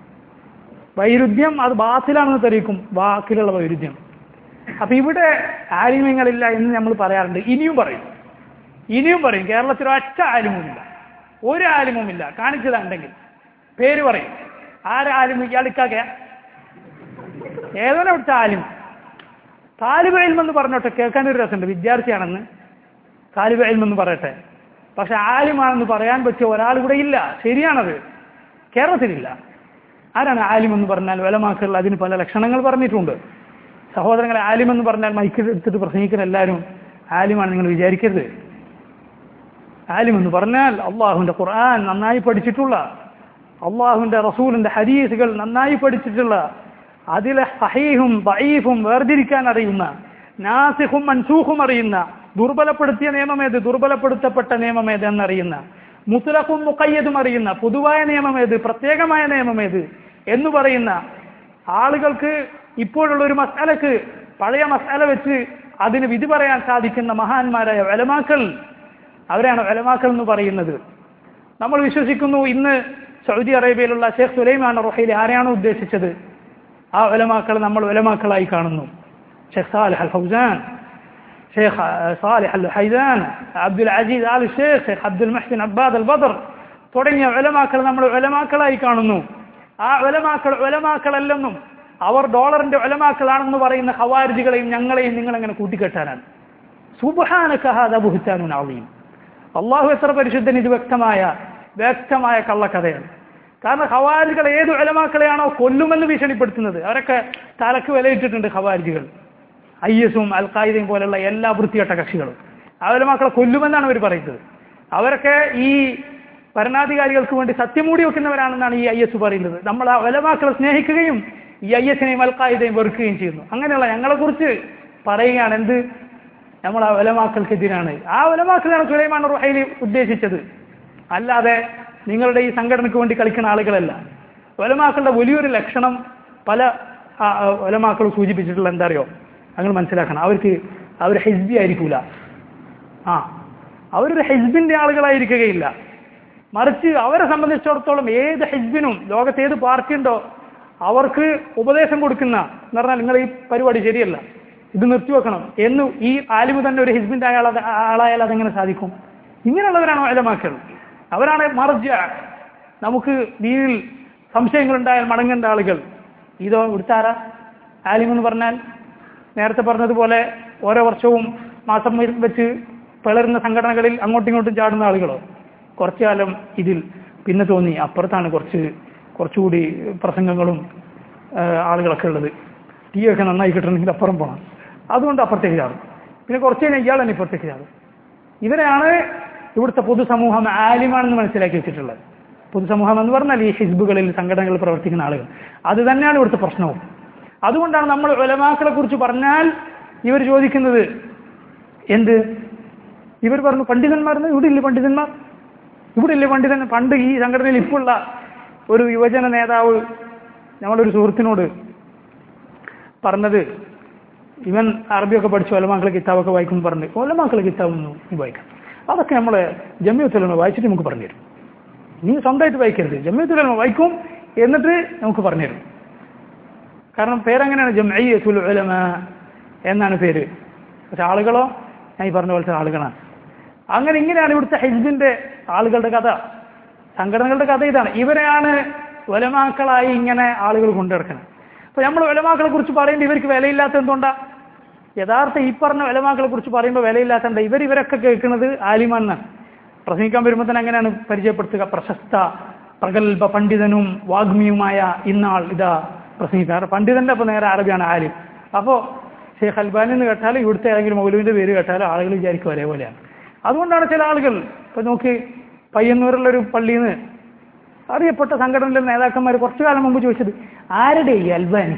വൈരുദ്ധ്യം അത് ബാത്തിലാണെന്ന് തെളിയിക്കും വാക്കിലുള്ള വൈരുദ്ധ്യം അപ്പൊ ഇവിടെ ആലിമ്യങ്ങളില്ല എന്ന് നമ്മൾ പറയാറുണ്ട് ഇനിയും പറയും ഇനിയും പറയും കേരളത്തിൽ ഒറ്റ ആലിമുമില്ല ഒരു ആലിമുമില്ല കാണിച്ചതുണ്ടെങ്കിൽ പേര് പറയും ആരാലിം ഇയാളിക്കാക്ക ഏതാണ് അവിടുത്തെ ആലിം താലിബ് ഇൽമെന്ന് പറഞ്ഞോട്ടെ കേൾക്കാൻ ഒരു രസമുണ്ട് വിദ്യാർത്ഥിയാണെന്ന് താലിബ് ഇൽമെന്ന് പറയട്ടെ പക്ഷെ ആലിമാണെന്ന് പറയാൻ പറ്റിയ ഒരാൾ ഇവിടെ ഇല്ല ശരിയാണത് കേരളത്തിലില്ല ആരാണ് ആലിം എന്ന് പറഞ്ഞാൽ വിലമാക്കൾ അതിന് പല ലക്ഷണങ്ങൾ പറഞ്ഞിട്ടുണ്ട് സഹോദരങ്ങളെ ആലിം എന്ന് പറഞ്ഞാൽ മൈക്ക് എടുത്തിട്ട് പ്രസംഗിക്കുന്ന എല്ലാവരും ആലിമാണ് നിങ്ങൾ വിചാരിക്കരുത് ആലിം എന്ന് പറഞ്ഞാൽ അള്ളാഹുവിന്റെ ഖുർആൻ നന്നായി പഠിച്ചിട്ടുള്ള അള്ളാഹുവിന്റെ റസൂലിന്റെ ഹദീസുകൾ നന്നായി പഠിച്ചിട്ടുള്ള അതിലെ സഹീഹും ദഈഫും വേർതിരിക്കാൻ അറിയുന്ന നാസിഹും മൻസൂഖും അറിയുന്ന ദുർബലപ്പെടുത്തിയ നിയമമേത് ദുർബലപ്പെടുത്തപ്പെട്ട നിയമമേത് എന്നറിയുന്ന മുത്തലഖും മുഖയ്യതും അറിയുന്ന പൊതുവായ നിയമമേത് പ്രത്യേകമായ നിയമമേത് എന്ന് പറയുന്ന ആളുകൾക്ക് ഇപ്പോഴുള്ള ഒരു മസാലക്ക് പഴയ മസാല വെച്ച് അതിന് വിധി പറയാൻ സാധിക്കുന്ന മഹാന്മാരായ വലമാക്കൾ അവരാണ് വലമാക്കൾ എന്ന് പറയുന്നത് നമ്മൾ വിശ്വസിക്കുന്നു ഇന്ന് സൗദി അറേബ്യയിലുള്ള ഷേഖ് സുലൈമാൻ റൊഹൈലി ആരെയാണ് ഉദ്ദേശിച്ചത് ആ വലമാക്കൾ നമ്മൾ വലമാക്കളായി കാണുന്നു Sheikh Salih al Fawzan Sheikh Salih al Haidan Abdul അജീദ് Al Sheikh Sheikh Abdul Muhsin Abbad al Badr തുടങ്ങിയ വലമാക്കൾ നമ്മൾ വലമാക്കളായി കാണുന്നു ആ വലമാക്കൾ വലമാക്കളല്ലെന്നും അവർ ഡോളറിന്റെ വലമാക്കളാണെന്ന് പറയുന്ന ഹവാരിജികളെയും ഞങ്ങളെയും നിങ്ങൾ എങ്ങനെ കൂട്ടിക്കെട്ടാനാണ് സുബഹാനക്കഹാദുഹുത്താനുൻ അവീം അള്ളാഹു എത്ര പരിശുദ്ധൻ ഇത് വ്യക്തമായ വ്യക്തമായ കള്ളക്കഥയാണ് കാരണം ഹവാരികൾ ഏത് വലമാക്കളെയാണോ കൊല്ലുമെന്ന് ഭീഷണിപ്പെടുത്തുന്നത് അവരൊക്കെ തലക്ക് വിലയിട്ടിട്ടുണ്ട് ഹവാരിജികൾ ഐ എസും അൽ ഖായിദയും പോലുള്ള എല്ലാ വൃത്തികെട്ട കക്ഷികളും ആ വലമാക്കളെ കൊല്ലുമെന്നാണ് അവർ പറയുന്നത് അവരൊക്കെ ഈ ഭരണാധികാരികൾക്ക് വേണ്ടി സത്യമൂടി വെക്കുന്നവരാണെന്നാണ് ഈ ഐ എസ് പറയുന്നത് നമ്മൾ ആ ഒലമാക്കളെ സ്നേഹിക്കുകയും ഈ ഐ എസിനെയും അൽക്കായുധയും വെറുക്കുകയും ചെയ്യുന്നു അങ്ങനെയുള്ള ഞങ്ങളെക്കുറിച്ച് പറയുകയാണ് എന്ത് നമ്മൾ ആ ഒലമാക്കൾക്കെതിരാണ് ആ ഒലമാക്കളാണ് സുലൈമാൻ റുഹൈലി ഉദ്ദേശിച്ചത് അല്ലാതെ നിങ്ങളുടെ ഈ സംഘടനയ്ക്ക് വേണ്ടി കളിക്കുന്ന ആളുകളല്ല ഒലമാക്കളുടെ വലിയൊരു ലക്ഷണം പല ആ, ആ, ഒലമാക്കൾ സൂചിപ്പിച്ചിട്ടുള്ള എന്താ അറിയോ അങ്ങനെ മനസ്സിലാക്കണം അവർക്ക് അവർ ഹെസ്ബി ആയിരിക്കൂല ആ അവരൊരു ഹെസ്ബിന്റെ ആളുകളായിരിക്കുകയില്ല മറിച്ച് അവരെ സംബന്ധിച്ചിടത്തോളം ഏത് ഹെസ്ബിനും ലോകത്ത് ഏത് പാർട്ടി ഉണ്ടോ അവർക്ക് ഉപദേശം കൊടുക്കുന്ന എന്ന് പറഞ്ഞാൽ നിങ്ങൾ ഈ പരിപാടി ശരിയല്ല ഇത് നിർത്തിവെക്കണം എന്ന് ഈ ആലിമ് തന്നെ ഒരു ഹിസ്ബിന്റെ ആള ആളായാൽ അതെങ്ങനെ സാധിക്കും ഇങ്ങനെയുള്ളവരാണ് അലമാക്കൾ അവരാണ് മർജ നമുക്ക് ദീനിൽ സംശയങ്ങളുണ്ടായാൽ മടങ്ങേണ്ട ആളുകൾ ഇതോ ഇവിടുത്തെ ആലിം എന്ന് പറഞ്ഞാൽ നേരത്തെ പറഞ്ഞതുപോലെ ഓരോ വർഷവും മാസം വെച്ച് പിളരുന്ന സംഘടനകളിൽ അങ്ങോട്ടും ഇങ്ങോട്ടും ചാടുന്ന ആളുകളോ കുറച്ചു കാലം ഇതിൽ പിന്നെ തോന്നി അപ്പുറത്താണ് കുറച്ച് കുറച്ചുകൂടി പ്രസംഗങ്ങളും ആ, ആളുകളൊക്കെ ഉള്ളത് ടീ ഒക്കെ നന്നായി കിട്ടണമെങ്കിൽ അപ്പുറം പോകണം അതുകൊണ്ട് അപ്പുറത്തേക്ക് ചാടും പിന്നെ കുറച്ച് കഴിഞ്ഞാൽ ഇയാൾ തന്നെ ഇപ്പുറത്തേക്ക് ചാടും ഇവരെയാണ് ഇവിടുത്തെ പൊതുസമൂഹം ആലിമാണെന്ന് മനസ്സിലാക്കി വെച്ചിട്ടുള്ളത് പൊതുസമൂഹം എന്ന് പറഞ്ഞാൽ ഈ ഹിസ്ബുകളിൽ സംഘടനകളിൽ പ്രവർത്തിക്കുന്ന ആളുകൾ അത് തന്നെയാണ് ഇവിടുത്തെ പ്രശ്നവും അതുകൊണ്ടാണ് നമ്മൾ ഒലമാക്കളെ കുറിച്ച് പറഞ്ഞാൽ ഇവർ ചോദിക്കുന്നത് എന്ത് ഇവർ പറഞ്ഞു പണ്ഡിതന്മാരെന്ന് ഇവിടെ ഇല്ലേ പണ്ഡിതന്മാർ ഇവിടെ ഇല്ലേ പണ്ഡിതൻ പണ്ട് ഈ സംഘടനയിൽ ഇപ്പോഴുള്ള ഒരു യുവജന നേതാവ് ഞങ്ങളൊരു സുഹൃത്തിനോട് പറഞ്ഞത് ഇവൻ അറബിയൊക്കെ പഠിച്ചു ഒലമാക്കളെ കിതാബൊക്കെ വായിക്കുമ്പോൾ പറഞ്ഞു ഒലമാക്കളെ കിതാബൊന്നും നീ വായിക്കാം അതൊക്കെ നമ്മളെ ജമ്മിയത്തുലമ വായിച്ചിട്ട് നമുക്ക് പറഞ്ഞു തരും നീ സ്വന്തമായിട്ട് വായിക്കരുത് ജമ്മിയത്തുലമ വായിക്കും എന്നിട്ട് നമുക്ക് പറഞ്ഞു തരും കാരണം പേരങ്ങനെയാണ് ജംഅയ്യത്തുൽ ഉലമ എന്നാണ് പേര് പക്ഷെ ആളുകളോ ഞാൻ ഈ പറഞ്ഞ പോലത്തെ ആളുകളാണ് അങ്ങനെ ഇങ്ങനെയാണ് ഇവിടുത്തെ ഹിസ്ബിന്റെ ആളുകളുടെ കഥ സംഘടനകളുടെ കഥ ഇതാണ് ഇവരെയാണ് ഒലമാക്കളായി ഇങ്ങനെ ആളുകൾ കൊണ്ടുനടക്കുന്നത് അപ്പൊ നമ്മൾ ഒലമാക്കളെ കുറിച്ച് പറയുമ്പോൾ ഇവർക്ക് വിലയില്ലാത്ത എന്തുകൊണ്ടാ യഥാർത്ഥ ഈ പറഞ്ഞ ഒലമാക്കളെ കുറിച്ച് പറയുമ്പോൾ വിലയില്ലാത്ത എന്താ ഇവർ ഇവരൊക്കെ കേൾക്കുന്നത് ആലിമാന്നാണ് പ്രസംഗിക്കാൻ വരുമ്പോൾ തന്നെ അങ്ങനെയാണ് പരിചയപ്പെടുത്തുക പ്രശസ്ത പ്രഗത്ഭ പണ്ഡിതനും വാഗ്മിയുമായ ഇന്നാൾ ഇതാ പ്രസംഗിക്കാറ് പണ്ഡിതന്റെ അപ്പൊ നേരെ അറബിയാണ് ആലിം അപ്പോ ഷെയ്ഖ് അൽബാനി എന്ന് കേട്ടാൽ ഇവിടുത്തെ ഏതെങ്കിലും മൗലുവിന്റെ പേര് കേട്ടാൽ ആളുകൾ വിചാരിക്കും ഒരേപോലെയാണ് അതുകൊണ്ടാണ് ചില ആളുകൾ ഇപ്പൊ നോക്കി പയ്യന്നൂരുള്ള ഒരു പള്ളിയിൽ നിന്ന് അറിയപ്പെട്ട സംഘടനയിലെ നേതാക്കന്മാർ കുറച്ചു കാലം മുമ്പ് ചോദിച്ചത് ആരുടെ ഈ അൽബാനി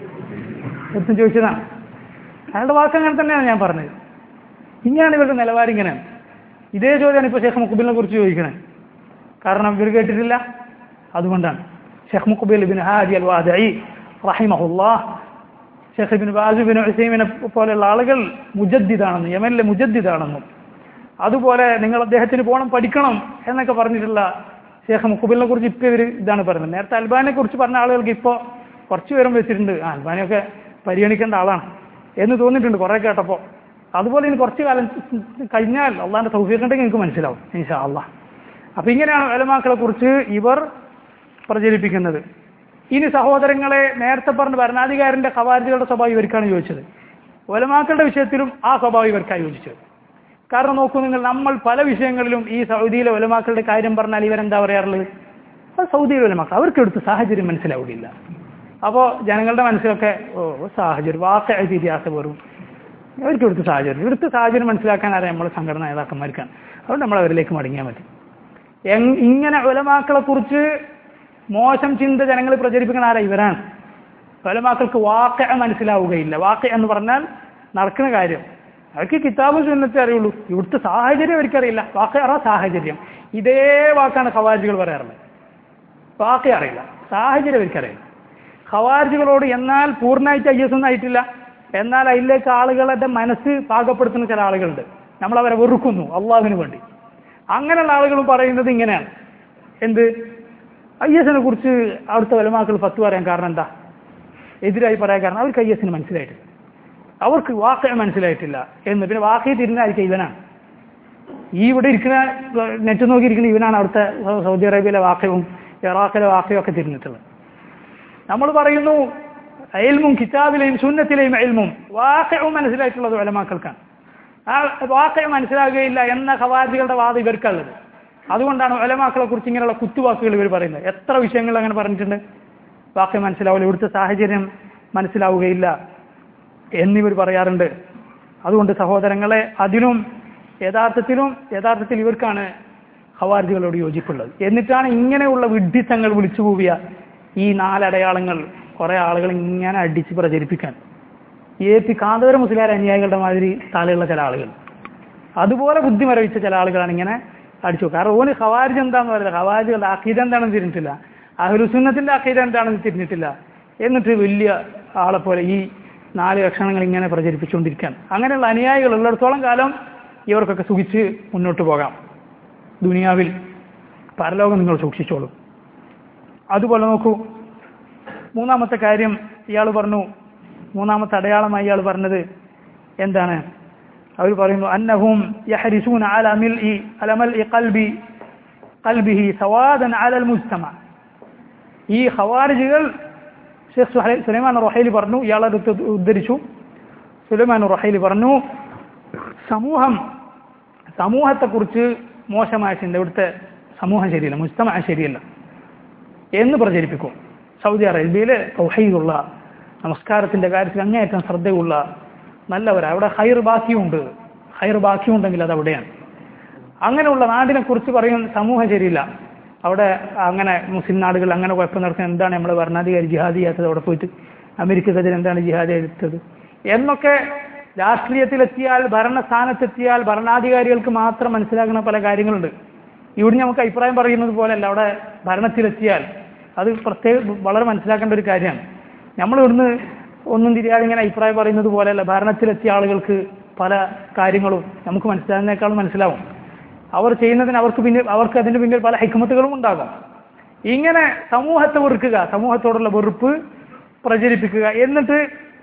എത്തും ചോദിച്ചതാണ് അയാളുടെ വാക്ക് അങ്ങനെ തന്നെയാണ് ഞാൻ പറഞ്ഞത് ഇങ്ങനെയാണ് ഇവരുടെ നിലവാരം ഇങ്ങനെയാണ് ഇതേ ചോദ്യമാണ് ഇപ്പോൾ ഷെയ്ഖ് മുക്കുബിലിനെ കുറിച്ച് ചോദിക്കുന്നത് കാരണം ഇവർ കേട്ടിട്ടില്ല അതുകൊണ്ടാണ് Sheikh Muqbil bin Hadi al Wadi റഹിമഹുല്ലാ ഷെയ്ഖ് ബിൻ ബാജു ബിൻ ഹുസൈമിനെ പോലെയുള്ള ആളുകൾ മുജദ്ദിദാണെന്നും യമനിലെ മുജദ്ദിദാണെന്നും അതുപോലെ നിങ്ങൾ അദ്ദേഹത്തിന് പോകണം പഠിക്കണം എന്നൊക്കെ പറഞ്ഞിട്ടുള്ള ഷേഖ് മുക്കുബിലിനെ കുറിച്ച് ഇപ്പോൾ ഇവർ ഇതാണ് പറയുന്നത് നേരത്തെ അൽബാനെ കുറിച്ച് പറഞ്ഞ ആളുകൾക്ക് ഇപ്പോൾ കുറച്ച് പേരും വെച്ചിട്ടുണ്ട് ആ അൽബാനിയൊക്കെ പരിഗണിക്കേണ്ട ആളാണ് എന്ന് തോന്നിയിട്ടുണ്ട് കുറേ കേട്ടപ്പോൾ അതുപോലെ ഇനി കുറച്ച് കാലം കഴിഞ്ഞാൽ അള്ളാന്റെ സൗഫീഖുണ്ടെങ്കിൽ നിങ്ങൾക്ക് മനസ്സിലാവും ഇൻഷാ അള്ളാഹ് അപ്പൊ ഇങ്ങനെയാണ് ഒലമാക്കളെ കുറിച്ച് ഇവർ പ്രചരിപ്പിക്കുന്നത് ഇനി സഹോദരങ്ങളെ നേരത്തെ പറഞ്ഞ ഭരണാധികാരിന്റെ ഖവാരികളുടെ സ്വഭാവം ഇവർക്കാണ് ചോദിച്ചത് ഒലമാക്കളുടെ വിഷയത്തിലും ആ സ്വഭാവം ഇവർക്കാണ് യോജിച്ചത് കാരണം നോക്കൂ നിങ്ങൾ നമ്മൾ പല വിഷയങ്ങളിലും ഈ സൗദിയിലെ ഒലമാക്കളുടെ കാര്യം പറഞ്ഞാൽ ഇവരെന്താ പറയാറുള്ളത് അത് സൗദിയിലെ ഒലമാക്കൾ അവർക്ക് എടുത്ത് സാഹചര്യം മനസ്സിലാവുകയില്ല അപ്പോൾ ജനങ്ങളുടെ മനസ്സിലൊക്കെ ഓ സാഹചര്യം വാക്ക ഇതിഹാസ വെറും അവർക്ക് ഇവിടുത്തെ സാഹചര്യം ഇവിടുത്തെ സാഹചര്യം മനസ്സിലാക്കാൻ അറിയാം നമ്മൾ സംഘടന നേതാക്കന്മാർക്കാണ് അതുകൊണ്ട് നമ്മൾ അവരിലേക്ക് മടങ്ങിയാൽ മതി എങ് ഇങ്ങനെ ഒലമാക്കളെ കുറിച്ച് മോശം ചിന്ത ജനങ്ങൾ പ്രചരിപ്പിക്കുന്ന ആരാ ഇവരാണ് ഒലമാക്കൾക്ക് വാക്ക മനസ്സിലാവുകയില്ല വാക്ക എന്ന് പറഞ്ഞാൽ നടക്കുന്ന കാര്യം അവർക്ക് കിതാബ് സുന്നത്തെ അറിയുള്ളൂ ഇവിടുത്തെ സാഹചര്യം അവർക്കറിയില്ല വാക്ക അറിയാം സാഹചര്യം ഇതേ വാക്കാണ് ഖവാരിജികൾ പറയാറുള്ളത് വാക്ക അറിയില്ല സാഹചര്യം അവർക്കറിയില്ല ഖവാരിജികളോട് എന്നാൽ പൂർണ്ണമായിട്ട് ഐ എസ് ഒന്നും ആയിട്ടില്ല എന്നാൽ അതിലേക്ക് ആളുകളുടെ മനസ്സ് പാകപ്പെടുത്തുന്ന ചില ആളുകളുണ്ട് നമ്മൾ അവരെ വെറുക്കുന്നു അള്ളാഹുവിന് വേണ്ടി അങ്ങനെയുള്ള ആളുകളും പറയുന്നത് ഇങ്ങനെയാണ് എന്ത് ഐ എസിനെ കുറിച്ച് അവിടുത്തെ വലമാക്കൾ പത്ത് പറയാൻ കാരണം എന്താ എതിരായി പറയാൻ കാരണം അവർക്ക് ഐ എസിന് മനസ്സിലായിട്ടില്ല അവർക്ക് വാക്ക മനസ്സിലായിട്ടില്ല എന്ന് പിന്നെ വാക്കയെ തിരിഞ്ഞായിരിക്കും ഇവനാണ് ഈ ഇവിടെ ഇരിക്കുന്ന നെറ്റ് നോക്കി ഇരിക്കുന്ന ഇവനാണ് അവിടുത്തെ സൗദി അറേബ്യയിലെ വാക്കയും ഇറാഖിലെ വാക്കയും ഒക്കെ തിരിഞ്ഞിട്ടുള്ളത് നമ്മൾ പറയുന്നു അയൽമും കിതാബിലെയും സുന്നത്തിലെയും അയൽമും വാക്കയും മനസ്സിലായിട്ടുള്ളത് വലമാക്കൾക്കാണ് ആ വാക്കയും മനസ്സിലാകുകയില്ല എന്ന ഖവാദികളുടെ വാദം ഇവർക്കുള്ളത് അതുകൊണ്ടാണ് ഒലമാക്കളെ കുറിച്ച് ഇങ്ങനെയുള്ള കുത്തുവാക്കുകൾ ഇവർ പറയുന്നത് എത്ര വിഷയങ്ങൾ അങ്ങനെ പറഞ്ഞിട്ടുണ്ട് വാക്യം മനസ്സിലാവില്ല ഇവിടുത്തെ സാഹചര്യം മനസ്സിലാവുകയില്ല എന്നിവർ പറയാറുണ്ട് അതുകൊണ്ട് സഹോദരങ്ങളെ അതിനും യഥാർത്ഥത്തിലും യഥാർത്ഥത്തിൽ ഇവർക്കാണ് ഖവാരിജികളോട് യോജിപ്പുള്ളത് എന്നിട്ടാണ് ഇങ്ങനെയുള്ള വിഡ്ഢിത്തങ്ങൾ വിളിച്ചു കൂവിയ ഈ നാലടയാളങ്ങൾ കുറെ ആളുകൾ ഇങ്ങനെ അടിച്ച് പ്രചരിപ്പിക്കാൻ എ പി കാന്തപുര മുസ്ലിയാർ അനുയായികളുടെ മാതിരി തലയുള്ള ചില ആളുകൾ അതുപോലെ ബുദ്ധി മരവിച്ച ചില ആളുകളാണ് ഇങ്ങനെ അടിച്ചു കാരണം ഓന് ഖവാരിജ് എന്താന്ന് പറയുന്നത് ഖവാരിജുകളുടെ അഖീദ എന്താണെന്ന് തിരിഞ്ഞിട്ടില്ല അഹ്ലുസുന്നത്തിന്റെ അഖീദ എന്താണെന്ന് തിരിഞ്ഞിട്ടില്ല എന്നിട്ട് വലിയ ആളെ പോലെ ഈ നാല് ലക്ഷണങ്ങൾ ഇങ്ങനെ പ്രചരിപ്പിച്ചുകൊണ്ടിരിക്കാൻ അങ്ങനെയുള്ള അനുയായികൾ ഉള്ളിടത്തോളം കാലം ഇവർക്കൊക്കെ സുഖിച്ച് മുന്നോട്ട് പോകാം ദുനിയാവിൽ പരലോകം നിങ്ങൾ സൂക്ഷിച്ചോളൂ അതുപോലെ നോക്കൂ മൂന്നാമത്തെ കാര്യം ഇയാൾ പറഞ്ഞു മൂന്നാമത്തെ അടയാളമായി ഇയാൾ പറഞ്ഞത് എന്താണ് അവർ പറയുന്നു അന്നഹും യഹരിസൂന അല മിൽഇ അല മൽഇ ഖൽബി ഖൽബിഹി സവാദൻ അലൽ മുജ്തമ ഈ ഖവാരിജുകൾ ഷെയ്ഖ് സുഹൈ- സുലൈമാൻ റൊഹൈലി പറഞ്ഞു ഇയാളെ അടുത്ത് ഉദ്ധരിച്ചു സുലൈമാൻ റൊഹൈലി പറഞ്ഞു സമൂഹം സമൂഹത്തെക്കുറിച്ച് മോശമായ ചിന്ത ഇവിടുത്തെ സമൂഹം ശരിയല്ല മുസ്തമ ശരിയല്ല എന്ന് പ്രചരിപ്പിക്കും സൗദി അറേബ്യയിൽ തൗഹീദുള്ള നമസ്കാരത്തിന്റെ കാര്യത്തിൽ അങ്ങേയറ്റം ശ്രദ്ധയുള്ള നല്ലവരാ അവിടെ ഹൈർ ബാക്കിയുണ്ട് ഹൈർ ബാക്കിയുണ്ടെങ്കിൽ അത് അവിടെയാണ് അങ്ങനെയുള്ള നാടിനെ കുറിച്ച് പറയും സമൂഹം ശരിയില്ല അവിടെ അങ്ങനെ മുസ്ലിം നാടുകൾ അങ്ങനെ കുഴപ്പം നടക്കുന്ന എന്താണ് നമ്മുടെ ഭരണാധികാരി ജിഹാദ് ചെയ്യാത്തത് അവിടെ പോയിട്ട് അമേരിക്കക്കെതിരെ എന്താണ് ജിഹാദ് എടുത്തത് എന്നൊക്കെ രാഷ്ട്രീയത്തിലെത്തിയാൽ ഭരണസ്ഥാനത്തെത്തിയാൽ ഭരണാധികാരികൾക്ക് മാത്രം മനസ്സിലാക്കുന്ന പല കാര്യങ്ങളുണ്ട് ഇവിടെ നമുക്ക് അഭിപ്രായം പറയുന്നത് പോലെയല്ല അവിടെ ഭരണത്തിലെത്തിയാൽ അത് പ്രത്യേക വളരെ മനസ്സിലാക്കേണ്ട ഒരു കാര്യമാണ് നമ്മൾ ഇവിടുന്ന് ഒന്നും തിരിയാതെ ഇങ്ങനെ അഭിപ്രായം പറയുന്നത് പോലെയല്ല ഭരണത്തിലെത്തിയ ആളുകൾക്ക് പല കാര്യങ്ങളും നമുക്ക് മനസ്സിലാകുന്നേക്കാളും മനസ്സിലാവും അവർ ചെയ്യുന്നതിന് അവർക്ക് പിന്നിൽ അവർക്ക് അതിന്റെ പിന്നിൽ പല ഹൈക്കമത്തുകളും ഉണ്ടാകാം ഇങ്ങനെ സമൂഹത്തെ വെറുക്കുക സമൂഹത്തോടുള്ള വെറുപ്പ് പ്രചരിപ്പിക്കുക എന്നിട്ട്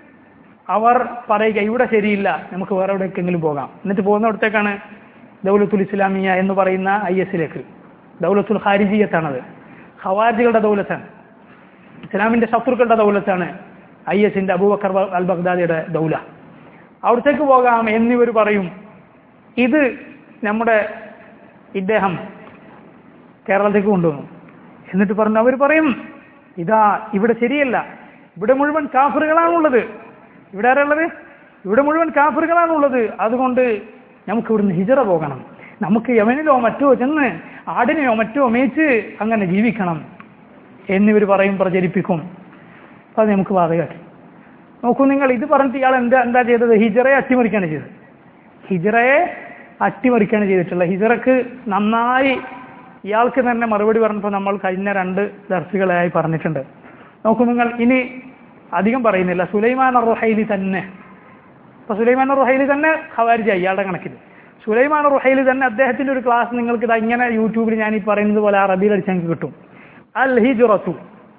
അവർ പറയുക ഇവിടെ ശരിയില്ല നമുക്ക് വേറെ എവിടേക്കെങ്കിലും പോകാം എന്നിട്ട് പോകുന്നിടത്തേക്കാണ് ദൗലത്തുൽ ഇസ്ലാമിയ എന്ന് പറയുന്ന ഐ എസിലേക്ക് ദൗലത്തുൽ ഖാരിജിയത്താണത് ഖവാരിജികളുടെ ദൗലത്താണ് ഇസ്ലാമിന്റെ ശത്രുക്കളുടെ ദൗലത്താണ് ഐ എസിന്റെ അബൂബക്കർ അൽ ബഗ്ദാദിയുടെ ദൗല അവിടത്തേക്ക് പോകാം എന്നിവർ പറയും ഇത് നമ്മുടെ ഇദ്ദേഹം കേരളത്തേക്ക് കൊണ്ടുവന്നു എന്നിട്ട് പറഞ്ഞു അവർ പറയും ഇതാ ഇവിടെ ശരിയല്ല ഇവിടെ മുഴുവൻ കാഫറുകളാണുള്ളത് ഇവിടെ ആരുള്ളത് ഇവിടെ മുഴുവൻ കാഫറുകളാണുള്ളത് അതുകൊണ്ട് നമുക്ക് ഇവിടുന്ന് ഹിജറ പോകണം നമുക്ക് യമനിലോ മറ്റോ ചെന്ന് ആടിനെയോ മറ്റോ മേച്ച് അങ്ങനെ ജീവിക്കണം എന്നിവർ പറയും പ്രചരിപ്പിക്കും അത് നമുക്ക് ബാധകമാക്കി നോക്കൂ നിങ്ങൾ ഇത് പറഞ്ഞിട്ട് ഇയാൾ എന്താ എന്താ ചെയ്തത് ഹിജറയെ അട്ടിമറിക്കാണ് ചെയ്തത് ഹിജറയെ അട്ടിമറിക്കാണ് ചെയ്തിട്ടുള്ളത് ഹിജറക്ക് നന്നായി ഇയാൾക്ക് തന്നെ മറുപടി പറഞ്ഞപ്പോൾ നമ്മൾ കഴിഞ്ഞ രണ്ട് ദർശികളായി പറഞ്ഞിട്ടുണ്ട് നോക്കൂ നിങ്ങൾ ഇനി അധികം പറയുന്നില്ല സുലൈമാൻ റുഹൈലി തന്നെ ഇപ്പൊ സുലൈമാൻ റുഹൈലി തന്നെ ഖവാരിജ ഇയാളുടെ കണക്കിൽ സുലൈമാൻ റുഹൈലി തന്നെ അദ്ദേഹത്തിന്റെ ഒരു ക്ലാസ് നിങ്ങൾക്ക് ഇതാ ഇങ്ങനെ യൂട്യൂബിൽ ഞാൻ ഈ പറയുന്നത് പോലെ അറബിയിൽ അടിച്ചാൽ നിങ്ങൾക്ക് കിട്ടും അൽ ഹിജറത്തു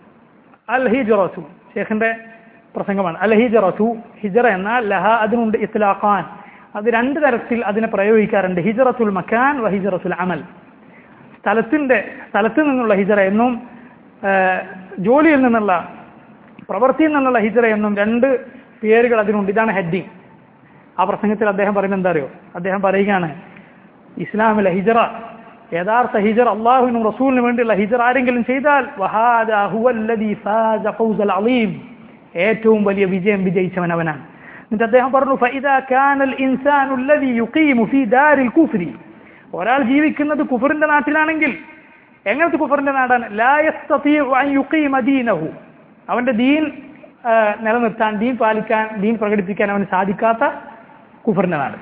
അൽ ഹിജറത്തു ഷേഖിന്റെ പ്രസംഗമാണ് അൽ ഹിജറത്തു ഹിജറ എന്നാൽ ലഹ അതിനുണ്ട് ഇത്ലാഖാൻ അത് രണ്ട് തരത്തിൽ അതിനെ പ്രയോഗിക്കാറുണ്ട് ഹിജറത്തുൽ മക്കാൻ വ ഹിജറത്തുൽ അമൽ സ്ഥലത്തിന്റെ സ്ഥലത്ത് നിന്നുള്ള ഹിജറ എന്നും ആ, ജോലിയിൽ നിന്നുള്ള പ്രവൃത്തിയിൽ നിന്നുള്ള ഹിജറ എന്നും രണ്ട് പേരുകൾ അതിനുണ്ട് ഇതാണ് ഹെഡിങ് ആ പ്രസംഗത്തിൽ അദ്ദേഹം പറയുന്നത് എന്താ അറിയോ അദ്ദേഹം പറയുകയാണ് ഇസ്ലാമിലെ ഹിജറ യഥാർത്ഥ ഹിജർ അള്ളാഹുവിനും റസൂലിനും വേണ്ടിയുള്ള ഹിജർ ആരെങ്കിലും ചെയ്താൽ വഹാദ ഹുവല്ലദീ ഫാസ ഫൗസൽ അളീം ഏറ്റവും വലിയ വിജയം വിജയിച്ചവൻ അവനാണ് എന്നിട്ട് അദ്ദേഹം പറഞ്ഞു ഫഇദാ കാനൽ ഇൻസാനു അല്ലദീ യുഖീമു ഫീ ദാരിൽ കുഫ്രി ഒരാൾ ജീവിക്കുന്നത് കുഫറിന്റെ നാട്ടിലാണെങ്കിൽ എങ്ങനത്തെ കുഫറിന്റെ നാടാണ് ലാ യസ്തതീഉ അൻ യുഖീമ ദീനഹു അവന്റെ ദീൻ ആ, നിലനിർത്താൻ ദീൻ പാലിക്കാൻ ദീൻ പ്രകടിപ്പിക്കാൻ അവന് സാധിക്കാത്ത കുഫറിന്റെ നാട്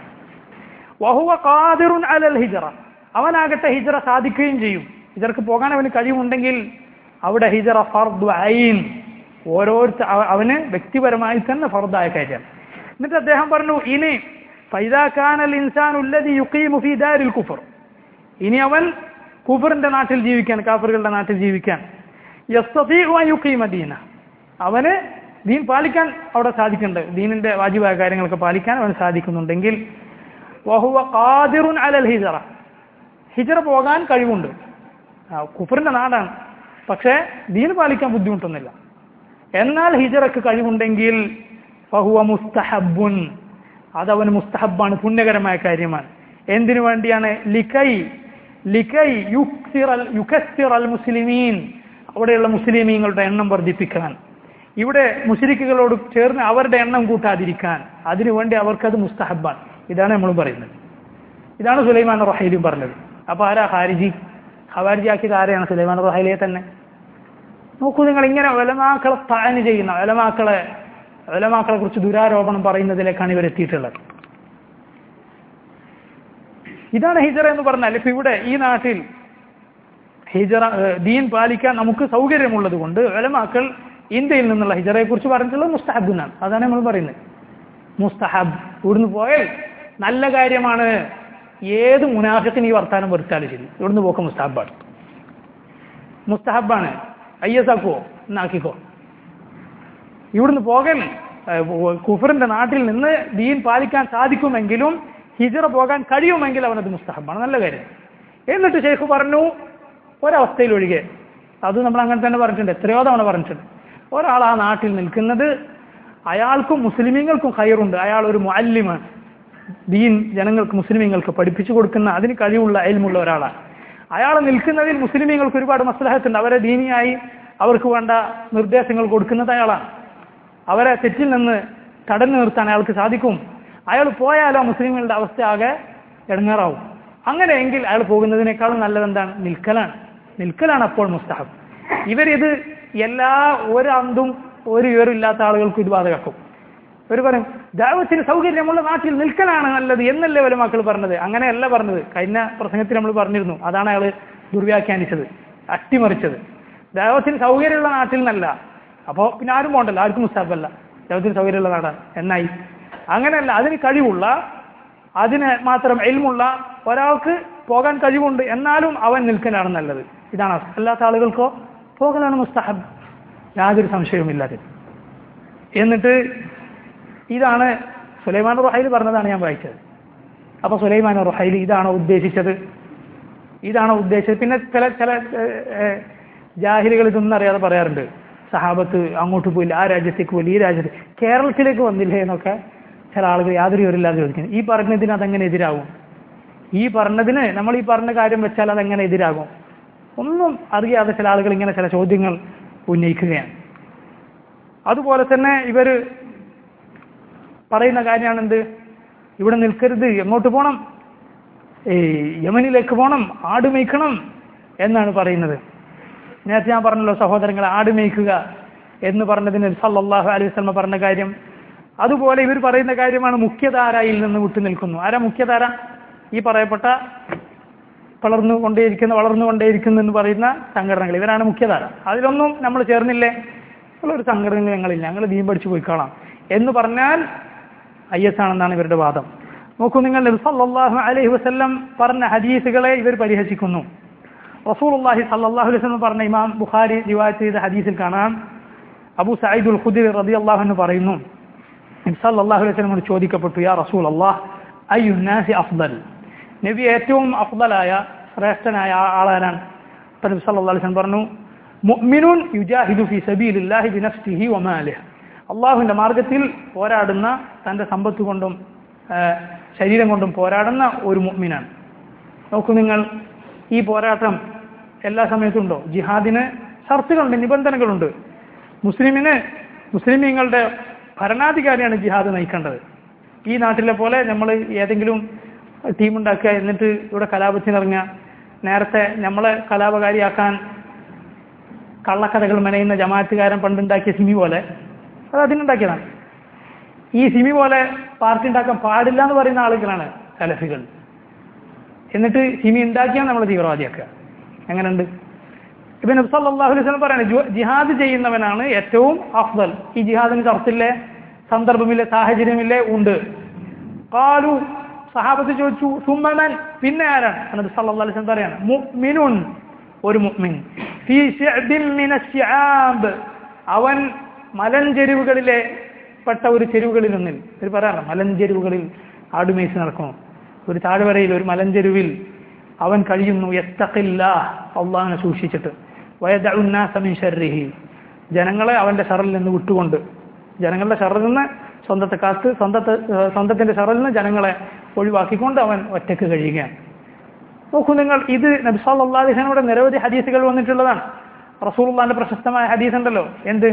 വഹുവ ഖാദിറുൻ അലൽ ഹിജറ അവനാകട്ടെ ഹിജറ സാധിക്കുകയും ചെയ്യും ഹിജറക്ക് പോകാൻ അവന് കഴിവുണ്ടെങ്കിൽ അവിടെ ഹിജറ ഫർദു ഐൻ ഓരോരുത്തർ അവ- അവന് വ്യക്തിപരമായി തന്നെ ഫർദായ കാര്യം എന്നിട്ട് അദ്ദേഹം പറഞ്ഞു ഇനി ഫൈദാ കാനൽ ഇൻസാൻ ഉല്ലദി യുഖീമു ഫീ ദാരിൽ കുഫർ ഇനി അവൻ കുഫറിന്റെ നാട്ടിൽ ജീവിക്കാൻ കാഫറുകളുടെ നാട്ടിൽ ജീവിക്കാൻ യസ്തതീഉ അൻ യുഖീമ ദീന അവന് ദീൻ പാലിക്കാൻ അവിടെ സാധിക്കുന്നുണ്ട് ദീനിന്റെ വാജിബായ കാര്യങ്ങളൊക്കെ പാലിക്കാൻ അവന് സാധിക്കുന്നുണ്ടെങ്കിൽ വഹുവ ഖാദിറുൻ അലൽ ഹിജറ ഹിജറ പോകാൻ കഴിവുണ്ട് ആ, കുഫറിന്റെ നാടാണ് പക്ഷേ ദീൻ പാലിക്കാൻ ബുദ്ധിമുട്ടൊന്നുമില്ല എന്നാൽ ഹിജറക്ക് കഴിവുണ്ടെങ്കിൽ ഫഹുവ മുസ്തഹബുൻ അതവന് മുസ്തഹബാണ് പുണ്യകരമായ കാര്യമാണ് എന്തിനു വേണ്ടിയാണ് ലിക്കൈ ലിക്കൈ യുക്സിറൽ യുക്കസിറൽ മുസ്ലിമീൻ അവിടെയുള്ള മുസ്ലിമീങ്ങളുടെ എണ്ണം വർദ്ധിപ്പിക്കാൻ ഇവിടെ മുസ്ലിക്കുകളോട് ചേർന്ന് അവരുടെ എണ്ണം കൂട്ടാതിരിക്കാൻ അതിനുവേണ്ടി അവർക്കത് മുസ്തഹബാണ് ഇതാണ് നമ്മൾ പറയുന്നത് ഇതാണ് സുലൈമാൻ റഹീലും പറഞ്ഞത് അപ്പൊ ആരാ ഹാരിജി ഖവാരിജാക്കിയത് ആരെയാണ് സുലൈമാൻ റഹലിയെ തന്നെ നോക്കൂ നിങ്ങൾ ഇങ്ങനെ ഒലമാക്കളെ താന് ചെയ്യുന്ന ഒലമാക്കളെ ഒലമാക്കളെ കുറിച്ച് ദുരാരോപണം പറയുന്നതിലേക്കാണ് ഇവർ എത്തിയിട്ടുള്ളത് ഇതാണ് ഹിജറ എന്ന് പറഞ്ഞാൽ ഇപ്പൊ ഇവിടെ ഈ നാട്ടിൽ ഹിജറ ഏഹ്, ദീൻ പാലിക്കാൻ നമുക്ക് സൗകര്യമുള്ളത് കൊണ്ട് ഒലമാക്കൾ ഇന്ത്യയിൽ നിന്നുള്ള ഹിജറയെ കുറിച്ച് പറഞ്ഞിട്ടുള്ളത് മുസ്തഹബ് എന്നാണ് അതാണ് നമ്മൾ പറയുന്നത് മുസ്തഹബ് ഇവിടുന്ന് പോയാൽ നല്ല കാര്യമാണ് ഏത് മുനാഫിക്കിന് ഈ വർത്താനം വെറുത്താലും ശരി ഇവിടുന്ന് പോക്ക മുസ്തഹബാണ് മുസ്തഹബാണ് ഐ എസ് ആക്കുവോ എന്നാക്കിക്കോ ഇവിടുന്ന് പോകൽ ഏഹ്, കുഫറിന്റെ നാട്ടിൽ നിന്ന് ദീൻ പാലിക്കാൻ സാധിക്കുമെങ്കിലും ഹിജറ പോകാൻ കഴിയുമെങ്കിൽ അവനത് മുസ്തഹബാണ് നല്ല കാര്യം എന്നിട്ട് ഷെയ്ഖ് പറഞ്ഞു ഒരവസ്ഥയിൽ ഒഴികെ അത് നമ്മൾ അങ്ങനെ തന്നെ പറഞ്ഞിട്ടുണ്ട് എത്രയോ തവണ പറഞ്ഞിട്ടുണ്ട് ഒരാൾ ആ നാട്ടിൽ നിൽക്കുന്നത് അയാൾക്കും മുസ്ലിമീങ്ങൾക്കും ഹയറുണ്ട് അയാൾ ഒരു മുഅല്ലിമാണ് ദീൻ ജനങ്ങൾക്ക് മുസ്ലിമീങ്ങൾക്ക് പഠിപ്പിച്ചു കൊടുക്കുന്ന അതിന് കഴിവുള്ള അയൽമുള്ള ഒരാളാണ് അയാൾ നിൽക്കുന്നതിൽ മുസ്ലിമീങ്ങൾക്ക് ഒരുപാട് മസ്ലഹത്തുണ്ട് അവരെ ദീനിയായി അവർക്ക് വേണ്ട നിർദ്ദേശങ്ങൾ കൊടുക്കുന്നത് അയാളാണ് അവരെ തെറ്റിൽ നിന്ന് തടഞ്ഞു നിർത്താൻ അയാൾക്ക് സാധിക്കും അയാൾ പോയാലോ മുസ്ലിങ്ങളുടെ അവസ്ഥ ആകെ ഇടങ്ങാറാവും അങ്ങനെയെങ്കിൽ അയാൾ പോകുന്നതിനേക്കാളും നല്ലത് എന്താണ് നിൽക്കലാണ് നിൽക്കലാണ് അപ്പോൾ മുസ്തഹബ് ഇവരിത് എല്ലാ ഒരു അന്തും ഒരു വിവരം ഇല്ലാത്ത ആളുകൾക്കും ഇത് ബാധകമാക്കും ഒരു പറയും ദാവത്തിന് സൗകര്യമുള്ള നാട്ടിൽ നിൽക്കലാണ് നല്ലത് എന്നല്ലേ വല്ല മക്കൾ പറഞ്ഞത് അങ്ങനെയല്ല പറഞ്ഞത് കഴിഞ്ഞ പ്രസംഗത്തിൽ നമ്മൾ പറഞ്ഞിരുന്നു അതാണ് അയാൾ ദുർവ്യാഖ്യാനിച്ചത് അട്ടിമറിച്ചത് ദൈവത്തിന് സൗകര്യമുള്ള നാട്ടിൽ നിന്നല്ല അപ്പോൾ പിന്നെ ആരും പോകണ്ടല്ലോ ആർക്കും മുസ്താഫല്ല ദൈവത്തിന് സൗകര്യമുള്ള നാടാണ് എന്നായി അങ്ങനെയല്ല അതിന് കഴിവുള്ള അതിന് മാത്രം എൽമുള്ള ഒരാൾക്ക് പോകാൻ കഴിവുണ്ട് എന്നാലും അവൻ നിൽക്കലാണ് നല്ലത് ഇതാണ് അവസ്ഥ. അല്ലാത്ത ആളുകൾക്കോ പോകലാണ് മുസ്തഹബ് യാതൊരു സംശയവുമില്ലാതെ എന്നിട്ട് ഇതാണ് സുലൈമാൻ റുഹൈൽ പറഞ്ഞതാണ് ഞാൻ വായിച്ചത് അപ്പൊ സുലൈമാൻ റുഹൈൽ ഇതാണോ ഉദ്ദേശിച്ചത് ഇതാണോ ഉദ്ദേശിച്ചത് പിന്നെ ചില ചില ജാഹിലുകൾ ഇതൊന്നും അറിയാതെ പറയാറുണ്ട് സഹാബത്ത് അങ്ങോട്ട് പോയില്ല ആ രാജ്യത്തേക്ക് പോയില്ല ഈ രാജ്യത്ത് കേരളത്തിലേക്ക് വന്നില്ലേ എന്നൊക്കെ ചില ആളുകൾ യാതൊരു വിവരമില്ലാതെ ചോദിക്കുന്നു ഈ പറഞ്ഞതിന് അതെങ്ങനെ എതിരാകും ഈ പറഞ്ഞതിന് നമ്മൾ ഈ പറഞ്ഞ കാര്യം വെച്ചാൽ അതെങ്ങനെ എതിരാകും ഒന്നും അറിയാതെ ചില ആളുകൾ ഇങ്ങനെ ചില ചോദ്യങ്ങൾ ഉന്നയിക്കുകയാണ് അതുപോലെ തന്നെ ഇവര് പറയുന്ന കാര്യമാണ് എന്ത് ഇവിടെ നിൽക്കരുത് എങ്ങോട്ട് പോകണം ഏ യമനിലേക്ക് പോകണം ആട് മേയ്ക്കണം എന്നാണ് പറയുന്നത് നേരത്തെ ഞാൻ പറഞ്ഞല്ലോ സഹോദരങ്ങളെ ആട് മേയ്ക്കുക എന്ന് പറഞ്ഞതിന് സല്ലല്ലാഹു അലൈഹി വസല്ലം പറഞ്ഞ കാര്യം അതുപോലെ ഇവർ പറയുന്ന കാര്യമാണ് മുഖ്യധാരയിൽ നിന്ന് വിട്ടു നിൽക്കുന്നു ആരാ മുഖ്യധാര ഈ പറയപ്പെട്ട വളർന്നു കൊണ്ടേയിരിക്കുന്ന വളർന്നു കൊണ്ടേയിരിക്കുന്നു എന്ന് പറയുന്ന സംഘടനകൾ ഇവരാണ് മുഖ്യധാര അതിലൊന്നും നമ്മൾ ചേർന്നില്ലേ ഉള്ളൊരു സംഘടന ഞങ്ങളില്ല ഞങ്ങൾ ദീൻ പഠിച്ചു പോയിക്കോളാം എന്ന് പറഞ്ഞാൽ ഐ എസ് ആണെന്നാണ് ഇവരുടെ വാദം നോക്കൂ നിങ്ങൾ സല്ലല്ലാഹു അലൈഹി വസല്ലം പറഞ്ഞ ഹദീസുകളെ ഇവർ പരിഹസിക്കുന്നു റസൂലുള്ളാഹി സല്ലല്ലാഹു അലൈഹി വസല്ലം പറഞ്ഞ ഇമാം ബുഖാരി റിവായത്ത് ചെയ്ത ഹദീസിൽ കാണാം അബൂ സഈദുൽ ഖുദരി റളിയല്ലാഹു അൻഹു പറയുന്നു നബി സല്ലല്ലാഹു അലൈഹി വസല്ലം ചോദിക്കപ്പെട്ടു യാ റസൂലല്ലാഹ് അയ്യുന്നാസി അഫ്ദൽ നബി ഏറ്റവും അഫ്ദലായ ശ്രേഷ്ഠനായ ആളാരാണ് അപ്പോൾ നബി സല്ലല്ലാഹു അലൈഹി വസല്ലം പറഞ്ഞു മുഅ്മിനുൻ യുജാഹിദു ഫീ സബീലില്ലാഹി ബിനഫ്സിഹി വമാലിഹി അള്ളാഹുവിന്റെ മാർഗത്തിൽ പോരാടുന്ന തന്റെ സമ്പത്ത് കൊണ്ടും ആ, ശരീരം കൊണ്ടും പോരാടുന്ന ഒരു മുഅ്മിനാണ് നോക്കൂ നിങ്ങൾ ഈ പോരാട്ടം എല്ലാ സമയത്തും ഉണ്ടോ ജിഹാദിന് ഷർത്തുകളുണ്ട് നിബന്ധനകളുണ്ട് മുസ്ലിമിന് മുസ്ലിമീങ്ങളുടെ ഭരണാധികാരിയാണ് ജിഹാദ് നയിക്കേണ്ടത് ഈ നാട്ടിലെ പോലെ നമ്മൾ ഏതെങ്കിലും ടീം ഉണ്ടാക്കുക എന്നിട്ട് ഇവിടെ കലാപത്തിനിറങ്ങുക നേരത്തെ നമ്മളെ കലാപകാരിയാക്കാൻ കള്ളക്കഥകൾ മെനയുന്ന ജമാഅത്തുകാരൻ പണ്ടുണ്ടാക്കിയ സിമി പോലെ അത് അതിനുണ്ടാക്കിയതാണ് ഈ സിമി പോലെ പാർട്ടി ഉണ്ടാക്കാൻ പാടില്ല എന്ന് പറയുന്ന ആളുകളാണ് സലഫികൾ എന്നിട്ട് സിമി ഉണ്ടാക്കിയാൽ നമ്മൾ തീവ്രവാദിയാക്കുക എങ്ങനെയുണ്ട് ഇപ്പൊ നബ്സല്ലാഹു അലൈഹി വസല്ലം പറയാണ് ജു- ജിഹാദ് ചെയ്യുന്നവനാണ് ഏറ്റവും അഫ്ദൽ ഈ ജിഹാദിന് ചർച്ചില്ലേ സന്ദർഭമില്ലേ സാഹചര്യമില്ലേ ഉണ്ട് കാലു സഹാബത്ത് ചോദിച്ചു സുമ്മമൻ പിന്നെ ആരാണ് നബി സല്ലല്ലാഹു അലൈഹി വസല്ലം പറയാണ് മുഅ്മിനുൻ ഒരു മുഅ്മിൻ ഫീ ശിഅബിൻ മിന ശിആബ് അവൻ മലഞ്ചെരുവുകളിലെ പെട്ട ഒരു ചെരുവുകളിൽ ഒന്നിൽ ഒരു പറയാറ് മലഞ്ചെരുവുകളിൽ ആടുമേച്ച് നടക്കുന്നു ഒരു താഴ്വരയിൽ ഒരു മലഞ്ചെരുവിൽ അവൻ കഴിയുന്നു യത്തഖില്ല അള്ളാഹിനെ സൂക്ഷിച്ചിട്ട് വയദഉ الناس من شره ജനങ്ങളെ അവന്റെ ഷറിൽ നിന്ന് വിട്ടുകൊണ്ട് ജനങ്ങളുടെ ഷറിൽ നിന്ന് സ്വന്തത്തെ കാത്ത് സ്വന്തത്തെ ഏഹ് സ്വന്തത്തിന്റെ ഷറിൽ നിന്ന് ജനങ്ങളെ ഒഴിവാക്കിക്കൊണ്ട് അവൻ ഒറ്റക്ക് കഴിയുകയാണ് നോക്കൂ നിങ്ങൾ ഇത് നബി സല്ലല്ലാഹു അലൈഹി വസല്ലമയുടെ നിരവധി ഹദീസുകൾ വന്നിട്ടുള്ളതാണ് റസൂലുള്ളാഹിന്റെ പ്രശസ്തമായ ഹദീസ് ഉണ്ടല്ലോ എന്ത്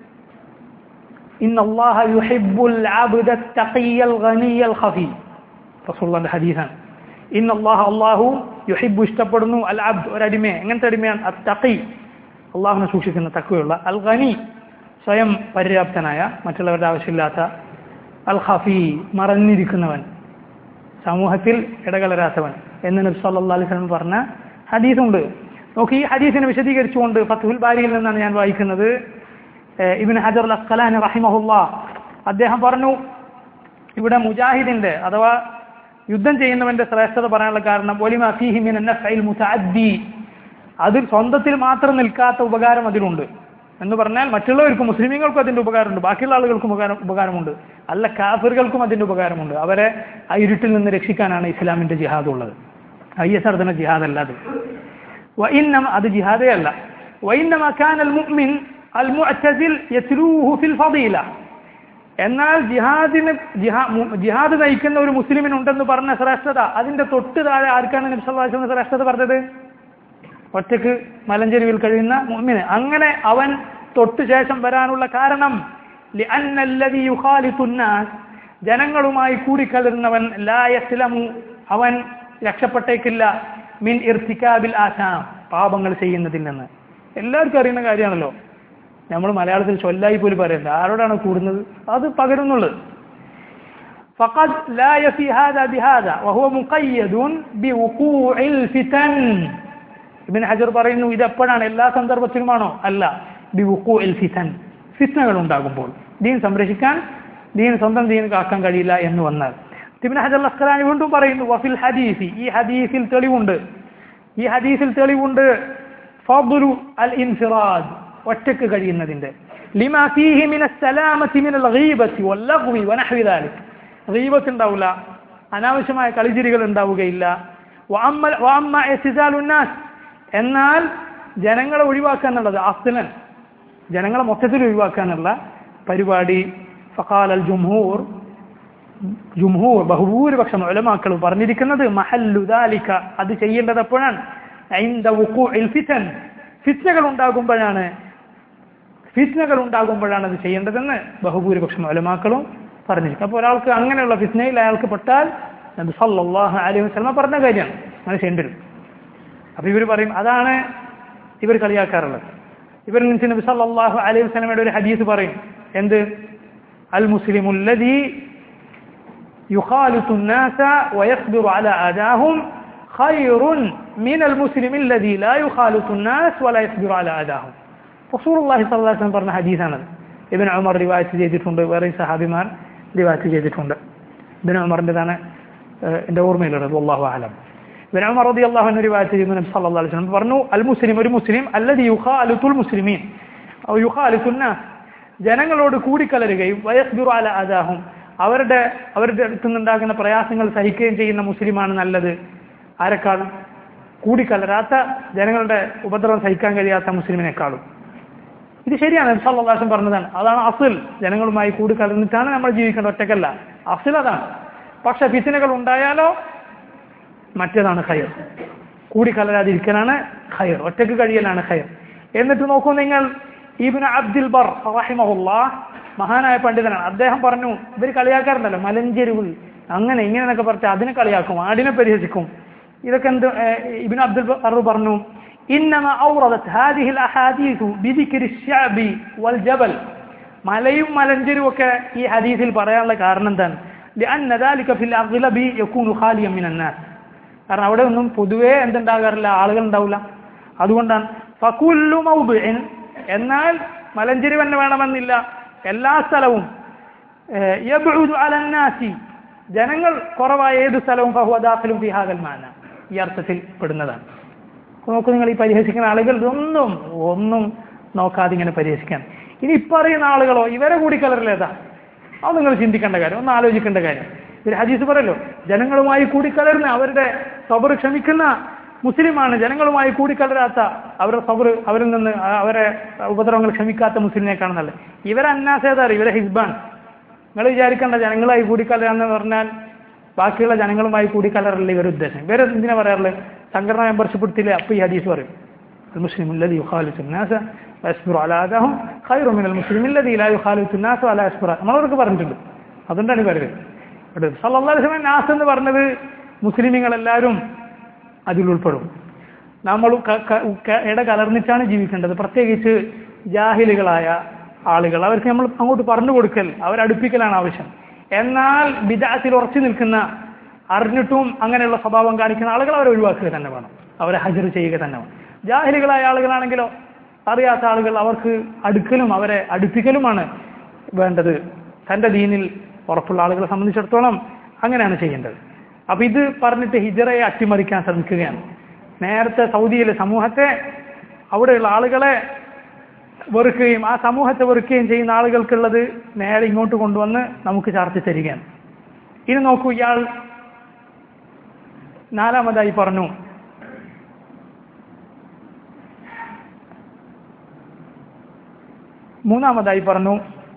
ഇന്ന അല്ലാഹ യുഹിബ്ബുൽ അബ്ദ തഖിയൽ ഗനിയൽ ഖഫി റസൂലുള്ളാഹിന്റെ ഹദീസാണ് ഇന്ന അല്ലാഹ അല്ലാഹു യുഹിബു ഇഷ്ടപ്പെടുന്നു അൽ അബ്ദ് ഒരടിമയെ എങ്ങനത്തെ അടിമയാണ് അത് തഖി അള്ളാഹുനെ സൂക്ഷിക്കുന്ന തക്കയുള്ള അൽ ഖനി സ്വയം പര്യാപ്തനായ മറ്റുള്ളവരുടെ ആവശ്യമില്ലാത്ത അൽ ഖഫി മറഞ്ഞിരിക്കുന്നവൻ സമൂഹത്തിൽ ഇടകലരാത്തവൻ എന്ന് നബി സല്ലല്ലാഹു അലൈഹി വസല്ലം പറഞ്ഞ ഹദീസുണ്ട് നോക്കി ഈ ഹദീസിനെ വിശദീകരിച്ചുകൊണ്ട് ഫത്തുൽ ബാരിയിൽ നിന്നാണ് ഞാൻ വായിക്കുന്നത് ഏഹ് ഇബ്നു ഹജർ അൽ അസ്ഖലാനി റഹിമഹുല്ലാ അദ്ദേഹം പറഞ്ഞു ഇവിടെ മുജാഹിദിന്റെ അഥവാ യുദ്ധം ചെയ്യുന്നവന്റെ ശ്രേഷ്ഠത പറയാനുള്ള കാരണം ഒലിമ ഫീഹി മിൻ അന്നഫഇൽ മുതഅദ്ദി അതിൽ സ്വന്തത്തിൽ മാത്രം നിൽക്കാത്ത ഉപകാരം അതിലുണ്ട് എന്ന് പറഞ്ഞാൽ മറ്റുള്ളവർക്കും മുസ്ലിമീങ്ങൾക്കും അതിന്റെ ഉപകാരമുണ്ട് ബാക്കിയുള്ള ആളുകൾക്കും ഉപകാരം ഉപകാരമുണ്ട് അല്ല കാഫിറുകൾക്കും അതിന്റെ ഉപകാരമുണ്ട് അവരെ ആ ഇരുട്ടിൽ നിന്ന് രക്ഷിക്കാനാണ് ഇസ്ലാമിന്റെ ജിഹാദ് ഉള്ളത് ഐ എസ് നടത്തുന്ന ജിഹാദ് അല്ല അത് وإنما അത് ജിഹാദേ അല്ല وإنما كان المؤمن المعتزل يتلوه في الفضيلة എന്നാൽ ജിഹാദിന് ജിഹാ മു- ജിഹാദ് നയിക്കുന്ന ഒരു മുസ്ലിമിനുണ്ടെന്ന് പറഞ്ഞ ശ്രേഷ്ഠത അതിന്റെ തൊട്ട് താഴെ ആർക്കാണ് നബ്സല്ലാസ്ലം ശ്രേഷ്ഠത പറഞ്ഞത് ഒറ്റക്ക് മലഞ്ചെരുവിൽ കഴിയുന്ന മുഅ്മിന് അങ്ങനെ അവൻ തൊട്ട് ശേഷം വരാനുള്ള കാരണം لأن الذي يخالط الناس ജനങ്ങളുമായി കൂടിക്കലരുന്നവൻ ലാ യസ്ലമു അവൻ രക്ഷപ്പെട്ടേക്കില്ല മിൻ ഇർത്തിക്കാബിൽ ആശാം പാപങ്ങൾ ചെയ്യുന്നതിൽ നിന്ന് എല്ലാവർക്കും അറിയുന്ന കാര്യമാണല്ലോ നമ്മൾ മലയാളത്തിൽ ചൊല്ലായി പോലും പറയണ്ട ആരോടാണ് കൂടുന്നത് അത് പകരുന്നുള്ളത് فقد لا يفي هذا بهذا وهو مقيد بوقوع الفتن ഇബിൻ ഹജർ പറയുന്നു ഇത് എപ്പോഴാണ് എല്ലാ സന്ദർഭത്തിലുമാണോ അല്ല ബിവുക്കു എൽ ഫിതൻ ഫിത്നകൾ ഉണ്ടാകുമ്പോൾ ദീൻ സംരക്ഷിക്കാൻ ദീൻ സ്വന്തം ദീൻ കാക്കാൻ കഴിയില്ല എന്ന് വന്നാൽ ഇബിൻ ഹജർ അസ്കലാനി വീണ്ടും പറയുന്നു വഫിൽ ഹദീസി ഈ ഹദീസിൽ തെളിവുണ്ട് ഈ ഹദീസിൽ തെളിവുണ്ട് ഫദ്ലു അൽ ഇൻഫിറാദ് ഒറ്റക്ക് കഴിയുന്നതിന്റെ ലിമാ ഫീഹി മിന സലാമത്തി മിനൽ ഗീബത്തി വല്ലഗ്വി വനഹ്വി ദാലിക് ഗീബത്ത് ഉണ്ടാവില്ല അനാവശ്യമായ കളിചിരികൾ ഉണ്ടാവുകയില്ല വഅമ്മ വഅമ്മ ഇസ്തിസാലു നാസ് എന്നാൽ ജനങ്ങളെ ഒഴിവാക്കുക എന്നുള്ളത് അസ്ലൻ ജനങ്ങളെ മൊത്തത്തിൽ ഒഴിവാക്കാനുള്ള പരിപാടി ഫഖാൽ അൽ ജുംഹൂർ ജുംഹൂർ ബഹുഭൂരിപക്ഷം ഉലമാക്കൾ പറഞ്ഞിരിക്കുന്നത് മഹല്ലു ദാലിക അത് ചെയ്യേണ്ടത് എപ്പോഴാണ് ഐന്ദ വുഖൂഇൽ ഫിതൻ ഫിത്നകൾ ഉണ്ടാകുമ്പോഴാണ് ഫിത്നകൾ ഉണ്ടാകുമ്പോഴാണ് അത് ചെയ്യേണ്ടതെന്ന് ബഹുഭൂരിപക്ഷം ഉലമാക്കളും പറഞ്ഞിരിക്കും അപ്പോൾ ഒരാൾക്ക് അങ്ങനെയുള്ള ഫിത്നയിൽ അയാൾക്ക് പെട്ടാൽ നബി സല്ലല്ലാഹു അലൈഹി വസല്ലം പറഞ്ഞ കാര്യമാണ് അങ്ങനെ ചെയ്യേണ്ടി വരും അപ്പൊ ഇവർ പറയും അതാണ് ഇവർ കളിയാക്കാറുള്ളത് ഇവർ നിനക്ക് നബി സല്ലല്ലാഹു അലൈഹി വസല്ലമയുടെ ഒരു ഹദീസ് പറയും എന്ത് അൽ മുസ്ലിമുല്ലദീ يخالط الناس ويصبر على آذاهم خير من المسلم الذي لا يخالط الناس ولا يصبر على آذاهم رسول الله صلى الله عليه وسلم പറഞ്ഞ ഹദീസാണ് ഇബിൻ ഉമർ റിവായത്ത് ചെയ്തിട്ടുണ്ട് വേറെ സഹാബിമാർ റിവായത്ത് ചെയ്തിട്ടുണ്ട് ഇബിൻ ഉമറിൻ്റെതാണ് എൻ്റെ ഓർമ്മയിലുള്ളത് അള്ളാഹു ആലം ഇബിൻ ഉമർ റതി അള്ളാഹു എന്ന റിവായത്ത് ചെയ്യുന്ന നബി സല്ലല്ലാഹു അലൈഹി വസല്ലം പറഞ്ഞു അൽ മുസ്ലിം ഒരു മുസ്ലിം അല്ലദി യുഖാലിത്തുൽ മുസ്ലിമീൻ ഔ യുഖാലിത്തുന്നാസ് ജനങ്ങളോട് കൂടിക്കലരുകയും വയസ്ബിറു അല അദാഹും അവരുടെ അവരുടെ അടുത്ത് നിന്നുണ്ടാകുന്ന പ്രയാസങ്ങൾ സഹിക്കുകയും ചെയ്യുന്ന മുസ്ലിമാണ് നല്ലത് ആരെക്കാളും കൂടിക്കലരാത്ത ജനങ്ങളുടെ ഉപദ്രവം സഹിക്കാൻ കഴിയാത്ത മുസ്ലിമിനേക്കാളും ഇത് ശരിയാണ് നബി സല്ലല്ലാഹു അലൈഹി വസല്ലം പറഞ്ഞതാണ് അതാണ് അസിൽ ജനങ്ങളുമായി കൂടിക്കലർന്നിട്ടാണ് നമ്മൾ ജീവിക്കേണ്ടത് ഒറ്റക്കല്ല അസിൽ അതാണ് പക്ഷെ ഫിത്തിനകൾ ഉണ്ടായാലോ മറ്റേതാണ് ഖയർ കൂടിക്കലരാതിരിക്കലാണ് ഖയർ ഒറ്റക്ക് കഴിയലാണ് ഖയർ എന്നിട്ട് നോക്കൂ നിങ്ങൾ ഇബ്നു അബ്ദുൽ ബർ റഹിമഹുല്ലാഹ് മഹാനായ പണ്ഡിതനാണ് അദ്ദേഹം പറഞ്ഞു ഇവർ കളിയാക്കാറുണ്ടല്ലോ മലഞ്ചെരുവ് അങ്ങനെ ഇങ്ങനെയൊക്കെ പറഞ്ഞ് അതിനെ കളിയാക്കും ആടിനെ പരിഹസിക്കും ഇതൊക്കെ എന്ത് ഇബിൻ അബ്ദുൽ ബർ പറഞ്ഞു إنما أوردت هذه الأحاديث بذكر الشعب والجبل മലയും മലഞ്ചെരുവും ഒക്കെ ഈ ഹദീസിൽ പറയാനുള്ള കാരണം എന്താണ് لأن ذلك في الأغلب يكون خاليا من الناس കാരണം അവിടെ ഒന്നും പൊതുവേ എന്തുണ്ടാകാറില്ല ആളുകൾ ഉണ്ടാവില്ല അതുകൊണ്ടാണ് ഫകുല്ലു മൗദിഇൻ എന്നാൽ മലഞ്ചെരി തന്നെ വേണമെന്നില്ല എല്ലാ സ്ഥലവും ഏഹ്, യബ്ഉദു അല നാസി ജനങ്ങൾ കുറവായ ഏത് സ്ഥലവും ഫഹുവ ദാഖിലും ഫി ഹാദൽ മാന ഈ അർത്ഥത്തിൽ പെടുന്നതാണ് നോക്കൂ നിങ്ങൾ ഈ പരിഹസിക്കുന്ന ആളുകൾ ഇതൊന്നും ഒന്നും നോക്കാതെ ഇങ്ങനെ പരിഹസിക്കാൻ ഇനി ഇപ്പറയുന്ന ആളുകളോ ഇവരെ കൂടി കലറിലേതാ അത് നിങ്ങൾ ചിന്തിക്കേണ്ട കാര്യം ഒന്ന് ആലോചിക്കേണ്ട കാര്യം ഒരു ഹദീസ് പറയല്ലോ ജനങ്ങളുമായി കൂടിക്കലർന്ന് അവരുടെ സബർ ക്ഷമിക്കുന്ന മുസ്ലിമാണ് ജനങ്ങളുമായി കൂടിക്കലരാത്ത അവരുടെ സബർ അവരിൽ നിന്ന് ആ- അവരെ ഉപദ്രവങ്ങൾ ക്ഷമിക്കാത്ത മുസ്ലിമിനേക്കാണ് നല്ലത് ഇവരെ അന്നാസേതാർ ഇവരെ ഹിസ്ബാൻ നിങ്ങൾ വിചാരിക്കേണ്ട ജനങ്ങളായി കൂടിക്കലരാന്ന് പറഞ്ഞാൽ ബാക്കിയുള്ള ജനങ്ങളുമായി കൂടിക്കലറല്ല ഇവരുടെ ഉദ്ദേശം ഇവരെ എന്തിനാ പറയാറുള്ളത് സംഘടന മെമ്പർഷിപ്പ് എടുത്തില്ലേ അപ്പോൾ ഈ ഹദീസ് പറയും المسلم الذي يخالط الناس ويصبر على آذاهم خير من المسلم الذي لا يخالط الناس ولا يصبر നമ്മളവർക്ക് പറഞ്ഞിട്ടുണ്ട് അതുകൊണ്ടാണ് ഈ പറയുന്നത് ഇവിടെ സല്ലല്ലാഹു അലൈഹി വസല്ലം നാസ് എന്ന് പറഞ്ഞത് മുസ്ലിമീങ്ങൾ എല്ലാവരും അതിലുൾപ്പെടും നമ്മൾ ക- ക- ക- ഇട കലർന്നിട്ടാണ് ജീവിക്കേണ്ടത് പ്രത്യേകിച്ച് ജാഹിലുകളായ ആളുകൾ അവർക്ക് നമ്മൾ അങ്ങോട്ട് പറഞ്ഞു കൊടുക്കൽ അവരടുപ്പിക്കലാണ് ആവശ്യം എന്നാൽ വിദാത്തിൽ ഉറച്ചു നിൽക്കുന്ന അറിഞ്ഞിട്ടും അങ്ങനെയുള്ള സ്വഭാവം കാണിക്കുന്ന ആളുകൾ അവരെ ഒഴിവാക്കുക തന്നെ വേണം അവരെ ഹജർ ചെയ്യുക തന്നെ വേണം ജാഹിലുകളായ ആളുകളാണെങ്കിലോ അറിയാത്ത ആളുകൾ അവർക്ക് അടുക്കലും അവരെ അടുപ്പിക്കലുമാണ് വേണ്ടത് തന്റെ ദീനിൽ ഉറപ്പുള്ള ആളുകളെ സംബന്ധിച്ചിടത്തോളം അങ്ങനെയാണ് ചെയ്യേണ്ടത് അപ്പൊ ഇത് പറഞ്ഞിട്ട് ഹിജറയെ അട്ടിമറിക്കാൻ ശ്രമിക്കുകയാണ് നേരത്തെ സൗദിയിലെ സമൂഹത്തെ അവിടെയുള്ള ആളുകളെ വെറുക്കുകയും ആ സമൂഹത്തെ വെറുക്കുകയും ചെയ്യുന്ന ആളുകൾക്കുള്ളത് നേരെ ഇങ്ങോട്ട് കൊണ്ടുവന്ന് നമുക്ക് ചർച്ച തരികയാണ് ഇനി നോക്കൂ ഇയാൾ നാലാമതായി പറഞ്ഞു മൂന്നാമതായി പറഞ്ഞു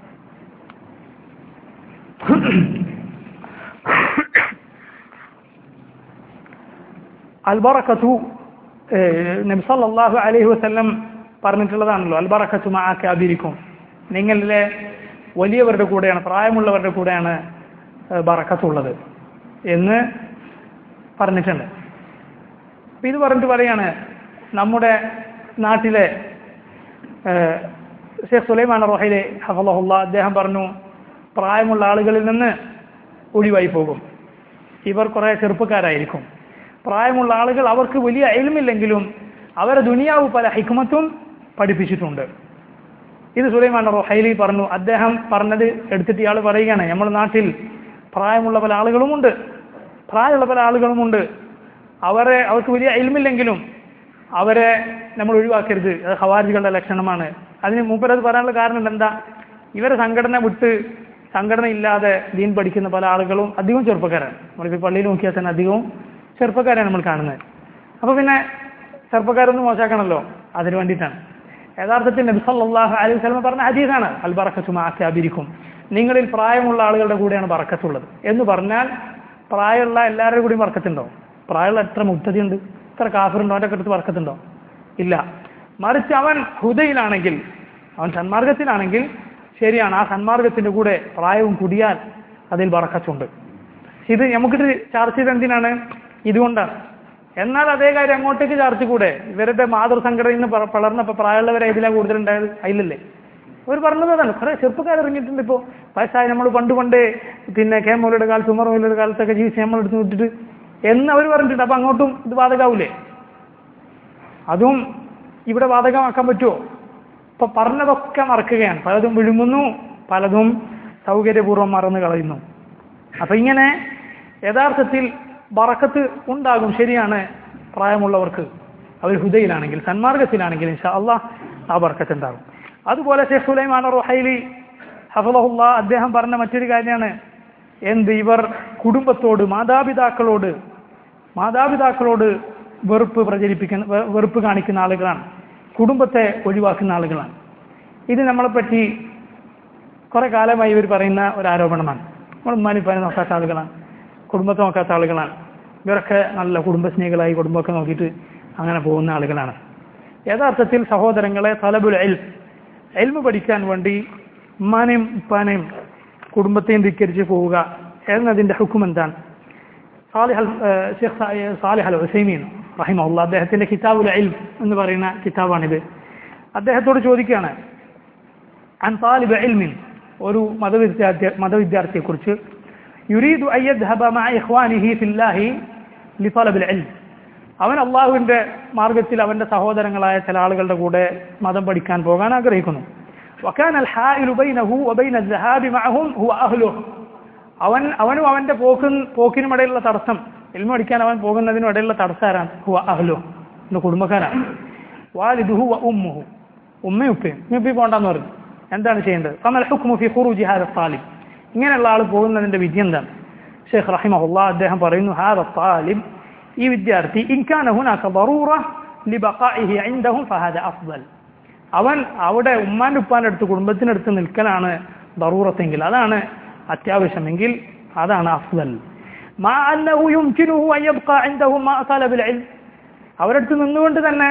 അൽബറക്കത്തു നബി സല്ലല്ലാഹു അലൈഹി വസല്ലം പറഞ്ഞിട്ടുള്ളതാണല്ലോ അൽബറക്കത്തു മാക്കാബിരിക്കും നിങ്ങളിലെ വലിയവരുടെ കൂടെയാണ് പ്രായമുള്ളവരുടെ കൂടെയാണ് ഏഹ്, ബറക്കത്തുള്ളത് എന്ന് പറഞ്ഞിട്ടുണ്ട് അപ്പൊ ഇത് പറഞ്ഞിട്ട് പറയാണ് നമ്മുടെ നാട്ടിലെ ഏഹ്, ഷെയ്ഖ് സുലൈമാൻ റോഹയിലെ ഹഫലഹുല്ല അദ്ദേഹം പറഞ്ഞു പ്രായമുള്ള ആളുകളിൽ നിന്ന് ഒഴിവായി പോകും ഇവർ കുറെ ചെറുപ്പക്കാരായിരിക്കും പ്രായമുള്ള ആളുകൾ അവർക്ക് വലിയ എൽമില്ലെങ്കിലും അവരെ ദുനിയാവ് പല ഹിക്മത്തും പഠിപ്പിച്ചിട്ടുണ്ട് ഇത് സുലൈമാൻ റൊഹൈലി പറഞ്ഞു അദ്ദേഹം പറഞ്ഞത് എടുത്തിട്ട് ഇയാൾ പറയുകയാണ് നമ്മുടെ നാട്ടിൽ പ്രായമുള്ള പല ആളുകളുമുണ്ട് പ്രായമുള്ള പല ആളുകളുമുണ്ട് അവരെ അവർക്ക് വലിയ എൽമില്ലെങ്കിലും അവരെ നമ്മൾ ഒഴിവാക്കരുത് അത് ഹവാരികളുടെ ലക്ഷണമാണ് അതിന് മൂപ്പരത് പറയാനുള്ള കാരണം എന്താ ഇവരെ സംഘടന വിട്ട് സംഘടന ഇല്ലാതെ ദീൻ പഠിക്കുന്ന പല ആളുകളും അധികവും ചെറുപ്പക്കാരാണ് നമ്മളിപ്പോൾ പള്ളിയിൽ നോക്കിയാൽ തന്നെ അധികവും ചെറുപ്പക്കാരാണ് നമ്മൾ കാണുന്നത് അപ്പൊ പിന്നെ ചെറുപ്പക്കാരൊന്നും മോശമാക്കണമല്ലോ അതിന് വേണ്ടിയിട്ടാണ് യഥാർത്ഥത്തിൽ നബി സല്ലല്ലാഹു അലൈഹി വസല്ലം പറഞ്ഞ ഹദീസാണ് അൽ ബറക്കത്തു മാക്കാബിരിക്കും നിങ്ങളിൽ പ്രായമുള്ള ആളുകളുടെ കൂടെയാണ് ബറക്കത്തുള്ളത് എന്ന് പറഞ്ഞാൽ പ്രായമുള്ള എല്ലാവരുടെ കൂടിയും ബർക്കത്തുണ്ടോ പ്രായമുള്ള എത്ര മുക്തതയുണ്ട് എത്ര കാഫറുണ്ടോ അവൻ്റെ അടുത്ത് ബർക്കത്തുണ്ടോ ഇല്ല മറിച്ച് അവൻ ഹുദയിലാണെങ്കിൽ അവൻ സന്മാർഗത്തിലാണെങ്കിൽ ശരിയാണ് ആ സന്മാർഗത്തിന്റെ കൂടെ പ്രായവും കുടിയാൽ അതിൽ ബറക്കത്തുണ്ട് ഇത് നമുക്കിത് ചർച്ച ചെയ്ത് എന്തിനാണ് ഇതുകൊണ്ടാണ് എന്നാൽ അതേ കാര്യം അങ്ങോട്ടേക്ക് ചർച്ച കൂടെ ഇവരുടെ മാതൃസംഘടനയിൽ നിന്ന് പ- വളർന്നപ്പോ പ്രായമുള്ളവരെ ഇതിലാ കൂടുതലുണ്ടായത് അതിലല്ലേ അവർ പറഞ്ഞത് അതാണ് കുറെ ചെറുപ്പക്കാർ ഇറങ്ങിയിട്ടുണ്ട് ഇപ്പോൾ വയസ്സായി നമ്മൾ പണ്ട് പണ്ടേ പിന്നെ കെ മൗലയുടെ കാലത്ത് ഉമർ മൗലയുടെ കാലത്തൊക്കെ ജീവിച്ച് നമ്മൾ എടുത്ത് വിട്ടിട്ട് എന്ന് അവർ പറഞ്ഞിട്ടുണ്ട് അപ്പൊ അങ്ങോട്ടും ഇത് ബാധകാവൂലേ അതും ഇവിടെ ബാധകമാക്കാൻ പറ്റുമോ ഇപ്പൊ പറഞ്ഞതൊക്കെ മറക്കുകയാണ് പലതും വിഴുങ്ങുന്നു പലതും സൗകര്യപൂർവ്വം മറന്നു കളയുന്നു അപ്പൊ ഇങ്ങനെ യഥാർത്ഥത്തിൽ ബറക്കത്ത് ഉണ്ടാകും ശരിയാണ് പ്രായമുള്ളവർക്ക് അവർ ഹുദയിലാണെങ്കിൽ സന്മാർഗത്തിലാണെങ്കിൽ ഇൻഷാ അള്ളാഹ് ആ ബർക്കത്ത് ഉണ്ടാകും അതുപോലെ ഷെയ്ഖ് സുലൈമാൻ റുഹൈലി ഹഫലഹുല്ല അദ്ദേഹം പറഞ്ഞ മറ്റൊരു കാര്യമാണ് എന്ത് ഇവർ കുടുംബത്തോട് മാതാപിതാക്കളോട് മാതാപിതാക്കളോട് വെറുപ്പ് പ്രചരിപ്പിക്കുന്ന വെ- വെറുപ്പ് കാണിക്കുന്ന ആളുകളാണ് കുടുംബത്തെ ഒഴിവാക്കുന്ന ആളുകളാണ് ഇത് നമ്മളെപ്പറ്റി കുറെ കാലമായി ഇവർ പറയുന്ന ഒരു ആരോപണമാണ് നമ്മൾ ഉമ്മാനിപ്പാനെ നോക്കാത്ത ആളുകളാണ് കുടുംബത്തെ നോക്കാത്ത ആളുകളാണ് ഇവരൊക്കെ നല്ല കുടുംബസ്നേഹികളായി കുടുംബമൊക്കെ നോക്കിയിട്ട് അങ്ങനെ പോകുന്ന ആളുകളാണ് യഥാർത്ഥത്തിൽ സഹോദരങ്ങളെ തലബുൽ എൽ എൽമ് പഠിക്കാൻ വേണ്ടി ഉമ്മാനെയും ഉപ്പാനെയും കുടുംബത്തെയും ധിക്കരിച്ച് പോവുക എന്നതിന്റെ ഹുക്കും എന്താണ് സാലിഹ് അൽ ഏഹ് ഷെയ്ഖ് സാ- ഏഹ് സാലിഹ് അൽ ഹുസൈമീൻ റഹിമഹുല്ല അദ്ദേഹത്തിന്റെ കിതാബുൽ ഇൽം എന്ന് പറയുന്ന കിതാബാണിത് അദ്ദേഹത്തോട് ചോദിക്കുകയാണ് അൻ താലിബ് ഇൽമിൻ ഒരു മതവിദ്യാർത്ഥി മതവിദ്യാർത്ഥിയെക്കുറിച്ച് യുരീദു അൻ യദ്ഹബ മഅ ഇഖ്വാനിഹി ഫില്ലാഹി ലിതലബിൽ ഇൽം അവൻ അള്ളാഹുവിന്റെ മാർഗത്തിൽ അവന്റെ സഹോദരങ്ങളായ ചില ആളുകളുടെ കൂടെ മതം പഠിക്കാൻ പോകാൻ ആഗ്രഹിക്കുന്നു وكان الحائل بينه وبين الذهاب معهم هو أهله അവൻ അവനും അവന്റെ പോക്കും പോക്കിനും ഇടയിലുള്ള തടസ്സം എൽമ പഠിക്കാൻ അവൻ പോകുന്നതിനും ഇടയിലുള്ള തടസ്സം ആരാണ് ഹുവ അഹ്ലു എന്ന കുടുംബക്കാരാണ് വാലിദുഹു വ ഉമ്മുഹു ഉമ്മയും ഉപ്പയും ഉമ്മയും ഉപ്പയും പോണ്ടെന്ന് പറഞ്ഞു എന്താണ് ചെയ്യേണ്ടത് ഫമൽ ഹുക്മു ഫി ഖുറൂജി ഹാദ താലിബ് ഇങ്ങനെയുള്ള ആൾ പോകുന്നതിന്റെ വിധി എന്താണ് ഷെയ്ഖ് റഹിമഹുല്ല അദ്ദേഹം പറയുന്നു ഹാദ താലിബ് ഈ വിദ്യാർത്ഥി ഇൻകാന ഹുനാക ضرورة لبقائه عندهم فهذا أفضل അവൻ അവിടെ ഉമ്മാന്റെ ഉപ്പാന്റെ അടുത്ത് കുടുംബത്തിനടുത്ത് നിൽക്കലാണ് ദറൂറത്തെങ്കിൽ അതാണ് അത്യാവശ്യമെങ്കിൽ അതാണ് അഫ്ദൽ മാ അന്നഹു യുംകിനുഹു അൻ യബ്ഖ ഇൻദഹു മാ തലബിൽ ഇൽം അവരടുത്ത് നിന്നുകൊണ്ട് തന്നെ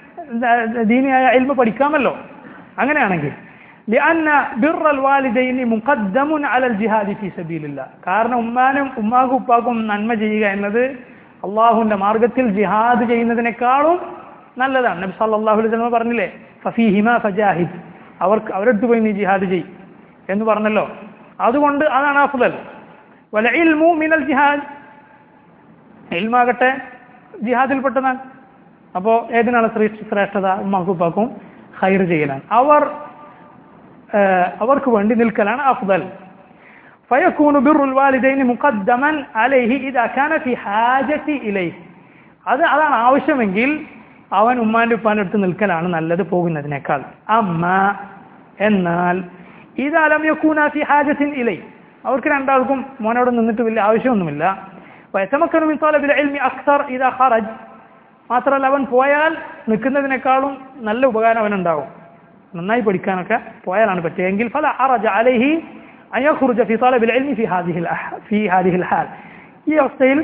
ദ- ദീനിയായ ഇൽമ പഠിക്കാമല്ലോ അങ്ങനെയാണെങ്കിൽ لأن بر الوالدين مقدم على الجهاد في سبيل الله കാരണം ഉമ്മാനും ഉമ്മാക്കും ഉപ്പാക്കും നന്മ ചെയ്യുക എന്നത് അള്ളാഹുവിന്റെ മാർഗത്തിൽ ജിഹാദ് ചെയ്യുന്നതിനേക്കാളും നല്ലതാണ് നബി സല്ലല്ലാഹു അലൈഹി വസല്ലം പറഞ്ഞില്ലേ ഫഫീഹിമ ഫജാഹിദ് അവർക്ക് അവരെടുത്ത് പോയി നീ ജിഹാദ് ചെയ് എന്ന് പറഞ്ഞല്ലോ അതുകൊണ്ട് അതാണ് അഫ്ദൽ വല ഇൽമു മിനൽ ജിഹാദ് ഇൽമാകട്ടെ ജിഹാദിൽപ്പെട്ടതാണ് അപ്പോൾ ഏതിനാണ് ശ്രേഷ്ഠ ശ്രേഷ്ഠത ഉമ്മാക്കും ഉപ്പാക്കും ഹൈർ ചെയ്യലാണ് അവർ ഏഹ്, അവർക്ക് വേണ്ടി നിൽക്കലാണ് അഫ്ദൽ فيكون بر الوالدين مقدما عليه إذا كان في حاجة إليه അത് അതാണ് ആവശ്യമെങ്കിൽ അവൻ ഉമ്മാന്റെ ഉപ്പാന്റെ അടുത്ത് നിൽക്കലാണ് നല്ലത് പോകുന്നതിനേക്കാൾ അമ്മ എന്നാൽ ഇതാലം യക്കൂന ഫി ഹാജത്തിൻ ഇലൈ അവർക്ക് രണ്ടാൾക്കും മോനോട് നിന്നിട്ട് വലിയ ആവശ്യമൊന്നുമില്ല ويتمكن من طلب العلم أكثر إذا خرج മാത്രമല്ല അവൻ പോയാൽ നിൽക്കുന്നതിനേക്കാളും നല്ല ഉപകാരം അവനുണ്ടാവും നന്നായി പഠിക്കാനൊക്കെ പോയാലാണ് പറ്റുകയെങ്കിൽ ഫല അറജ അലൈഹി أن يخرج في طلب العلم في هذه الأح- في هذه الحال ഈ അവസ്ഥയിൽ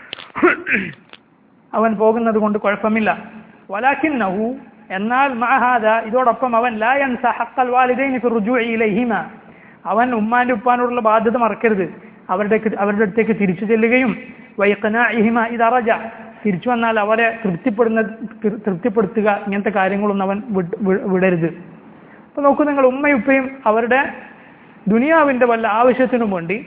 അവൻ പോകുന്നത് കൊണ്ട് കുഴപ്പമില്ല വലാക്കിന്നഹു എന്നാൽ മഹാദ ഇതോടൊപ്പം അവൻ ലാ യൻസ ഹഖൽ വാലിദൈനി ഫി റുജൂഇ ഇലൈഹിമ അവൻ ഉമ്മാന്റെ ഉപ്പാനോടുള്ള ബാധ്യത മറക്കരുത് അവരുടെ അവരുടെ അടുത്തേക്ക് തിരിച്ചു ചെല്ലുകയും വൈഖനാഇഹിമ ഇതറജ തിരിച്ചു വന്നാൽ അവരെ തൃപ്തിപ്പെടുന്ന തൃ- തൃപ്തിപ്പെടുത്തുക ഇങ്ങനത്തെ കാര്യങ്ങളൊന്നും അവൻ വിട്- വി- വിടരുത് അപ്പൊ നോക്കൂ നിങ്ങൾ ഉമ്മയും ഉപ്പയും അവരുടെ ദുനിയാവിന്റെ വല്ല ആവശ്യത്തിനും വേണ്ടി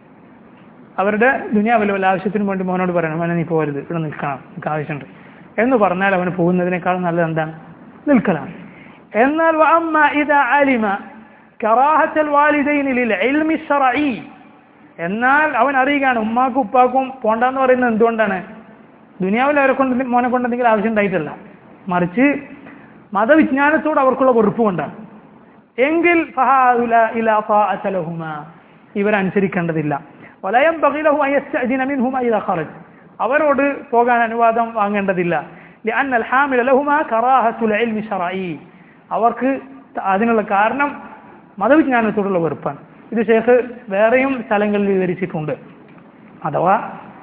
അവരുടെ ദുനിയാവിലെ വല്ല ആവശ്യത്തിനും വേണ്ടി മോനോട് പറയണം മോനെ നീ പോകരുത് ഇവിടെ നിൽക്കണം എനിക്ക് ആവശ്യമുണ്ട് എന്ന് പറഞ്ഞാൽ അവന് പോകുന്നതിനേക്കാൾ നല്ലത് എന്താണ് നിൽക്കലാണ് എന്നാൽ വഅമ്മ ഇദാ അലിമ കറാഹത്തൽ വാലിദൈനി ലിൽ ഇൽമി ശറഈ എന്നാൽ അവൻ അറിയുകയാണ് ഉമ്മാക്കും ഉപ്പാക്കും പോണ്ടെന്ന് പറയുന്നത് എന്തുകൊണ്ടാണ് ദുനിയാവിൽ അവരെ കൊണ്ട് മോനെ കൊണ്ട് എന്തെങ്കിലും ആവശ്യം ഉണ്ടായിട്ടല്ല മറിച്ച് മതവിജ്ഞാനത്തോട് അവർക്കുള്ള വെറുപ്പ് കൊണ്ടാണ് എങ്കിൽ ഫഹാഉല ഇലാ ഫാഅത ലഹുമാ ഇവരനുസരിക്കേണ്ടതില്ല വലയം ബഗിലഹു അയസ്തഅദിന മിൻഹുമാ ഇദാ ഖറജ് അവരോട് പോകാൻ അനുവാദം വാങ്ങേണ്ടതില്ല لأن الحامل لهما كراهة العلم الشرعي അവർക്ക് അതിനുള്ള കാരണം മതവിജ്ഞാനത്തോടുള്ള വെറുപ്പാണ് ഇത് ഷേഖ് വേറെയും സ്ഥലങ്ങളിൽ വിവരിച്ചിട്ടുണ്ട് അഥവാ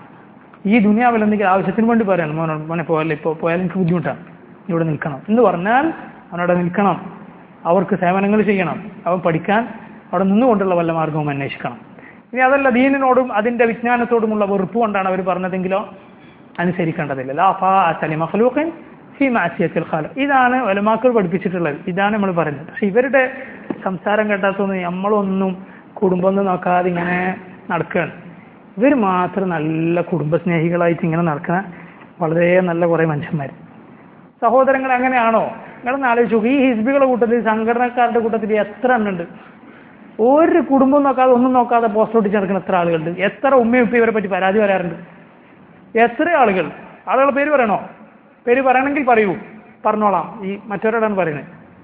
ഈ ദുനിയാവിൽ എന്തെങ്കിലും ആവശ്യത്തിന് വേണ്ടി പറയണം മോനോട് മോനെ പോയാലും ഇപ്പോൾ പോയാലും എനിക്ക് ബുദ്ധിമുട്ടാണ് ഇവിടെ നിൽക്കണം എന്ന് പറഞ്ഞാൽ അവനവിടെ നിൽക്കണം അവർക്ക് സേവനങ്ങൾ ചെയ്യണം അവൻ പഠിക്കാൻ അവിടെ നിന്നുകൊണ്ടുള്ള വല്ല മാർഗവും അന്വേഷിക്കണം ഇനി അതല്ല ദീനിനോടും അതിന്റെ വിജ്ഞാനത്തോടുമുള്ള വെറുപ്പ് കൊണ്ടാണ് അവർ പറഞ്ഞതെങ്കിലോ അനുസരിക്കേണ്ടതില്ല ലാ ഫാഅത ലിമഖ്ലൂഖിൻ ഫീ മഅസിയത്തിൽ ഖാലിഖ് ഇതാണ് ഒലമാക്കൾ പഠിപ്പിച്ചിട്ടുള്ളത് ഇതാണ് നമ്മൾ പറയുന്നത് പക്ഷെ ഇവരുടെ സംസാരം കേട്ടാത്തൊന്നും നമ്മളൊന്നും കുടുംബമൊന്നും നോക്കാതെ ഇങ്ങനെ നടക്കുകയാണ് ഇവർ മാത്രം നല്ല കുടുംബസ്നേഹികളായിട്ട് ഇങ്ങനെ നടക്കുന്ന വളരെ നല്ല കുറേ മനുഷ്യന്മാർ സഹോദരങ്ങൾ അങ്ങനെയാണോ നിങ്ങളൊന്ന് ആലോചിച്ചു നോക്കൂ. ഈ ഹിസ്ബികളുടെ കൂട്ടത്തിൽ സംഘടനക്കാരുടെ കൂട്ടത്തിൽ എത്ര എണ്ണുണ്ട് ഒരു കുടുംബം നോക്കാതെ ഒന്നും നോക്കാതെ പോസ്റ്റ് ഒട്ടിച്ച് നടക്കുന്ന എത്ര ആളുകളുണ്ട് എത്ര ഉമ്മയും ഉപ്പയും ഇവരെ പറ്റി പരാതി വരാറുണ്ട് എത്ര ആളുകൾ ആളുകളുടെ പേര് പറയണോ പേര് പറയണമെങ്കിൽ പറയൂ പറഞ്ഞോളാം ഈ മറ്റവരോടാണ് പറയുന്നത്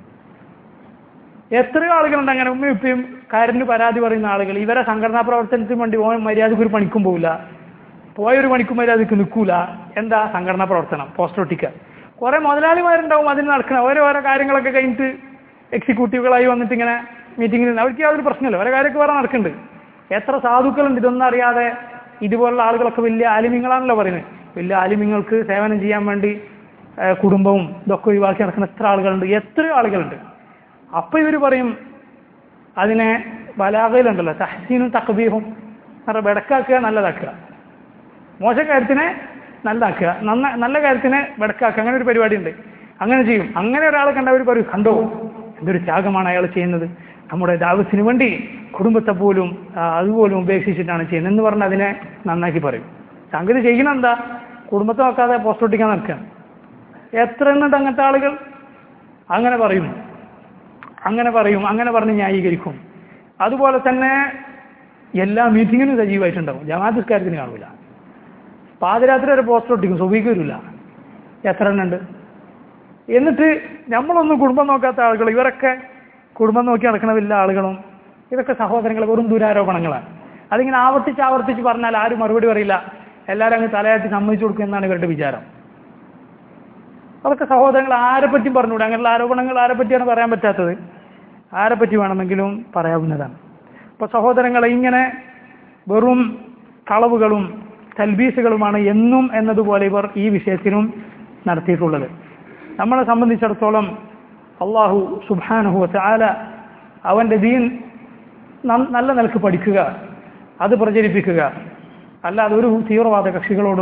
എത്ര ആളുകളുണ്ട് അങ്ങനെ ഉമ്മയും ഉപ്പയും കാര്യത്തിന് പരാതി പറയുന്ന ആളുകൾ ഇവരെ സംഘടനാ പ്രവർത്തനത്തിന് വേണ്ടി ഓൻ മര്യാദക്ക് ഒരു പണിക്കും പോകില്ല പോയൊരു പണിക്കും മര്യാദക്ക് നിൽക്കൂല എന്താ സംഘടനാ പ്രവർത്തനം പോസ്റ്റർ ഒട്ടിക്കുക കുറെ മുതലാളിമാരുണ്ടാവും അതിന് നടക്കണം ഓരോ ഓരോ കാര്യങ്ങളൊക്കെ കഴിഞ്ഞിട്ട് എക്സിക്യൂട്ടീവുകളായി വന്നിട്ട് ഇങ്ങനെ മീറ്റിങ്ങിൽ അവർക്ക് യാതൊരു പ്രശ്നമില്ല ഓരോ കാര്യമൊക്കെ വേറെ നടക്കുന്നുണ്ട് എത്ര സാധുക്കളുണ്ട് ഇതൊന്നും അറിയാതെ ഇതുപോലുള്ള ആളുകളൊക്കെ വലിയ ആലിമ്യങ്ങളാണല്ലോ പറയുന്നത് വലിയ ആലിമ്യങ്ങൾക്ക് സേവനം ചെയ്യാൻ വേണ്ടി ഏഹ്, കുടുംബവും ഇതൊക്കെ ഒഴിവാക്കി നടക്കുന്ന എത്ര ആളുകളുണ്ട് എത്രയോ ആളുകളുണ്ട് അപ്പൊ ഇവർ പറയും അതിനെ ബലാഗയിലുണ്ടല്ലോ തഹസീനും തക്ബീഹും പറഞ്ഞ വെടക്കാക്കുക നല്ലതാക്കുക മോശ കാര്യത്തിനെ നല്ലതാക്കുക നന്ന നല്ല കാര്യത്തിനെ വെടക്കാക്കുക അങ്ങനെ ഒരു പരിപാടി ഉണ്ട് അങ്ങനെ ചെയ്യും അങ്ങനെ ഒരാളെ കണ്ടവർ പറയും കണ്ടോ എന്തൊരു ത്യാഗമാണ് അയാൾ ചെയ്യുന്നത് നമ്മുടെ ദാവത്തിന് വേണ്ടി കുടുംബത്തെ പോലും ആ, അതുപോലും ഉപേക്ഷിച്ചിട്ടാണ് ചെയ്യുന്നത് എന്ന് പറഞ്ഞ് അതിനെ നന്നാക്കി പറയും സംഗതി ചെയ്യണം എന്താ കുടുംബത്തെ നോക്കാതെ പോസ്റ്റ് ഒട്ടിക്കാൻ നടക്കുക എത്ര എണ്ണുണ്ട് അങ്ങനത്തെ ആളുകൾ അങ്ങനെ പറയും അങ്ങനെ പറയും അങ്ങനെ പറഞ്ഞ് ന്യായീകരിക്കും അതുപോലെ തന്നെ എല്ലാ മീറ്റിങ്ങിനും സജീവമായിട്ടുണ്ടാവും ജമാഅത്തിസ്കാരത്തിന് കാണില്ല പാതിരാത്രി വരെ പോസ്റ്റർ ഒട്ടിക്കും സുബിക്ക് വരില്ല എത്ര എണ്ണം ഉണ്ട് എന്നിട്ട് നമ്മളൊന്നും കുടുംബം നോക്കാത്ത ആളുകൾ ഇവരൊക്കെ കുടുംബം നോക്കി നടക്കുന്ന വലിയ ആളുകളും ഇതൊക്കെ സഹോദരങ്ങൾ വെറും ദുരാരോപണങ്ങളാണ് അതിങ്ങനെ ആവർത്തിച്ച് ആവർത്തിച്ച് പറഞ്ഞാൽ ആരും മറുപടി പറയില്ല എല്ലാവരും അങ്ങ് തലയാട്ടി സമ്മതിച്ചു കൊടുക്കും എന്നാണ് ഇവരുടെ വിചാരം അതൊക്കെ സഹോദരങ്ങൾ ആരെ പറ്റിയും പറഞ്ഞുകൂടെ അങ്ങനെയുള്ള ആരോപണങ്ങൾ ആരെ പറ്റിയാണ് പറയാൻ പറ്റാത്തത് ആരെ പറ്റി വേണമെങ്കിലും പറയാവുന്നതാണ് അപ്പൊ സഹോദരങ്ങളെ ഇങ്ങനെ വെറും കളവുകളും തൽബീസുകളുമാണ് എന്നും എന്നതുപോലെ ഇവർ ഈ വിഷയത്തിനും നടത്തിയിട്ടുള്ളത് നമ്മളെ സംബന്ധിച്ചിടത്തോളം അള്ളാഹു സുബാനഹു ചാല അവന്റെ ദീൻ നം- നല്ല നിലക്ക് പഠിക്കുക അത് പ്രചരിപ്പിക്കുക അല്ലാതെ ഒരു തീവ്രവാദ കക്ഷികളോടും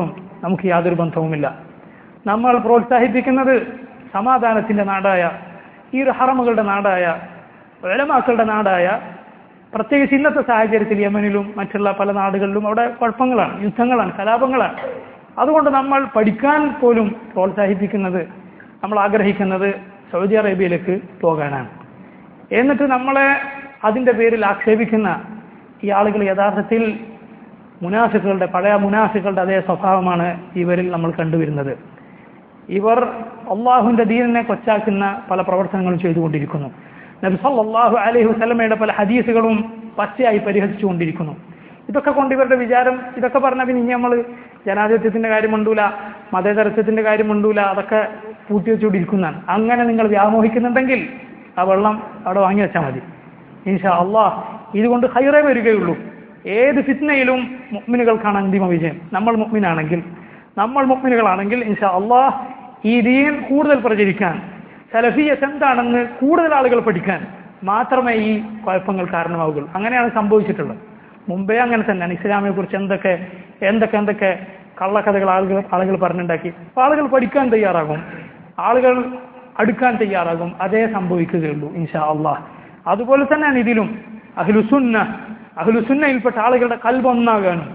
നമുക്ക് യാതൊരു ബന്ധവുമില്ല നമ്മൾ പ്രോത്സാഹിപ്പിക്കുന്നത് സമാധാനത്തിൻ്റെ നാടായ ഈ ഒരു ഹറമുകളുടെ നാടായ ഉലമാക്കളുടെ നാടായ പ്രത്യേകിച്ച് ഇന്നത്തെ സാഹചര്യത്തിൽ യമനിലും മറ്റുള്ള പല നാടുകളിലും അവിടെ കുഴപ്പങ്ങളാണ് യുദ്ധങ്ങളാണ് കലാപങ്ങളാണ് അതുകൊണ്ട് നമ്മൾ പഠിക്കാൻ പോലും പ്രോത്സാഹിപ്പിക്കുന്നത് നമ്മൾ ആഗ്രഹിക്കുന്നത് സൗദി അറേബ്യയിലേക്ക് പോകാനാണ് എന്നിട്ട് നമ്മളെ അതിൻ്റെ പേരിൽ ആക്ഷേപിക്കുന്ന ഈ ആളുകൾ യഥാർത്ഥത്തിൽ മുനാഫിക്കുകളുടെ പഴയ മുനാഫിക്കുകളുടെ അതേ സ്വഭാവമാണ് ഇവരിൽ നമ്മൾ കണ്ടുവരുന്നത് ഇവർ അള്ളാഹുവിൻ്റെ ദീനിനെ കൊച്ചാക്കുന്ന പല പ്രവർത്തനങ്ങളും ചെയ്തുകൊണ്ടിരിക്കുന്നു നബി സല്ലല്ലാഹു അലൈഹി വസല്ലമയുടെ പല ഹദീസുകളും പച്ചയായി പരിഹസിച്ചുകൊണ്ടിരിക്കുന്നു ഇതൊക്കെ കൊണ്ട് ഇവരുടെ വിചാരം ഇതൊക്കെ പറഞ്ഞ പിന്നെ ഇനി നമ്മൾ ജനാധിപത്യത്തിന്റെ കാര്യം ഉണ്ടൂല മതേതരത്വത്തിന്റെ കാര്യം ഉണ്ടൂല അതൊക്കെ പൂട്ടി വെച്ചുകൊണ്ടിരിക്കുന്നതാണ് അങ്ങനെ നിങ്ങൾ വ്യാമോഹിക്കുന്നുണ്ടെങ്കിൽ ആ വെള്ളം അവിടെ വാങ്ങി വെച്ചാൽ മതി ഇൻഷാ അള്ളാഹ് ഇതുകൊണ്ട് ഹൈറേ വരികയുള്ളൂ ഏത് ഫിത്നയിലും മുഗ്മിനുകൾക്കാണ് അന്തിമ വിജയം നമ്മൾ മുഗ്മിനാണെങ്കിൽ നമ്മൾ മുഗ്മിനുകളാണെങ്കിൽ ഇൻഷാ അള്ളാഹ് ഈ ദീൻ കൂടുതൽ പ്രചരിക്കാൻ സലഫിയത്ത് എന്താണെന്ന് കൂടുതൽ ആളുകൾ പഠിക്കാൻ മാത്രമേ ഈ കുഴപ്പങ്ങൾ കാരണമാവുകയുള്ളൂ അങ്ങനെയാണ് സംഭവിച്ചിട്ടുള്ളത് മുമ്പേ അങ്ങനെ തന്നെയാണ് ഇസ്ലാമിനെ കുറിച്ച് എന്തൊക്കെ എന്തൊക്കെ എന്തൊക്കെ കള്ളക്കഥകൾ ആളുകൾ ആളുകൾ പറഞ്ഞുണ്ടാക്കി അപ്പോൾ ആളുകൾ പഠിക്കാൻ തയ്യാറാകും ആളുകൾ അടുക്കാൻ തയ്യാറാകും അതേ സംഭവിക്കുകയുള്ളൂ ഇൻഷാ അള്ളാഹ് അതുപോലെ തന്നെയാണ് ഇതിലും അഹ്ലുസുന്ന അഹ്ലുസുന്നയിൽപ്പെട്ട ആളുകളുടെ കൽബ് ഒന്നാകാനും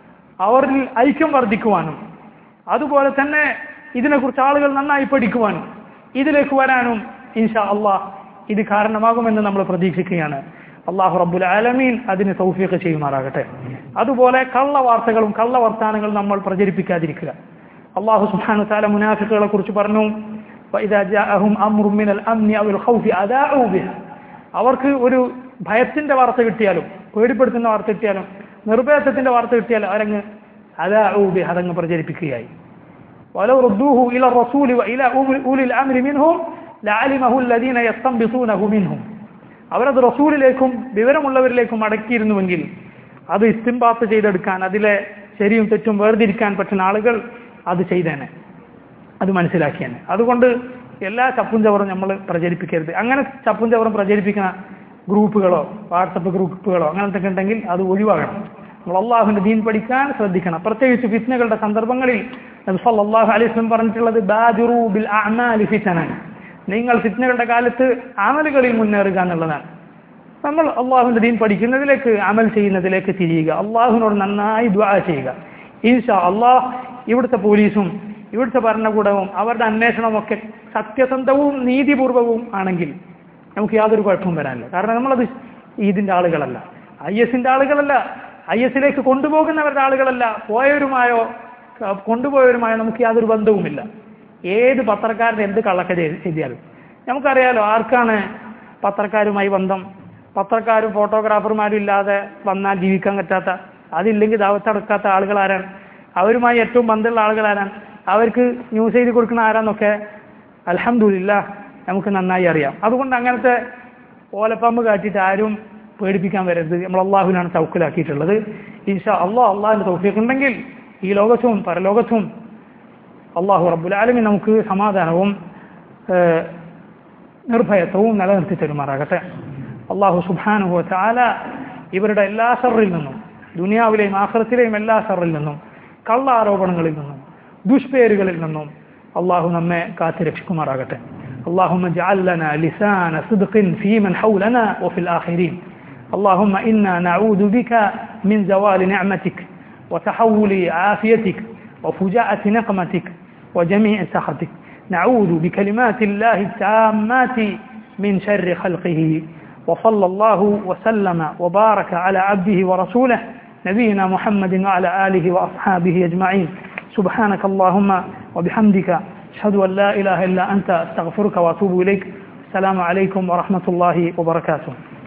അവരിൽ ഐക്യം വർദ്ധിക്കുവാനും അതുപോലെ തന്നെ ഇതിനെക്കുറിച്ച് ആളുകൾ നന്നായി പഠിക്കുവാനും ഇതിലേക്ക് വരാനും ഇൻഷാ അള്ളാഹ് ഇത് കാരണമാകുമെന്ന് നമ്മൾ പ്രതീക്ഷിക്കുകയാണ് അള്ളാഹു റബ്ബുൽ ആലമീൻ അതിന് തൗഫീഖ് ചെയ്യുമാറാകട്ടെ അതുപോലെ കള്ള വാർത്തകളും കള്ള വർത്താനങ്ങളും നമ്മൾ പ്രചരിപ്പിക്കാതിരിക്കുക അള്ളാഹു സുബ്ഹാനഹു തആല മുനാഫിക്കുകളെ കുറിച്ച് പറഞ്ഞു وإذا جاءهم أمر من الأمن أو الخوف أذاعوا به അവർക്ക് ഒരു ഭയത്തിന്റെ വാർത്ത കിട്ടിയാലും പേടിപ്പെടുത്തുന്ന വാർത്ത കിട്ടിയാലും നിർഭയത്വത്തിന്റെ വാർത്ത കിട്ടിയാലും അവരങ്ങ് അതാഊ ബിഹ് അതങ്ങ് പ്രചരിപ്പിക്കുകയായി ولو ردوه إلى الرسول وإلى أولي الأمر منهم لعلمه الذين يستنبطونه منهم അവരത് റസൂലിലേക്കും വിവരമുള്ളവരിലേക്കും അടക്കിയിരുന്നുവെങ്കിൽ അത് ഇസ്തിംബാത്ത് ചെയ്തെടുക്കാൻ അതിലെ ശരിയും തെറ്റും വേർതിരിക്കാൻ പറ്റുന്ന ആളുകൾ അത് ചെയ്തേനെ അത് മനസ്സിലാക്കിയേനെ അതുകൊണ്ട് എല്ലാ ചപ്പും ചവറും നമ്മൾ പ്രചരിപ്പിക്കരുത് അങ്ങനെ ചപ്പും ചവറും പ്രചരിപ്പിക്കുന്ന ഗ്രൂപ്പുകളോ വാട്സപ്പ് ഗ്രൂപ്പുകളോ അങ്ങനത്തെ ഉണ്ടെങ്കിൽ അത് ഒഴിവാകണം നമ്മൾ അള്ളാഹുവിന്റെ ദീൻ പഠിക്കാൻ ശ്രദ്ധിക്കണം പ്രത്യേകിച്ച് ഫിത്നകളുടെ സന്ദർഭങ്ങളിൽ അള്ളാഹു അലൈസ്ലം പറഞ്ഞിട്ടുള്ളത് ബാജുറു ബിൽ അഅമാലി ഫിത്തനൻ നിങ്ങൾ ഫിത്നകളുടെ കാലത്ത് അമലുകളിൽ മുന്നേറുക എന്നുള്ളതാണ് നമ്മൾ അള്ളാഹുവിന്റെ ദീൻ പഠിക്കുന്നതിലേക്ക് അമൽ ചെയ്യുന്നതിലേക്ക് തിരിയുക അള്ളാഹുവിനോട് നന്നായി ദ്വാ ചെയ്യുക ഈശാ അള്ളാഹ് ഇവിടുത്തെ പോലീസും ഇവിടുത്തെ ഭരണകൂടവും അവരുടെ അന്വേഷണവും ഒക്കെ സത്യസന്ധവും നീതിപൂർവവും ആണെങ്കിൽ നമുക്ക് യാതൊരു കുഴപ്പവും വരാനില്ല കാരണം നമ്മളത് ഇതിന്റെ ആളുകളല്ല ഐ എസിന്റെ ആളുകളല്ല ഐ എസിലേക്ക് കൊണ്ടുപോകുന്നവരുടെ ആളുകളല്ല പോയവരുമായോ കൊണ്ടുപോയവരുമായോ നമുക്ക് യാതൊരു ബന്ധവുമില്ല ഏത് പത്രക്കാരൻ്റെ എന്ത് കള്ളക്കഥ എഴുതിയാലും നമുക്കറിയാലോ ആർക്കാണ് പത്രക്കാരുമായി ബന്ധം പത്രക്കാരും ഫോട്ടോഗ്രാഫർമാരും ഇല്ലാതെ വന്നാൽ ജീവിക്കാൻ പറ്റാത്ത അതില്ലെങ്കിൽ ദാവത്തടക്കാത്ത ആളുകൾ ആരാണ് അവരുമായി ഏറ്റവും ബന്ധമുള്ള ആളുകൾ ആരാണ് അവർക്ക് ന്യൂസ് എഴുതി കൊടുക്കുന്ന ആരാന്നൊക്കെ അലഹമില്ല നമുക്ക് നന്നായി അറിയാം അതുകൊണ്ട് അങ്ങനത്തെ ഓലപ്പമ്പ് കാട്ടിയിട്ട് ആരും പേടിപ്പിക്കാൻ വരരുത് നമ്മൾ അള്ളാഹുവിനാണ് തൗക്കിലാക്കിയിട്ടുള്ളത് ഈശാ അള്ളാഹ് അള്ളാഹിന്റെ തൗഫീഖ് ഉണ്ടെങ്കിൽ ഈ ലോകത്തും പരലോകത്തും അള്ളാഹു റബ്ബുൽ ആലമി നമുക്ക് സമാധാനവും നിർഭയത്വവും നിലനിർത്തി തരുമാറാകട്ടെ അള്ളാഹു സുബാനുഹു ചാല ഇവരുടെ എല്ലാ ഷറിൽ നിന്നും ദുനിയാവിലെയും ആഹ്റത്തിലെയും എല്ലാ ഷറിൽ നിന്നും കള്ള ആരോപണങ്ങളിൽ നിന്നും ദുഷ്പേരുകളിൽ നിന്നും അള്ളാഹു നമ്മെ കാത്തു രക്ഷിക്കുമാറാകട്ടെ اللهم اجعل لنا لسان صدق في من حولنا وفي الآخرين اللهم إنا نعوذ بك من زوال نعمتك وتحول عافيتك وفجاءة نقمتك وجميع سخطك نعوذ بكلمات الله التامات من شر خلقه وصلى الله وسلم وبارك على عبده ورسوله نبينا محمد وعلى آله وأصحابه أجمعين سبحانك اللهم وبحمدك أشهد أن لا إله إلا أنت أستغفرك وأتوب إليك السلام عليكم ورحمة الله وبركاته